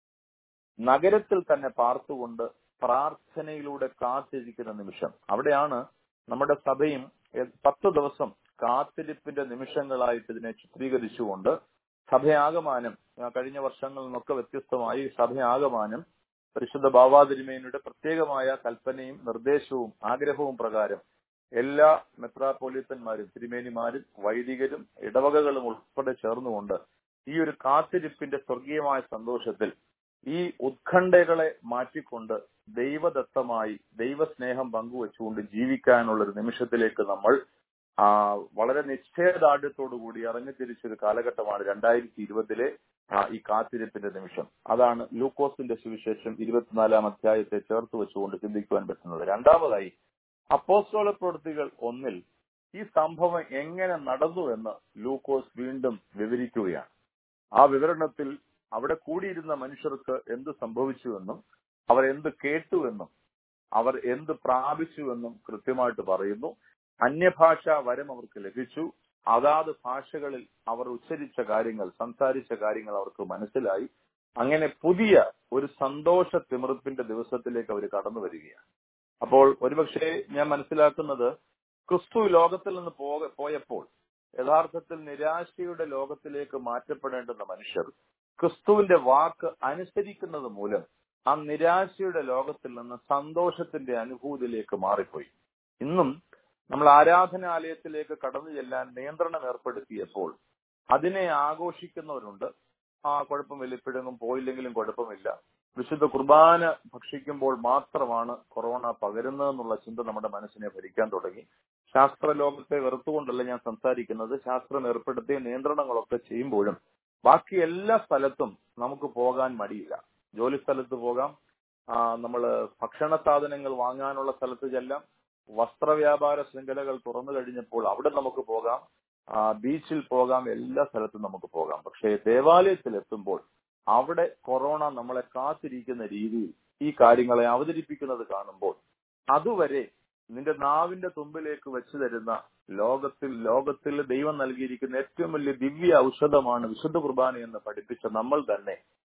നഗരത്തിൽ തന്നെ പാർത്തുകൊണ്ട് പ്രാർത്ഥനയിലൂടെ കാത്തിരിക്കുന്ന നിമിഷം അവിടെയാണ് നമ്മുടെ സഭയും പത്ത് ദിവസം കാത്തിരിപ്പിന്റെ നിമിഷങ്ങളായിട്ട് ഇതിനെ ചിത്രീകരിച്ചുകൊണ്ട് സഭയാകമാനം കഴിഞ്ഞ വർഷങ്ങളിൽ നിന്നൊക്കെ വ്യത്യസ്തമായി സഭയാകമാനം പരിശുദ്ധ ബാവാതിരിമേനയുടെ പ്രത്യേകമായ കൽപ്പനയും നിർദ്ദേശവും ആഗ്രഹവും പ്രകാരം എല്ലാ മെത്രാപോലിത്തന്മാരും തിരുമേനിമാരും വൈദികരും ഇടവകകളും ഉൾപ്പെടെ ചേർന്നുകൊണ്ട് ഈ ഒരു കാത്തിരിപ്പിന്റെ സ്വർഗീയമായ സന്തോഷത്തിൽ ഈ ഉത്കണ്ഠകളെ മാറ്റിക്കൊണ്ട് ദൈവദത്തമായി ദൈവസ്നേഹം പങ്കുവെച്ചുകൊണ്ട് ജീവിക്കാനുള്ള ഒരു നിമിഷത്തിലേക്ക് നമ്മൾ ആ വളരെ നിശ്ചയദാർഢ്യത്തോടുകൂടി ഇറങ്ങിത്തിരിച്ചൊരു കാലഘട്ടമാണ് രണ്ടായിരത്തി ഇരുപതിലെ ഈ കാത്തിരിപ്പിന്റെ നിമിഷം അതാണ് ലൂക്കോസിന്റെ സുവിശേഷം ഇരുപത്തിനാലാം അധ്യായത്തെ ചേർത്ത് വെച്ചുകൊണ്ട് ചിന്തിക്കുവാൻ പറ്റുന്നത് രണ്ടാമതായി അപ്പോസ്തോല പ്രവൃത്തികൾ ഒന്നിൽ ഈ സംഭവം എങ്ങനെ നടന്നു എന്ന് ലൂക്കോസ് വീണ്ടും വിവരിക്കുകയാണ് ആ വിവരണത്തിൽ അവിടെ കൂടിയിരുന്ന മനുഷ്യർക്ക് എന്ത് സംഭവിച്ചുവെന്നും അവർ എന്ത് കേട്ടുവെന്നും അവർ എന്ത് പ്രാപിച്ചുവെന്നും കൃത്യമായിട്ട് പറയുന്നു അന്യഭാഷ വരം അവർക്ക് ലഭിച്ചു അതാത് ഭാഷകളിൽ അവർ ഉച്ചരിച്ച കാര്യങ്ങൾ സംസാരിച്ച കാര്യങ്ങൾ അവർക്ക് മനസ്സിലായി അങ്ങനെ പുതിയ ഒരു സന്തോഷ തിമിർപ്പിന്റെ ദിവസത്തിലേക്ക് അവർ കടന്നു വരികയാണ് അപ്പോൾ ഒരുപക്ഷെ ഞാൻ മനസ്സിലാക്കുന്നത് ക്രിസ്തു ലോകത്തിൽ നിന്ന് പോക പോയപ്പോൾ യഥാർത്ഥത്തിൽ നിരാശയുടെ ലോകത്തിലേക്ക് മാറ്റപ്പെടേണ്ടുന്ന മനുഷ്യർ ക്രിസ്തുവിന്റെ വാക്ക് അനുസരിക്കുന്നത് മൂലം ആ നിരാശയുടെ ലോകത്തിൽ നിന്ന് സന്തോഷത്തിന്റെ അനുഭൂതിയിലേക്ക് മാറിപ്പോയി ഇന്നും നമ്മൾ ആരാധനാലയത്തിലേക്ക് കടന്നു ചെല്ലാൻ നിയന്ത്രണം ഏർപ്പെടുത്തിയപ്പോൾ അതിനെ ആഘോഷിക്കുന്നവരുണ്ട് ആ കുഴപ്പമില്ല ഇപ്പോഴെങ്കിലും പോയില്ലെങ്കിലും കുഴപ്പമില്ല വിശുദ്ധ കുർബാന ഭക്ഷിക്കുമ്പോൾ മാത്രമാണ് കൊറോണ പകരുന്നതെന്നുള്ള ചിന്ത നമ്മുടെ മനസ്സിനെ ഭരിക്കാൻ തുടങ്ങി ശാസ്ത്രലോകത്തെ വെറുത്തുകൊണ്ടല്ല ഞാൻ സംസാരിക്കുന്നത് ശാസ്ത്രം ഏർപ്പെടുത്തിയ നിയന്ത്രണങ്ങളൊക്കെ ചെയ്യുമ്പോഴും ബാക്കി എല്ലാ സ്ഥലത്തും നമുക്ക് പോകാൻ മടിയില്ല ജോലി സ്ഥലത്ത് പോകാം നമ്മൾ ഭക്ഷണ സാധനങ്ങൾ വാങ്ങാനുള്ള സ്ഥലത്ത് ചെല്ലാം വസ്ത്രവ്യാപാര ശൃംഖലകൾ തുറന്നു കഴിഞ്ഞപ്പോൾ അവിടെ നമുക്ക് പോകാം ബീച്ചിൽ പോകാം എല്ലാ സ്ഥലത്തും നമുക്ക് പോകാം പക്ഷേ ദേവാലയത്തിൽ എത്തുമ്പോൾ അവിടെ കൊറോണ നമ്മളെ കാത്തിരിക്കുന്ന രീതിയിൽ ഈ കാര്യങ്ങളെ അവതരിപ്പിക്കുന്നത് കാണുമ്പോൾ അതുവരെ നിന്റെ നാവിന്റെ തുമ്പിലേക്ക് വെച്ചു തരുന്ന ലോകത്തിൽ ലോകത്തിൽ ദൈവം നൽകിയിരിക്കുന്ന ഏറ്റവും വലിയ ദിവ്യ ഔഷധമാണ് വിശുദ്ധ കുർബാന എന്ന് പഠിപ്പിച്ച നമ്മൾ തന്നെ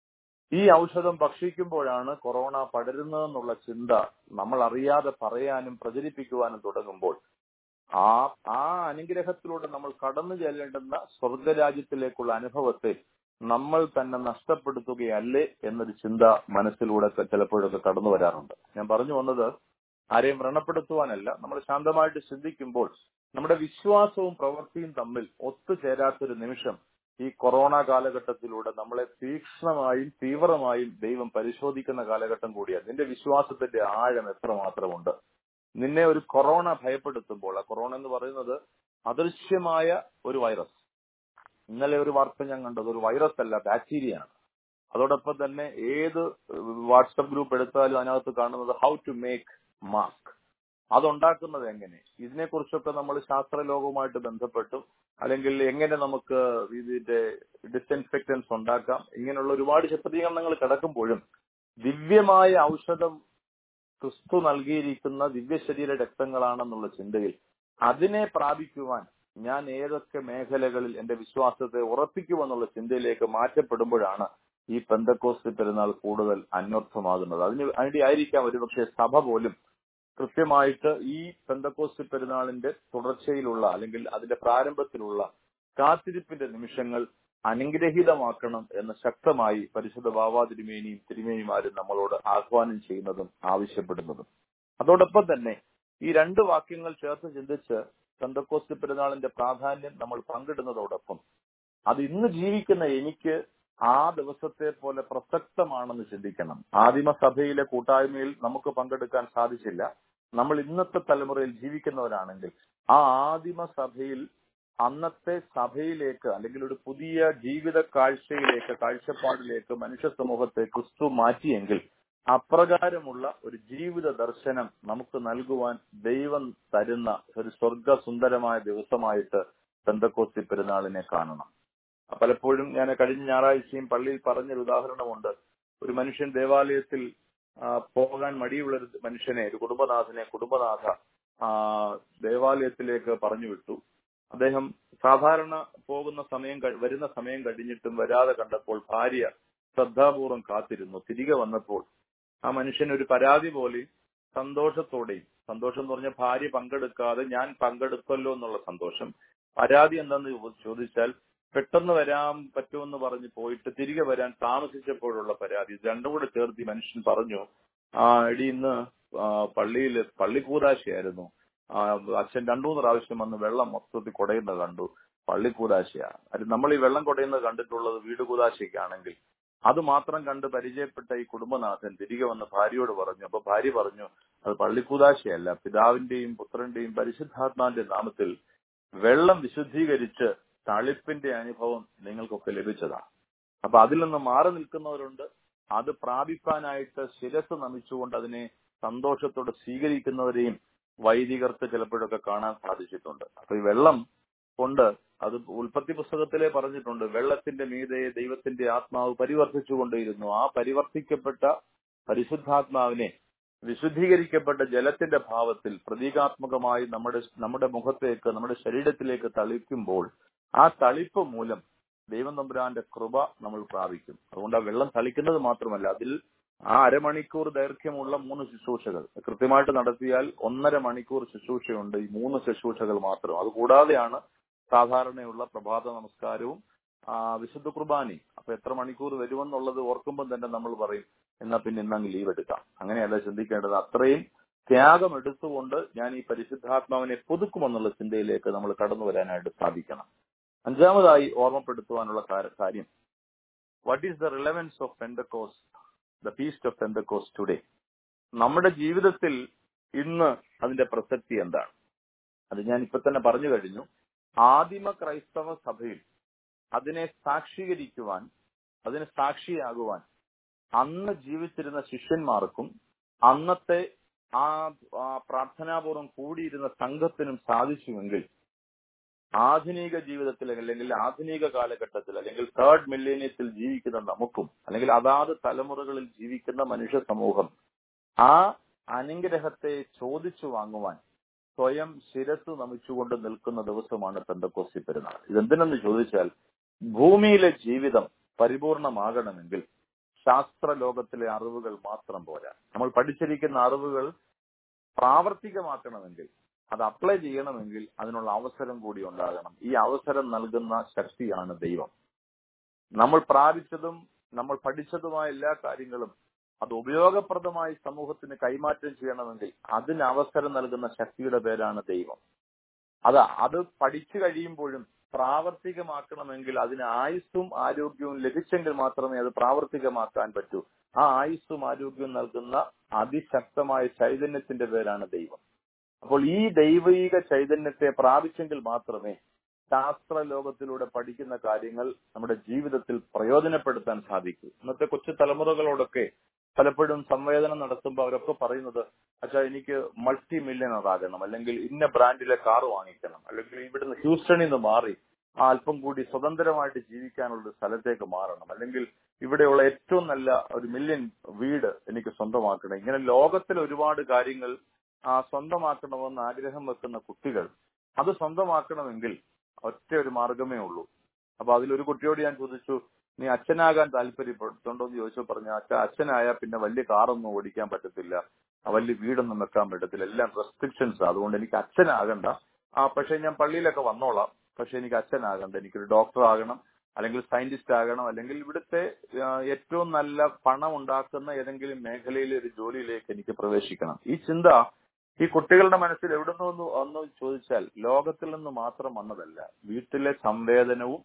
ഈ ഔഷധം ഭക്ഷിക്കുമ്പോഴാണ് കൊറോണ പടരുന്നതെന്നുള്ള ചിന്ത നമ്മൾ അറിയാതെ പറയാനും പ്രചരിപ്പിക്കുവാനും തുടങ്ങുമ്പോൾ ആ ആ അനുഗ്രഹത്തിലൂടെ നമ്മൾ കടന്നു ചെല്ലേണ്ടുന്ന സ്വർഗരാജ്യത്തിലേക്കുള്ള അനുഭവത്തെ നമ്മൾ തന്നെ നഷ്ടപ്പെടുത്തുകയല്ലേ എന്നൊരു ചിന്ത മനസ്സിലൂടെ ചിലപ്പോഴൊക്കെ കടന്നു വരാറുണ്ട് ഞാൻ പറഞ്ഞു വന്നത് ആരെയും വ്രണപ്പെടുത്തുവാനല്ല നമ്മൾ ശാന്തമായിട്ട് ചിന്തിക്കുമ്പോൾ നമ്മുടെ വിശ്വാസവും പ്രവൃത്തിയും തമ്മിൽ ഒത്തുചേരാത്തൊരു നിമിഷം ഈ കൊറോണ കാലഘട്ടത്തിലൂടെ നമ്മളെ തീക്ഷ്ണമായും തീവ്രമായും ദൈവം പരിശോധിക്കുന്ന കാലഘട്ടം കൂടിയാണ് നിന്റെ വിശ്വാസത്തിന്റെ ആഴം എത്രമാത്രമുണ്ട് നിന്നെ ഒരു കൊറോണ ഭയപ്പെടുത്തുമ്പോൾ ആ കൊറോണ എന്ന് പറയുന്നത് അദൃശ്യമായ ഒരു വൈറസ് ഇന്നലെ ഒരു വാർത്ത ഞാൻ കണ്ടത് ഒരു വൈറസ് അല്ല ബാക്ടീരിയ ആണ് അതോടൊപ്പം തന്നെ ഏത് വാട്സപ്പ് ഗ്രൂപ്പ് എടുത്താലും അതിനകത്ത് കാണുന്നത് ഹൗ ടു മേക്ക് മാസ്ക് അതുണ്ടാക്കുന്നത് എങ്ങനെ ഇതിനെക്കുറിച്ചൊക്കെ നമ്മൾ ശാസ്ത്രലോകവുമായിട്ട് ബന്ധപ്പെട്ടും അല്ലെങ്കിൽ എങ്ങനെ നമുക്ക് ഇതിന്റെ ഡിസ്ഇൻഫെക്റ്റൻസ് ഉണ്ടാക്കാം ഇങ്ങനെയുള്ള ഒരുപാട് ചിത്രീകരണങ്ങൾ കിടക്കുമ്പോഴും ദിവ്യമായ ഔഷധം ക്രിസ്തു നൽകിയിരിക്കുന്ന ദിവ്യശരീര രക്തങ്ങളാണെന്നുള്ള ചിന്തയിൽ അതിനെ പ്രാപിക്കുവാൻ ഞാൻ ഏതൊക്കെ മേഖലകളിൽ എന്റെ വിശ്വാസത്തെ ഉറപ്പിക്കുമെന്നുള്ള ചിന്തയിലേക്ക് മാറ്റപ്പെടുമ്പോഴാണ് ഈ പെന്തക്കോസ്റ്റ് പെരുന്നാൾ കൂടുതൽ അന്വർത്ഥമാകുന്നത് അതിന് അതിന്റെ ആയിരിക്കാം ഒരുപക്ഷെ സഭ പോലും കൃത്യമായിട്ട് ഈ പെന്തക്കോസ്റ്റ് പെരുന്നാളിന്റെ തുടർച്ചയിലുള്ള അല്ലെങ്കിൽ അതിന്റെ പ്രാരംഭത്തിലുള്ള കാത്തിരിപ്പിന്റെ നിമിഷങ്ങൾ അനുഗ്രഹീതമാക്കണം എന്ന് ശക്തമായി പരിശുദ്ധ ബാബാ തിരുമേനിയും തിരുമേനിമാരും നമ്മളോട് ആഹ്വാനം ചെയ്യുന്നതും ആവശ്യപ്പെടുന്നതും അതോടൊപ്പം തന്നെ ഈ രണ്ട് വാക്യങ്ങൾ ചേർത്ത് ചിന്തിച്ച് പെന്തക്കോസ്റ്റ് പെരുന്നാളിന്റെ പ്രാധാന്യം നമ്മൾ പങ്കിടുന്നതോടൊപ്പം അത് ഇന്ന് ജീവിക്കുന്ന എനിക്ക് ആ ദിവസത്തെ പോലെ പ്രസക്തമാണെന്ന് ചിന്തിക്കണം ആദിമസഭയിലെ കൂട്ടായ്മയിൽ നമുക്ക് പങ്കെടുക്കാൻ സാധിച്ചില്ല നമ്മൾ ഇന്നത്തെ തലമുറയിൽ ജീവിക്കുന്നവരാണെങ്കിൽ ആ ആദിമസഭയിൽ അന്നത്തെ സഭയിലേക്ക് അല്ലെങ്കിൽ ഒരു പുതിയ ജീവിത കാഴ്ചയിലേക്ക് കാഴ്ചപ്പാടിലേക്ക് മനുഷ്യ സമൂഹത്തെ ക്രിസ്തു മാറ്റിയെങ്കിൽ അപ്രകാരമുള്ള ഒരു ജീവിത ദർശനം നമുക്ക് നൽകുവാൻ ദൈവം തരുന്ന ഒരു സ്വർഗ സുന്ദരമായ ദിവസമായിട്ട് പെന്തക്കോസ്തി പെരുന്നാളിനെ കാണണം പലപ്പോഴും ഞാൻ കഴിഞ്ഞ ഞായറാഴ്ചയും പള്ളിയിൽ പറഞ്ഞൊരു ഉദാഹരണമുണ്ട് ഒരു മനുഷ്യൻ ദേവാലയത്തിൽ ആ, പോകാൻ മടിയുള്ള ഒരു മനുഷ്യനെ ഒരു കുടുംബനാഥനെ കുടുംബനാഥ ആ, ദേവാലയത്തിലേക്ക് പറഞ്ഞു വിട്ടു അദ്ദേഹം സാധാരണ പോകുന്ന സമയം കഴി- വരുന്ന സമയം കഴിഞ്ഞിട്ടും വരാതെ കണ്ടപ്പോൾ ഭാര്യ ശ്രദ്ധാപൂർവം കാത്തിരുന്നു തിരികെ വന്നപ്പോൾ ആ മനുഷ്യൻ ഒരു പരാതി പോലെ സന്തോഷത്തോടെയും സന്തോഷം എന്ന് പറഞ്ഞാൽ ഭാര്യ പങ്കെടുക്കാതെ ഞാൻ പങ്കെടുത്തല്ലോ എന്നുള്ള സന്തോഷം പരാതി എന്താന്ന് ചോ- ചോദിച്ചാൽ പെട്ടെന്ന് വരാൻ പറ്റുമെന്ന് പറഞ്ഞ് പോയിട്ട് തിരികെ വരാൻ താമസിച്ചപ്പോഴുള്ള പരാതി ഇത് രണ്ടും കൂടെ ചേർത്ത് ഈ മനുഷ്യൻ പറഞ്ഞു ആ എടി ഇന്ന് പള്ളിയിൽ പള്ളിക്കൂതാശയായിരുന്നു ആ, അച്ഛൻ രണ്ടു മൂന്ന് പ്രാവശ്യം വന്ന് വെള്ളം മൊത്തത്തിൽ കുടയുന്നത് കണ്ടു പള്ളിക്കൂതാശയാണ് അത് നമ്മൾ ഈ വെള്ളം കുടയുന്നത് കണ്ടിട്ടുള്ളത് വീട് കൂതാശയ്ക്കാണെങ്കിൽ അത് മാത്രം കണ്ട് പരിചയപ്പെട്ട ഈ കുടുംബനാഥൻ തിരികെ വന്ന് ഭാര്യയോട് പറഞ്ഞു അപ്പൊ ഭാര്യ പറഞ്ഞു അത് പള്ളിക്കൂതാശയല്ല പിതാവിന്റെയും പുത്രന്റെയും പരിശുദ്ധാത്മാവിന്റെ നാമത്തിൽ വെള്ളം വിശുദ്ധീകരിച്ച് തളിപ്പിന്റെ അനുഭവം നിങ്ങൾക്കൊക്കെ ലഭിച്ചതാണ് അപ്പൊ അതിൽ നിന്ന് മാറി നിൽക്കുന്നവരുണ്ട് അത് പ്രാപിക്കാനായിട്ട് ശിരസ് നമിച്ചുകൊണ്ട് അതിനെ സന്തോഷത്തോടെ സ്വീകരിക്കുന്നവരെയും വൈദികർക്ക് ചിലപ്പോഴൊക്കെ കാണാൻ സാധിച്ചിട്ടുണ്ട് അപ്പൊ ഈ വെള്ളം കൊണ്ട് അത് ഉൽപ്പത്തി പുസ്തകത്തിലെ പറഞ്ഞിട്ടുണ്ട് വെള്ളത്തിന്റെ മീതെ ദൈവത്തിന്റെ ആത്മാവ് പരിവർത്തിച്ചുകൊണ്ടിരുന്നു ആ പരിവർത്തിക്കപ്പെട്ട പരിശുദ്ധാത്മാവിനെ വിശുദ്ധീകരിക്കപ്പെട്ട ജലത്തിന്റെ ഭാവത്തിൽ പ്രതീകാത്മകമായി നമ്മുടെ നമ്മുടെ മുഖത്തേക്ക് നമ്മുടെ ശരീരത്തിലേക്ക് തളിക്കുമ്പോൾ ആ തളിപ്പ് മൂലം ദൈവം തമ്പുരാന്റെ കൃപ നമ്മൾ പ്രാപിക്കും അതുകൊണ്ട് ആ വെള്ളം തളിക്കുന്നത് മാത്രമല്ല അതിൽ ആ അരമണിക്കൂർ ദൈർഘ്യമുള്ള മൂന്ന് ശുശ്രൂഷകൾ കൃത്യമായിട്ട് നടത്തിയാൽ ഒന്നര മണിക്കൂർ ശുശ്രൂഷയുണ്ട് ഈ മൂന്ന് ശുശ്രൂഷകൾ മാത്രം അതുകൂടാതെയാണ് സാധാരണയുള്ള പ്രഭാത നമസ്കാരവും ആ, വിശുദ്ധ കുർബാനയും അപ്പൊ എത്ര മണിക്കൂർ വരുമെന്നുള്ളത് ഓർക്കുമ്പോൾ തന്നെ നമ്മൾ പറയും എന്നാ പിന്നെ ഇന്നങ്ങ് ലീവ് എടുക്കാം അങ്ങനെയല്ല ചിന്തിക്കേണ്ടത് അത്രയും ത്യാഗം എടുത്തുകൊണ്ട് ഞാൻ ഈ പരിശുദ്ധാത്മാവിനെ പുതുക്കുമെന്നുള്ള ചിന്തയിലേക്ക് നമ്മൾ കടന്നു വരാനായിട്ട് സാധിക്കണം അഞ്ചാമതായി ഓർമ്മപ്പെടുത്തുവാനുള്ള കാര- കാര്യം what is the relevance of Pentecost the feast of Pentecost today നമ്മുടെ ജീവിതത്തിൽ ഇന്ന് അതിന്റെ പ്രസക്തി എന്താണ് അത് ഞാൻ ഇപ്പൊ തന്നെ പറഞ്ഞു കഴിഞ്ഞു ആദിമ ക്രൈസ്തവ സഭയിൽ അതിനെ സാക്ഷീകരിക്കുവാൻ അതിന് സാക്ഷിയാകുവാൻ അന്ന് ജീവിച്ചിരുന്ന ശിഷ്യന്മാർക്കും അന്നത്തെ ആ ആ പ്രാർത്ഥനാപൂർവം കൂടിയിരുന്ന സംഘത്തിനും സാധിച്ചുവെങ്കിൽ ആധുനിക ജീവിതത്തിൽ അല്ലെങ്കിൽ ആധുനിക കാലഘട്ടത്തിൽ അല്ലെങ്കിൽ തേർഡ് മില്ലേനിയത്തിൽ ജീവിക്കുന്ന നമുക്കും അല്ലെങ്കിൽ അതാത് തലമുറകളിൽ ജീവിക്കുന്ന മനുഷ്യ സമൂഹം ആ അനുഗ്രഹത്തെ ചോദിച്ചു വാങ്ങുവാൻ സ്വയം ശിരസ് നമിച്ചുകൊണ്ട് നിൽക്കുന്ന ദിവസമാണ് പെന്തക്കോസ്തി പെരുന്നാൾ ഇതെന്തിനെന്ന് ചോദിച്ചാൽ ഭൂമിയിലെ ജീവിതം പരിപൂർണമാകണമെങ്കിൽ ശാസ്ത്ര ലോകത്തിലെ അറിവുകൾ മാത്രം പോരാ നമ്മൾ പഠിച്ചിരിക്കുന്ന അറിവുകൾ പ്രാവർത്തികമാക്കണമെങ്കിൽ അത് അപ്ലൈ ചെയ്യണമെങ്കിൽ അതിനുള്ള അവസരം കൂടി ഉണ്ടാകണം ഈ അവസരം നൽകുന്ന ശക്തിയാണ് ദൈവം നമ്മൾ പ്രാപിച്ചതും നമ്മൾ പഠിച്ചതുമായ എല്ലാ കാര്യങ്ങളും അത് ഉപയോഗപ്രദമായി സമൂഹത്തിന് കൈമാറ്റം ചെയ്യണമെങ്കിൽ അതിന് അവസരം നൽകുന്ന ശക്തിയുടെ പേരാണ് ദൈവം അത് അത് പഠിച്ചു കഴിയുമ്പോഴും പ്രാവർത്തികമാക്കണമെങ്കിൽ അതിന് ആയുസ്സും ആരോഗ്യവും ലഭിച്ചെങ്കിൽ മാത്രമേ അത് പ്രാവർത്തികമാക്കാൻ പറ്റൂ ആ ആയുസ്സും ആരോഗ്യവും നൽകുന്ന അതിശക്തമായ ചൈതന്യത്തിന്റെ പേരാണ് ദൈവം അപ്പോൾ ഈ ദൈവിക ചൈതന്യത്തെ പ്രാപിച്ചെങ്കിൽ മാത്രമേ ശാസ്ത്ര ലോകത്തിലൂടെ പഠിക്കുന്ന കാര്യങ്ങൾ നമ്മുടെ ജീവിതത്തിൽ പ്രയോജനപ്പെടുത്താൻ സാധിക്കൂ ഇന്നത്തെ കൊച്ചു തലമുറകളോടൊക്കെ പലപ്പോഴും സംവേദനം നടത്തുമ്പോൾ അവരൊക്കെ പറയുന്നത് അച്ഛാ എനിക്ക് മൾട്ടി മില്യണർ ആകണം അല്ലെങ്കിൽ ഇന്ന ബ്രാൻഡിലെ കാർ വാങ്ങിക്കണം അല്ലെങ്കിൽ ഇവിടുന്ന് ഹ്യൂസ്റ്റണിൽ നിന്ന് മാറി ആ അല്പം കൂടി സ്വതന്ത്രമായിട്ട് ജീവിക്കാനുള്ള ഒരു സ്ഥലത്തേക്ക് മാറണം അല്ലെങ്കിൽ ഇവിടെയുള്ള ഏറ്റവും നല്ല ഒരു മില്യൺ വീട് എനിക്ക് സ്വന്തമാക്കണം ഇങ്ങനെ ലോകത്തിൽ ഒരുപാട് കാര്യങ്ങൾ ആ സ്വന്തമാക്കണമെന്ന് ആഗ്രഹം വെക്കുന്ന കുട്ടികൾ അത് സ്വന്തമാക്കണമെങ്കിൽ ഒറ്റ ഒരു മാർഗമേ ഉള്ളൂ അപ്പൊ അതിലൊരു കുട്ടിയോട് ഞാൻ ചോദിച്ചു നീ അച്ഛനാകാൻ താല്പര്യപ്പെടുന്നുണ്ടോ എന്ന് ചോദിച്ചു പറഞ്ഞു അച്ഛ അച്ഛനായാൽ പിന്നെ വലിയ കാറൊന്നും ഓടിക്കാൻ പറ്റത്തില്ല ആ വലിയ വീടൊന്നും വെക്കാൻ പറ്റത്തില്ല എല്ലാം റെസ്ട്രിക്ഷൻസ് അതുകൊണ്ട് എനിക്ക് അച്ഛനാകണ്ട ആ പക്ഷെ ഞാൻ പള്ളിയിലൊക്കെ വന്നോളാം പക്ഷെ എനിക്ക് അച്ഛനാകണ്ട എനിക്കൊരു ഡോക്ടർ ആകണം അല്ലെങ്കിൽ സയന്റിസ്റ്റ് ആകണം അല്ലെങ്കിൽ ഇവിടുത്തെ ആ, ഏറ്റവും നല്ല പണം ഉണ്ടാക്കുന്ന ഏതെങ്കിലും മേഖലയിലെ ഒരു ജോലിയിലേക്ക് എനിക്ക് പ്രവേശിക്കണം ഈ ചിന്ത ഈ കുട്ടികളുടെ മനസ്സിൽ എവിടെ നിന്ന് ഒന്ന് ചോദിച്ചാൽ ലോകത്തിൽ നിന്ന് മാത്രം വന്നതല്ല വീട്ടിലെ സംവേദനവും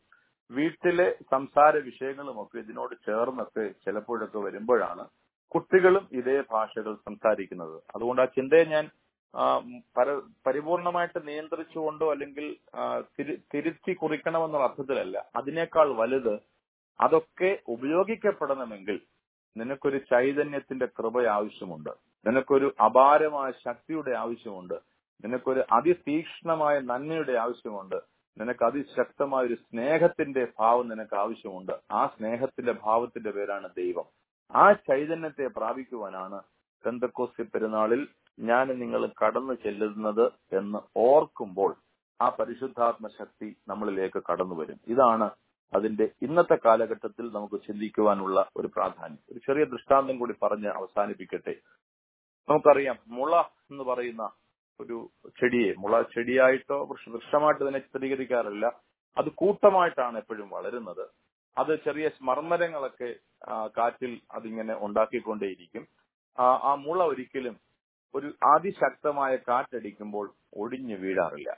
വീട്ടിലെ സംസാര വിഷയങ്ങളുമൊക്കെ ഇതിനോട് ചേർന്നൊക്കെ ചിലപ്പോഴൊക്കെ വരുമ്പോഴാണ് കുട്ടികളും ഇതേ ഭാഷകൾ സംസാരിക്കുന്നത് അതുകൊണ്ട് ആ ചിന്തയെ ഞാൻ ആ, പര- പരിപൂർണമായിട്ട് നിയന്ത്രിച്ചുകൊണ്ടോ അല്ലെങ്കിൽ ആ, തിരു- തിരുത്തി കുറിക്കണമെന്നുള്ള അർത്ഥത്തിലല്ല അതിനേക്കാൾ വലുത് അതൊക്കെ ഉപയോഗിക്കപ്പെടണമെങ്കിൽ നിനക്കൊരു ചൈതന്യത്തിന്റെ കൃപ ആവശ്യമുണ്ട് നിനക്കൊരു അപാരമായ ശക്തിയുടെ ആവശ്യമുണ്ട് നിനക്കൊരു അതിതീക്ഷ്ണമായ നന്മയുടെ ആവശ്യമുണ്ട് നിനക്ക് അതിശക്തമായ ഒരു സ്നേഹത്തിന്റെ ഭാവം നിനക്ക് ആവശ്യമുണ്ട് ആ സ്നേഹത്തിന്റെ ഭാവത്തിന്റെ പേരാണ് ദൈവം ആ ചൈതന്യത്തെ പ്രാപിക്കുവാനാണ് പെന്തക്കോസ്തി പെരുന്നാളിൽ ഞാൻ നിങ്ങൾ കടന്നു ചെല്ലുന്നത് എന്ന് ഓർക്കുമ്പോൾ ആ പരിശുദ്ധാത്മ ശക്തി നമ്മളിലേക്ക് കടന്നു വരും ഇതാണ് അതിന്റെ ഇന്നത്തെ കാലഘട്ടത്തിൽ നമുക്ക് ചിന്തിക്കുവാനുള്ള ഒരു പ്രാധാന്യം ഒരു ചെറിയ ദൃഷ്ടാന്തം കൂടി പറഞ്ഞ് അവസാനിപ്പിക്കട്ടെ നമുക്കറിയാം മുള എന്ന് പറയുന്ന ഒരു ചെടിയെ മുള ചെടിയായിട്ടോ വൃക്ഷ വൃക്ഷമായിട്ട് ഇതിനെ ചിത്രീകരിക്കാറില്ല അത് കൂട്ടമായിട്ടാണ് എപ്പോഴും വളരുന്നത് അത് ചെറിയ മർമ്മരങ്ങളൊക്കെ ആ, കാറ്റിൽ അതിങ്ങനെ ഉണ്ടാക്കിക്കൊണ്ടേയിരിക്കും ആ, ആ മുള ഒരിക്കലും ഒരു അതിശക്തമായ കാറ്റടിക്കുമ്പോൾ ഒടിഞ്ഞു വീഴാറില്ല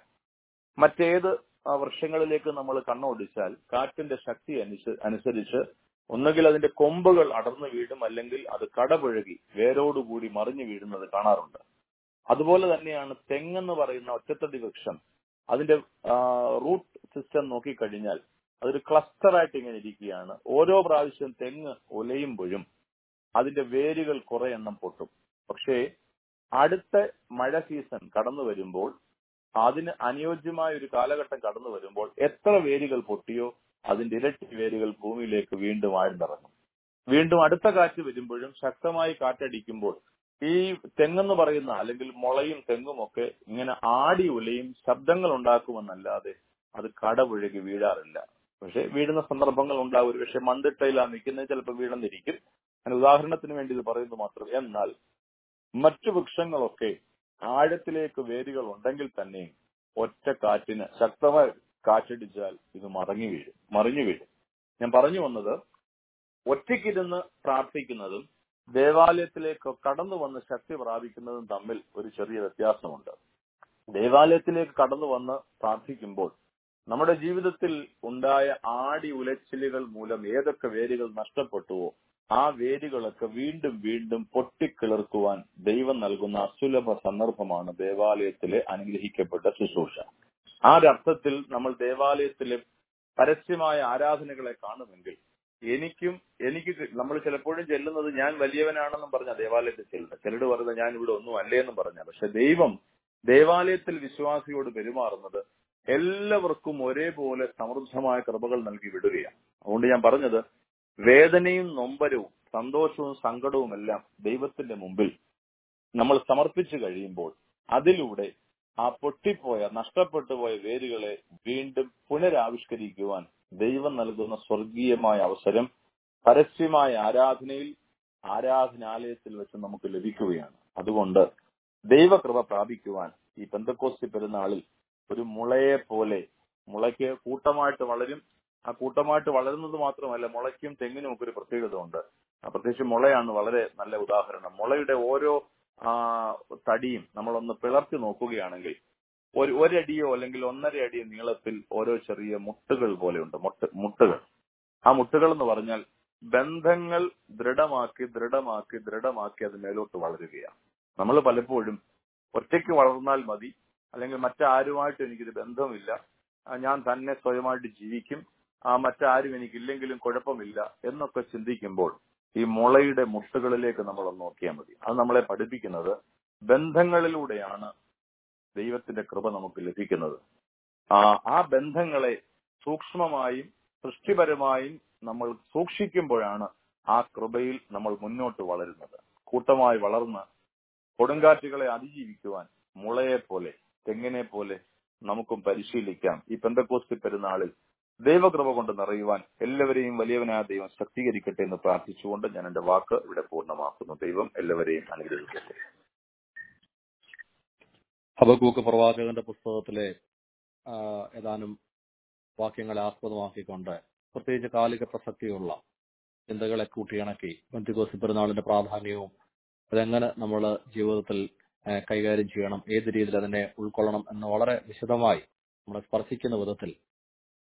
മറ്റേത് ആ, വൃക്ഷങ്ങളിലേക്ക് നമ്മൾ കണ്ണോടിച്ചാൽ കാറ്റിന്റെ ശക്തി അനുസ- അനുസരിച്ച് ഒന്നുകിൽ അതിന്റെ കൊമ്പുകൾ അടർന്നു വീഴും അല്ലെങ്കിൽ അത് കടപുഴകി വേരോടുകൂടി മറിഞ്ഞു വീഴുന്നത് കാണാറുണ്ട് അതുപോലെ തന്നെയാണ് തെങ്ങെന്ന് പറയുന്ന ഒറ്റത്തടി വൃക്ഷം അതിന്റെ റൂട്ട് സിസ്റ്റം നോക്കിക്കഴിഞ്ഞാൽ അതൊരു ക്ലസ്റ്റർ ആയിട്ട് ഇങ്ങനെ ഇരിക്കുകയാണ് ഓരോ പ്രാവശ്യം തെങ്ങ് ഒലയുമ്പോഴും അതിന്റെ വേരുകൾ കുറെ എണ്ണം പൊട്ടും പക്ഷേ അടുത്ത മഴ സീസൺ കടന്നു വരുമ്പോൾ അതിന് അനുയോജ്യമായ ഒരു കാലഘട്ടം കടന്നു വരുമ്പോൾ എത്ര വേരുകൾ പൊട്ടിയോ അതിന്റെ ഇരട്ടി വേരുകൾ ഭൂമിയിലേക്ക് വീണ്ടും ആഴ്ന്നിറങ്ങും വീണ്ടും അടുത്ത കാറ്റ് വരുമ്പോഴും ശക്തമായി കാറ്റടിക്കുമ്പോൾ ഈ തെങ്ങെന്ന് പറയുന്ന അല്ലെങ്കിൽ മുളയും തെങ്ങും ഒക്കെ ഇങ്ങനെ ആടി ഉലയും ശബ്ദങ്ങൾ ഉണ്ടാക്കുമെന്നല്ലാതെ അത് കടപുഴകി വീഴാറില്ല പക്ഷെ വീഴുന്ന സന്ദർഭങ്ങൾ ഉണ്ടാവും ഒരു പക്ഷെ മന്തിട്ടയിലാണ് നിൽക്കുന്നത് ചിലപ്പോൾ വീണെന്നിരിക്കും ഞാൻ ഉദാഹരണത്തിന് വേണ്ടി ഇത് പറയുന്നു മാത്രം എന്നാൽ മറ്റു വൃക്ഷങ്ങളൊക്കെ ആഴത്തിലേക്ക് വേരുകൾ ഉണ്ടെങ്കിൽ തന്നെ ഒറ്റ കാറ്റിന് ശക്തമായ കാറ്റടിച്ചാൽ ഇത് മറങ്ങി വീഴും മറിഞ്ഞു വീഴും ഞാൻ പറഞ്ഞു വന്നത് ഒറ്റയ്ക്കിരുന്ന് പ്രാർത്ഥിക്കുന്നതും ദേവാലയത്തിലേക്ക് കടന്നു വന്ന് ശക്തി പ്രാപിക്കുന്നതും തമ്മിൽ ഒരു ചെറിയ വ്യത്യാസമുണ്ട് ദേവാലയത്തിലേക്ക് കടന്നു വന്ന് പ്രാർത്ഥിക്കുമ്പോൾ നമ്മുടെ ജീവിതത്തിൽ ഉണ്ടായ ആടി ഉലച്ചിലുകൾ മൂലം ഏതൊക്കെ വേരുകൾ നഷ്ടപ്പെട്ടുവോ ആ വേരുകളൊക്കെ വീണ്ടും വീണ്ടും പൊട്ടിക്കിളർക്കുവാൻ ദൈവം നൽകുന്ന അസുലഭ സന്ദർഭമാണ് ദേവാലയത്തിലെ അനുഗ്രഹിക്കപ്പെട്ട ശുശ്രൂഷ ആ ഒരർത്ഥത്തിൽ നമ്മൾ ദേവാലയത്തിലെ പരസ്യമായ ആരാധനകളെ കാണുമെങ്കിൽ എനിക്കും എനിക്ക് നമ്മൾ ചിലപ്പോഴും ചെല്ലുന്നത് ഞാൻ വലിയവനാണെന്നും പറഞ്ഞ ദേവാലയത്തിൽ ചെല്ലുന്നത് ചിലട് പറയുന്നത് ഞാൻ ഇവിടെ ഒന്നും അല്ലേന്നും പറഞ്ഞ പക്ഷെ ദൈവം ദേവാലയത്തിൽ വിശ്വാസിയോട് പെരുമാറുന്നത് എല്ലാവർക്കും ഒരേപോലെ സമൃദ്ധമായ കൃപകൾ നൽകി വിടുകയാണ് അതുകൊണ്ട് ഞാൻ പറഞ്ഞത് വേദനയും നൊമ്പരവും സന്തോഷവും സങ്കടവും എല്ലാം ദൈവത്തിന്റെ മുമ്പിൽ നമ്മൾ സമർപ്പിച്ചു കഴിയുമ്പോൾ അതിലൂടെ ആ പൊട്ടിപ്പോയ നഷ്ടപ്പെട്ടു പോയ വേരുകളെ വീണ്ടും പുനരാവിഷ്കരിക്കുവാൻ ദൈവം നൽകുന്ന സ്വർഗീയമായ അവസരം പരസ്യമായ ആരാധനയിൽ ആരാധനാലയത്തിൽ വെച്ച് നമുക്ക് ലഭിക്കുകയാണ് അതുകൊണ്ട് ദൈവകൃപ പ്രാപിക്കുവാൻ ഈ പെന്തക്കോസ്തി പെരുന്നാളിൽ ഒരു മുളയെ പോലെ മുളയ്ക്ക് കൂട്ടമായിട്ട് വളരും ആ കൂട്ടമായിട്ട് വളരുന്നത് മാത്രമല്ല മുളയ്ക്കും തെങ്ങിനും ഒക്കെ ഒരു പ്രത്യേകത ഉണ്ട് ആ പ്രത്യേകിച്ച് മുളയാണ് വളരെ നല്ല ഉദാഹരണം മുളയുടെ ഓരോ ആ തടിയും നമ്മളൊന്ന് പിളർത്തി നോക്കുകയാണെങ്കിൽ ഒരു ഒരടിയോ അല്ലെങ്കിൽ ഒന്നര അടിയോ നീളത്തിൽ ഓരോ ചെറിയ മുട്ടുകൾ പോലെയുണ്ട് മുട്ട് മുട്ടുകൾ ആ മുട്ടുകൾ എന്ന് പറഞ്ഞാൽ ബന്ധങ്ങൾ ദൃഢമാക്കി ദൃഢമാക്കി ദൃഢമാക്കി അത് മേലോട്ട് വളരുകയാണ് നമ്മൾ പലപ്പോഴും ഒറ്റയ്ക്ക് വളർന്നാൽ മതി അല്ലെങ്കിൽ മറ്റാരുമായിട്ടും എനിക്കൊരു ബന്ധമില്ല ആ, ഞാൻ തന്നെ സ്വയമായിട്ട് ജീവിക്കും ആ മറ്റാരും എനിക്കില്ലെങ്കിലും കുഴപ്പമില്ല എന്നൊക്കെ ചിന്തിക്കുമ്പോൾ ഈ മുളയുടെ മുട്ടുകളിലേക്ക് നമ്മൾ ഒന്ന് നോക്കിയാൽ മതി അത് നമ്മളെ പഠിപ്പിക്കുന്നത് ബന്ധങ്ങളിലൂടെയാണ് ദൈവത്തിന്റെ കൃപ നമുക്ക് ലഭിക്കുന്നത് ആ ആ ബന്ധങ്ങളെ സൂക്ഷ്മമായും സൃഷ്ടിപരമായും നമ്മൾ സൂക്ഷിക്കുമ്പോഴാണ് ആ കൃപയിൽ നമ്മൾ മുന്നോട്ട് വളരുന്നത് കൂട്ടമായി വളർന്ന് കൊടുങ്കാറ്റുകളെ അതിജീവിക്കുവാൻ മുളയെ പോലെ തെങ്ങിനെ പോലെ നമുക്കും പരിശീലിക്കാം ഈ പെന്തക്കോസ്തി പെരുന്നാളിൽ ദൈവകൃപ കൊണ്ട് നിറയുവാൻ എല്ലാവരെയും വലിയവനായ ദൈവം ശക്തീകരിക്കട്ടെ എന്ന് പ്രാർത്ഥിച്ചുകൊണ്ട് ഞാൻ എന്റെ വാക്ക് ഇവിടെ പൂർണ്ണമാക്കുന്നു ദൈവം എല്ലാവരെയും അനുഗ്രഹിക്കട്ടെ ഹബക്കൂക്ക് പ്രവാചകന്റെ പുസ്തകത്തിലെ ആ, ഏതാനും വാക്യങ്ങളെ ആസ്പദമാക്കിക്കൊണ്ട് പ്രത്യേകിച്ച് കാലിക പ്രസക്തിയുള്ള ചിന്തകളെ കൂട്ടിയിണക്കി ബന്ധിക്കോസി പെരുന്നാളിന്റെ പ്രാധാന്യവും അതെങ്ങനെ നമ്മൾ ജീവിതത്തിൽ ആ, കൈകാര്യം ചെയ്യണം ഏത് രീതിയിൽ അതിനെ ഉൾക്കൊള്ളണം എന്ന് വളരെ വിശദമായി നമ്മളെ സ്പർശിക്കുന്ന വിധത്തിൽ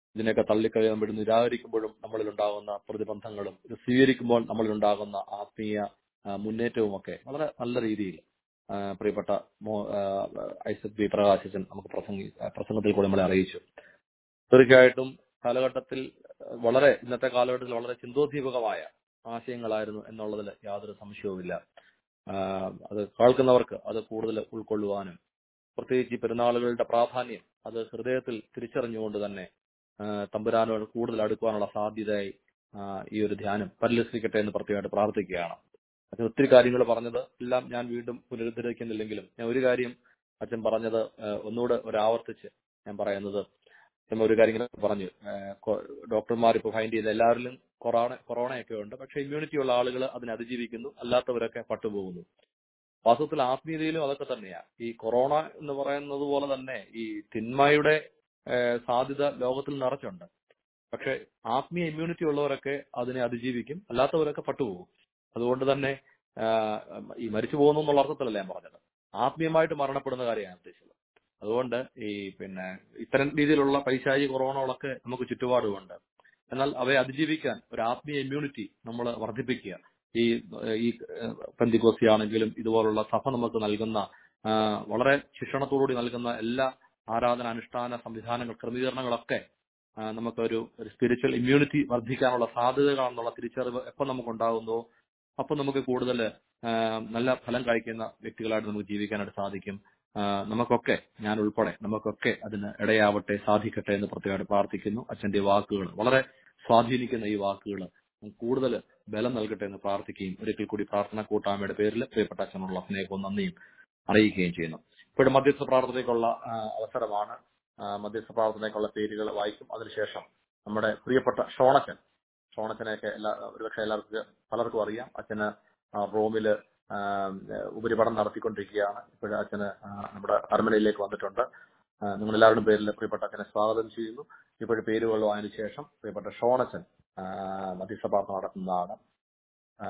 ഇതിനെയൊക്കെ തള്ളിക്കഴിയാൻ വേണ്ടി നിരാകരിക്കുമ്പോഴും നമ്മളിൽ ഉണ്ടാകുന്ന പ്രതിബന്ധങ്ങളും ഇത് സ്വീകരിക്കുമ്പോൾ നമ്മളിൽ ഉണ്ടാകുന്ന ആത്മീയ ആ, മുന്നേറ്റവും ഒക്കെ വളരെ നല്ല രീതിയിൽ ആ, പ്രിയപ്പെട്ട മോ- ആ, ഐസക് ബി പ്രകാശൻ നമുക്ക് പ്രസംഗി പ്രസംഗത്തിൽ കൂടെ നമ്മളെ അറിയിച്ചു തീർച്ചയായിട്ടും കാലഘട്ടത്തിൽ വളരെ ഇന്നത്തെ കാലഘട്ടത്തിൽ വളരെ ചിന്തോദ്ദീപകമായ ആശയങ്ങളായിരുന്നു എന്നുള്ളതിൽ യാതൊരു സംശയവുമില്ല ആ, അത് കേൾക്കുന്നവർക്ക് അത് കൂടുതൽ ഉൾക്കൊള്ളുവാനും പ്രത്യേകിച്ച് ഈ പെരുന്നാളുകളുടെ പ്രാധാന്യം അത് ഹൃദയത്തിൽ തിരിച്ചറിഞ്ഞുകൊണ്ട് തന്നെ ആ, തമ്പുരാനോട് കൂടുതൽ അടുക്കുവാനുള്ള സാധ്യതയായി ആ, ഈ ഒരു ധ്യാനം പരിലസിക്കട്ടെ എന്ന് പ്രത്യേകമായിട്ട് പ്രാർത്ഥിക്കുകയാണ് അച്ഛൻ ഒത്തിരി കാര്യങ്ങൾ പറഞ്ഞത് എല്ലാം ഞാൻ വീണ്ടും പുനരുദ്ധരിക്കുന്നില്ലെങ്കിലും ഞാൻ ഒരു കാര്യം അച്ഛൻ പറഞ്ഞത് ആ, ഒന്നുകൂടെ ഒരാവർത്തിച്ച് ഞാൻ പറയുന്നത് അച്ഛൻ ഒരു കാര്യം ഇങ്ങനെ പറഞ്ഞു ഡോക്ടർമാർ ഇപ്പോൾ ഫൈൻഡ് ചെയ്ത എല്ലാവരിലും കൊറോണ കൊറോണയൊക്കെ ഉണ്ട് പക്ഷെ ഇമ്മ്യൂണിറ്റി ഉള്ള ആളുകൾ അതിനെ അതിജീവിക്കുന്നു അല്ലാത്തവരൊക്കെ പട്ടുപോകുന്നു വാസ്തവത്തിൽ ആത്മീയതയിലും അതൊക്കെ തന്നെയാ ഈ കൊറോണ എന്ന് പറയുന്നത് പോലെ തന്നെ ഈ തിന്മയുടെ ഏഹ്, സാധ്യത ലോകത്തിൽ നിറച്ചുണ്ട് പക്ഷെ ആത്മീയ ഇമ്മ്യൂണിറ്റി ഉള്ളവരൊക്കെ അതിനെ അതിജീവിക്കും അല്ലാത്തവരൊക്കെ പട്ടുപോകും അതുകൊണ്ട് തന്നെ ആഹ്, ഈ മരിച്ചു പോകുന്നു എന്നുള്ള അർത്ഥത്തിലല്ല ഞാൻ പറഞ്ഞത് ആത്മീയമായിട്ട് മരണപ്പെടുന്ന കാര്യമാണ് ഉദ്ദേശിച്ചത് അതുകൊണ്ട് ഈ പിന്നെ ഇത്തരം രീതിയിലുള്ള പൈശാചി കൊറോണകളൊക്കെ നമുക്ക് ചുറ്റുപാടുമുണ്ട് എന്നാൽ അവയെ അതിജീവിക്കാൻ ഒരു ആത്മീയ ഇമ്മ്യൂണിറ്റി നമ്മൾ വർദ്ധിപ്പിക്കുക ഈ ഈ പെന്തിക്കോസി ആണെങ്കിലും ഇതുപോലുള്ള സഭ നമുക്ക് നൽകുന്ന ആ, വളരെ ശിക്ഷണത്തോടുകൂടി നൽകുന്ന എല്ലാ ആരാധന അനുഷ്ഠാന സംവിധാനങ്ങൾ ക്രമീകരണങ്ങളൊക്കെ ആ, നമുക്കൊരു ഒരു സ്പിരിച്വൽ ഇമ്മ്യൂണിറ്റി വർദ്ധിക്കാനുള്ള സാധ്യതകളാണെന്നുള്ള തിരിച്ചറിവ് എപ്പോൾ നമുക്കുണ്ടാകുന്നോ അപ്പൊ നമുക്ക് കൂടുതൽ നല്ല ഫലം കഴിക്കുന്ന വ്യക്തികളായിട്ട് നമുക്ക് ജീവിക്കാനായിട്ട് സാധിക്കും ആ, നമുക്കൊക്കെ ഞാൻ ഉൾപ്പെടെ നമുക്കൊക്കെ അതിന് ഇടയാവട്ടെ സാധിക്കട്ടെ എന്ന് പ്രത്യേകമായിട്ട് പ്രാർത്ഥിക്കുന്നു അച്ഛന്റെ വാക്കുകൾ വളരെ സ്വാധീനിക്കുന്ന ഈ വാക്കുകൾ കൂടുതൽ ബലം നൽകട്ടെ എന്ന് പ്രാർത്ഥിക്കുകയും ഒരിക്കൽ കൂടി പ്രാർത്ഥന കൂട്ടായ്മയുടെ പേരിൽ പ്രിയപ്പെട്ട അച്ഛനുള്ള സ്നേഹവും നന്ദിയും അറിയിക്കുകയും ചെയ്യുന്നു ഇപ്പോഴും മധ്യസ്ഥ പ്രാർത്ഥനയ്ക്കുള്ള ആ, അവസരമാണ് ആ, മധ്യസ്ഥ പ്രാർത്ഥനയ്ക്കുള്ള പേരുകൾ വായിക്കും അതിനുശേഷം നമ്മുടെ പ്രിയപ്പെട്ട ഷോണച്ചൻ ഷോണച്ചനെയൊക്കെ എല്ലാ ഒരുപക്ഷെ എല്ലാവർക്കും പലർക്കും അറിയാം അച്ഛന് ആ, റോമില് ആ, ഉപരിപഠനം നടത്തിക്കൊണ്ടിരിക്കുകയാണ് ഇപ്പോഴും അച്ഛന് ആ, നമ്മുടെ അരമനയിലേക്ക് വന്നിട്ടുണ്ട് ആ, നിങ്ങളെല്ലാവരുടെയും പേരിൽ പ്രിയപ്പെട്ട അച്ഛനെ സ്വാഗതം ചെയ്യുന്നു ഇപ്പോഴും പേരുകൾ വായന ശേഷം പ്രിയപ്പെട്ട ഷോണച്ചൻ ആ, മധ്യസ്ഥ പ്രാർത്ഥന നടത്തുന്നതാണ് ആ,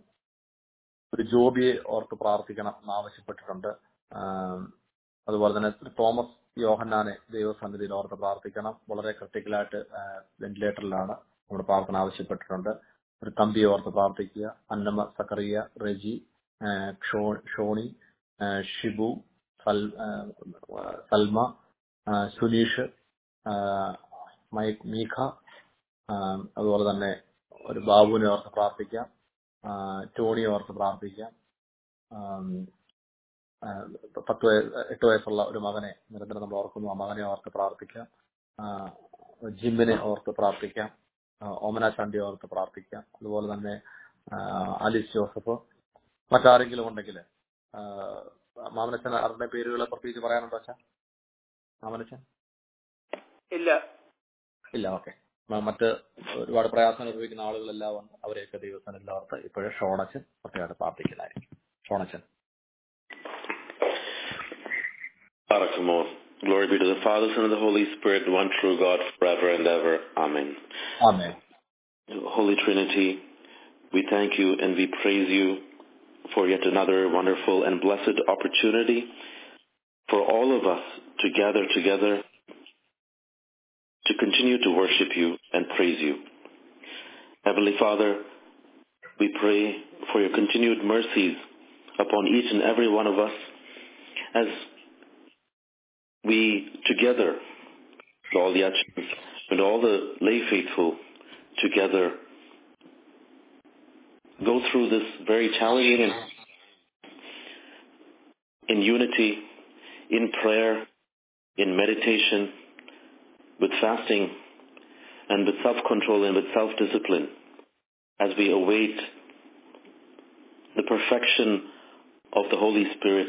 ഒരു ജോബിയെ ഓർത്ത് പ്രാർത്ഥിക്കണം എന്ന് ആവശ്യപ്പെട്ടിട്ടുണ്ട് ആ, അതുപോലെ തന്നെ തോമസ് യോഹന്നാനെ ദൈവസന്നിധിയിൽ ഓർത്ത് പ്രാർത്ഥിക്കണം വളരെ ക്രിട്ടിക്കലായിട്ട് വെന്റിലേറ്ററിലാണ് നമ്മുടെ പ്രാർത്ഥന ആവശ്യപ്പെട്ടിട്ടുണ്ട് ഒരു തമ്പിയെ ഓർത്ത് പ്രാർത്ഥിക്കുക അന്നമ്മ സക്കറിയ റെജി ആ, ഷോ- ഷോണി ആ, ഷിബു സൽ- ആ, സൽമ ആ, സുനീഷ് ആ, മൈക്ക് മീഖ ആ, അതുപോലെ തന്നെ ഒരു ബാബുവിനെ ഓർത്ത് പ്രാർത്ഥിക്കാം ആ, ടോണിയെ ഓർത്ത് പ്രാർത്ഥിക്കാം ആം, ആ, പത്ത് വയ എട്ട് വയസ്സുള്ള ഒരു മകനെ നിരന്തരം നമ്മൾ ഓർക്കുന്നു ആ മകനെ ഓർത്ത് പ്രാർത്ഥിക്കാം ആ, ജിമ്മിനെ ഓർത്ത് പ്രാർത്ഥിക്കാം ആ, ഓമന ചാണ്ടിയെ ഓർത്ത് പ്രാർത്ഥിക്കാം അതുപോലെ തന്നെ ആ, ആലിസ് ജോസഫ് മറ്റാരെങ്കിലും ഉണ്ടെങ്കിൽ മാമനച്ചൻ ആരുടെ പേരുകൾ പ്രത്യേകിച്ച് പറയാനുണ്ടോ അച്ഛാ മാമനച്ചൻ ഇല്ല ഇല്ല ഓക്കെ മറ്റ് ഒരുപാട് പ്രയാസം അനുഭവിക്കുന്ന ആളുകളെല്ലാം ഉണ്ട് അവരെയൊക്കെ ദൈവസ്ഥാനം എല്ലാവർക്കും ഇപ്പോഴും ഷോണച്ചൻ പ്രത്യേകമായിട്ട് പ്രാർത്ഥിക്കുന്നതായിരിക്കും ഷോണച്ചൻ Barakamor. Glory be to the Father, Son, and the Holy Spirit, one true God, forever and ever. Amen. ആമേ Holy Trinity, we thank you and we praise you for yet another wonderful and blessed opportunity for all of us to gather together to continue to worship you and praise you. Heavenly Father, we pray for your continued mercies upon each and every one of us as we together, all the Achans and all the lay faithful together go through this very challenging and in unity, in prayer, in meditation, with fasting, and with self-control and with self-discipline as we await the perfection of the Holy Spirit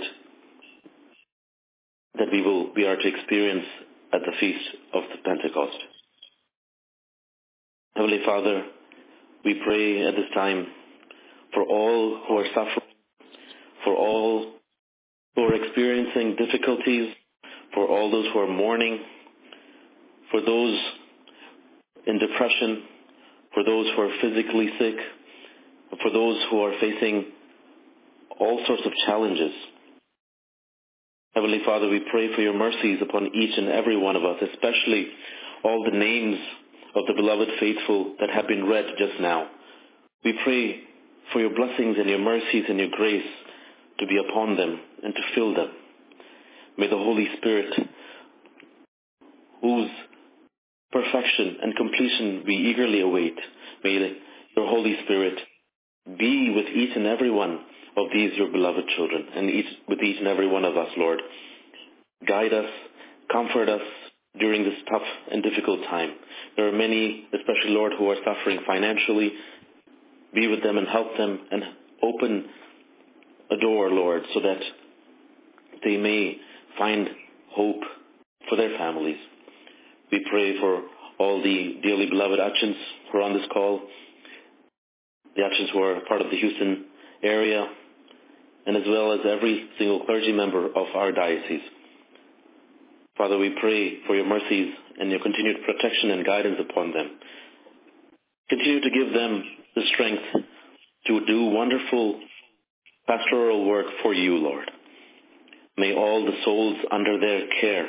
that we will we are to experience at the feast of the Pentecost. Heavenly Father, we pray at this time for all who are suffering, for all who are experiencing difficulties, for all those who are mourning, for those in depression, for those who are physically sick, for those who are facing all sorts of challenges. Heavenly Father, we pray for your mercies upon each and every one of us, especially all the names of the beloved faithful that have been read just now. We pray for your blessings and your mercies and your grace to be upon them and to fill them. May the Holy Spirit, whose perfection and completion we eagerly await, may your Holy Spirit be with each and every one of these your beloved children and each, with each and every one of us, Lord. Guide us, comfort us during this tough and difficult time. There are many, especially Lord, who are suffering financially. Be with them and help them and open a door, Lord, so that they may find hope for their families. We pray for all the dearly beloved Achins who are on this call, the Achins who are part of the Houston area, and as well as every single clergy member of our diocese. Father, we pray for your mercies and your continued protection and guidance upon them. Continue to give them the strength to do wonderful pastoral work for you, Lord. May all the souls under their care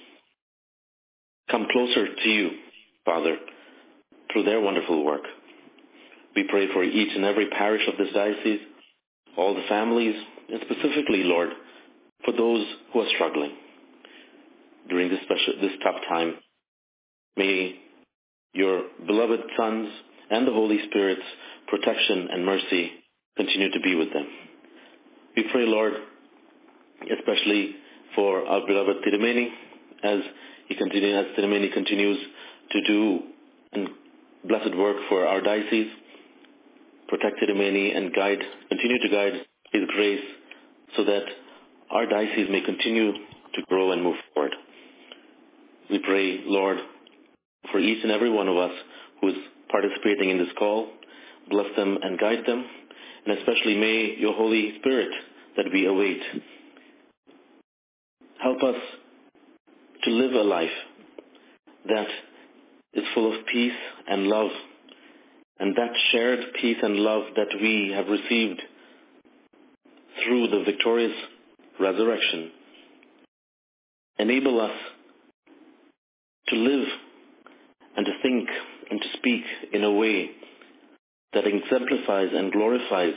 come closer to you, Father, through their wonderful work. We pray for each and every parish of this diocese, all the families, and specifically, Lord, for those who are struggling during this special, this tough time. May your beloved sons and the Holy Spirit's protection and mercy continue to be with them. We pray, Lord, especially for our beloved Tirumeni, as he continues, as Tirumeni continues to do and blessed work for our diocese. Protect Tirumeni and guide, continue to guide his grace so that our diocese may continue to grow and move forward. We pray, Lord, for each and every one of us who is participating in this call. Bless them and guide them. And especially may your Holy Spirit that we await help us to live a life that is full of peace and love. And that shared peace and love that we have received through the victorious resurrection enable us to live and to think and to speak in a way that exemplifies and glorifies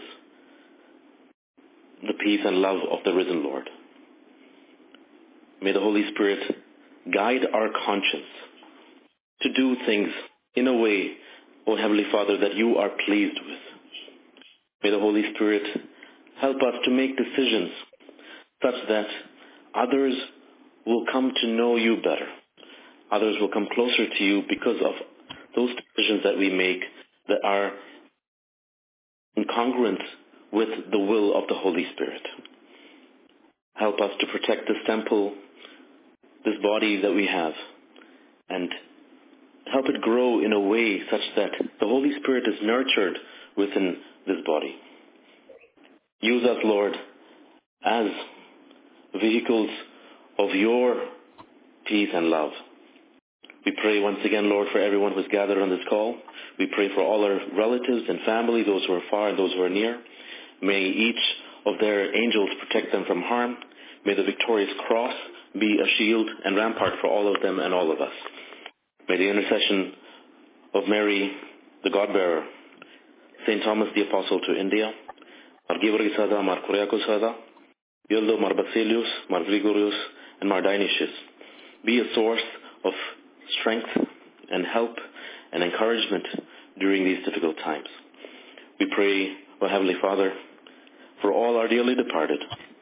the peace and love of the risen Lord. May the Holy Spirit guide our conscience to do things in a way, O Heavenly Father, that you are pleased with. May the Holy Spirit help us to make decisions such that others will come to know you better. Others will come closer to you because of those decisions that we make that are in congruence with the will of the Holy Spirit. Help us to protect this temple, this body that we have, and help it grow in a way such that the Holy Spirit is nurtured within this body. Use us, Lord, as vehicles of your peace and love. We pray once again, Lord, for everyone who's gathered on this call. We pray for all our relatives and family, those who are far and those who are near. May each of their angels protect them from harm. May the victorious cross be a shield and rampart for all of them and all of us. May the intercession of Mary, the God-bearer, St. Thomas the Apostle to India, Mar Georgis Sada, Mar Kuriakos Sada, Yoldo Mar Basilius, Mar Grigorius, and Mar Dionysius, be a source of strength and help and encouragement during these difficult times. We pray, O Heavenly Father, for all our dearly departed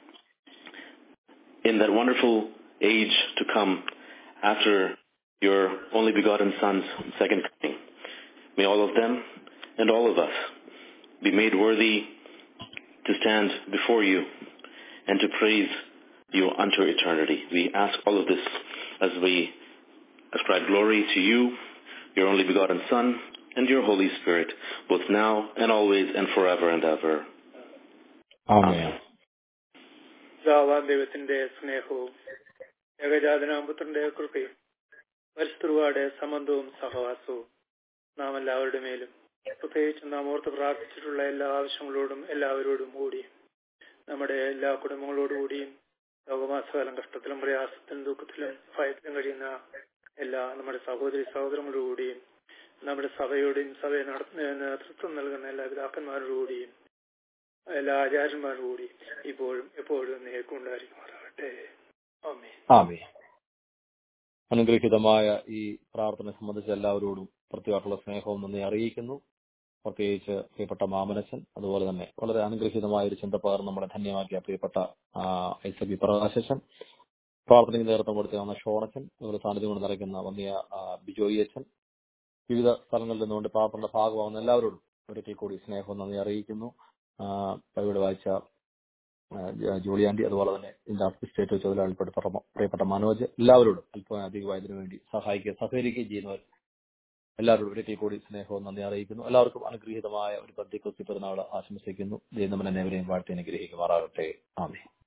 in that wonderful age to come after your only begotten Son's second coming. May all of them and all of us be made worthy to stand before you and to praise you unto eternity. We ask all of this as we ascribe glory to you, your only begotten Son, and your Holy Spirit, both now and always and forever and ever. ആമേൻ പിതാവാം ദൈവത്തിന്റെ സ്നേഹവും ഏകജാതനാമ്പുത്രന്റെ കൃപയും പരിസ്ഥിതിയുടെ സംബന്ധവും സഹവാസവും നാം എല്ലാവരുടെ മേലും പ്രത്യേകിച്ച് നാം ഓർത്ത് പ്രാർത്ഥിച്ചിട്ടുള്ള എല്ലാ ആവശ്യങ്ങളോടും എല്ലാവരോടും കൂടിയും നമ്മുടെ എല്ലാ കുടുംബങ്ങളോടുകൂടിയും ലോകമാസകാലം കഷ്ടത്തിലും പ്രയാസത്തിലും ദുഃഖത്തിലും ഭയത്തിലും കഴിയുന്ന എല്ലാ നമ്മുടെ സഹോദരി സഹോദരങ്ങളോടുകൂടിയും നമ്മുടെ സഭയോടെയും സഭയെ നടത്തുന്ന നേതൃത്വം നൽകുന്ന എല്ലാ പിതാക്കന്മാരോടുകൂടിയും എല്ലാ ആചാര്യന്മാരോടുകൂടി ഇപ്പോഴും എപ്പോഴും നേക്കുണ്ടായിരിക്കുമാറാകട്ടെ ആമേ ആമേ അനുഗ്രഹീതമായ ഈ പ്രാർത്ഥന സംബന്ധിച്ച് എല്ലാവരോടും പ്രത്യേകമായിട്ടുള്ള സ്നേഹവും നന്ദി അറിയിക്കുന്നു പ്രത്യേകിച്ച് പ്രിയപ്പെട്ട മാമനച്ചൻ അതുപോലെ തന്നെ വളരെ അനുഗ്രഹീതമായ ഒരു ചിന്ത പകർന്ന് നമ്മളെ ധന്യമാക്കിയ പ്രിയപ്പെട്ട ഐസ ബി പ്രകാശൻ പ്രാർത്ഥനയ്ക്ക് നേതൃത്വം കൊടുത്തിരുന്ന ഷോണച്ചൻ അതുപോലെ സാന്നിധ്യം കൊണ്ട് നിറയ്ക്കുന്ന വന്നിയ ആ, ബിജോയി അച്ഛൻ വിവിധ സ്ഥലങ്ങളിൽ നിന്നുകൊണ്ട് പ്രാർത്ഥനയുടെ ഭാഗമാകുന്ന എല്ലാവരോടും ഒരിക്കൽ കൂടി സ്നേഹവും നന്ദി അറിയിക്കുന്നു ആ, ബൈബിൾ വായിച്ച ആ, ജ- ജൂലിയാൻഡി അതുപോലെ തന്നെ ഇതിന്റെ അഡ്മിനിസ്ട്രേറ്റീവ് ചുമതലയിൽപ്പെട്ട പ്രമ- പ്രിയപ്പെട്ട മനോജ് എല്ലാവരോടും അല്പം അധികമായി ഇതിനു വേണ്ടി സഹായിക്കുകയും സഹകരിക്കുകയും ചെയ്യുന്നവർ എല്ലാവരോടും ഒരിക്കൽ കൂടി സ്നേഹവും നന്ദി അറിയിക്കുന്നു എല്ലാവർക്കും അനുഗ്രഹീതമായ ഒരു പദ്യക്കൊത്തി പെരുന്നാൾ ആശംസിക്കുന്നു ദൈവം നമ്മളെ വാഴ്ത്തി അനുഗ്രഹിക്കുമാറാകട്ടെ ആമേ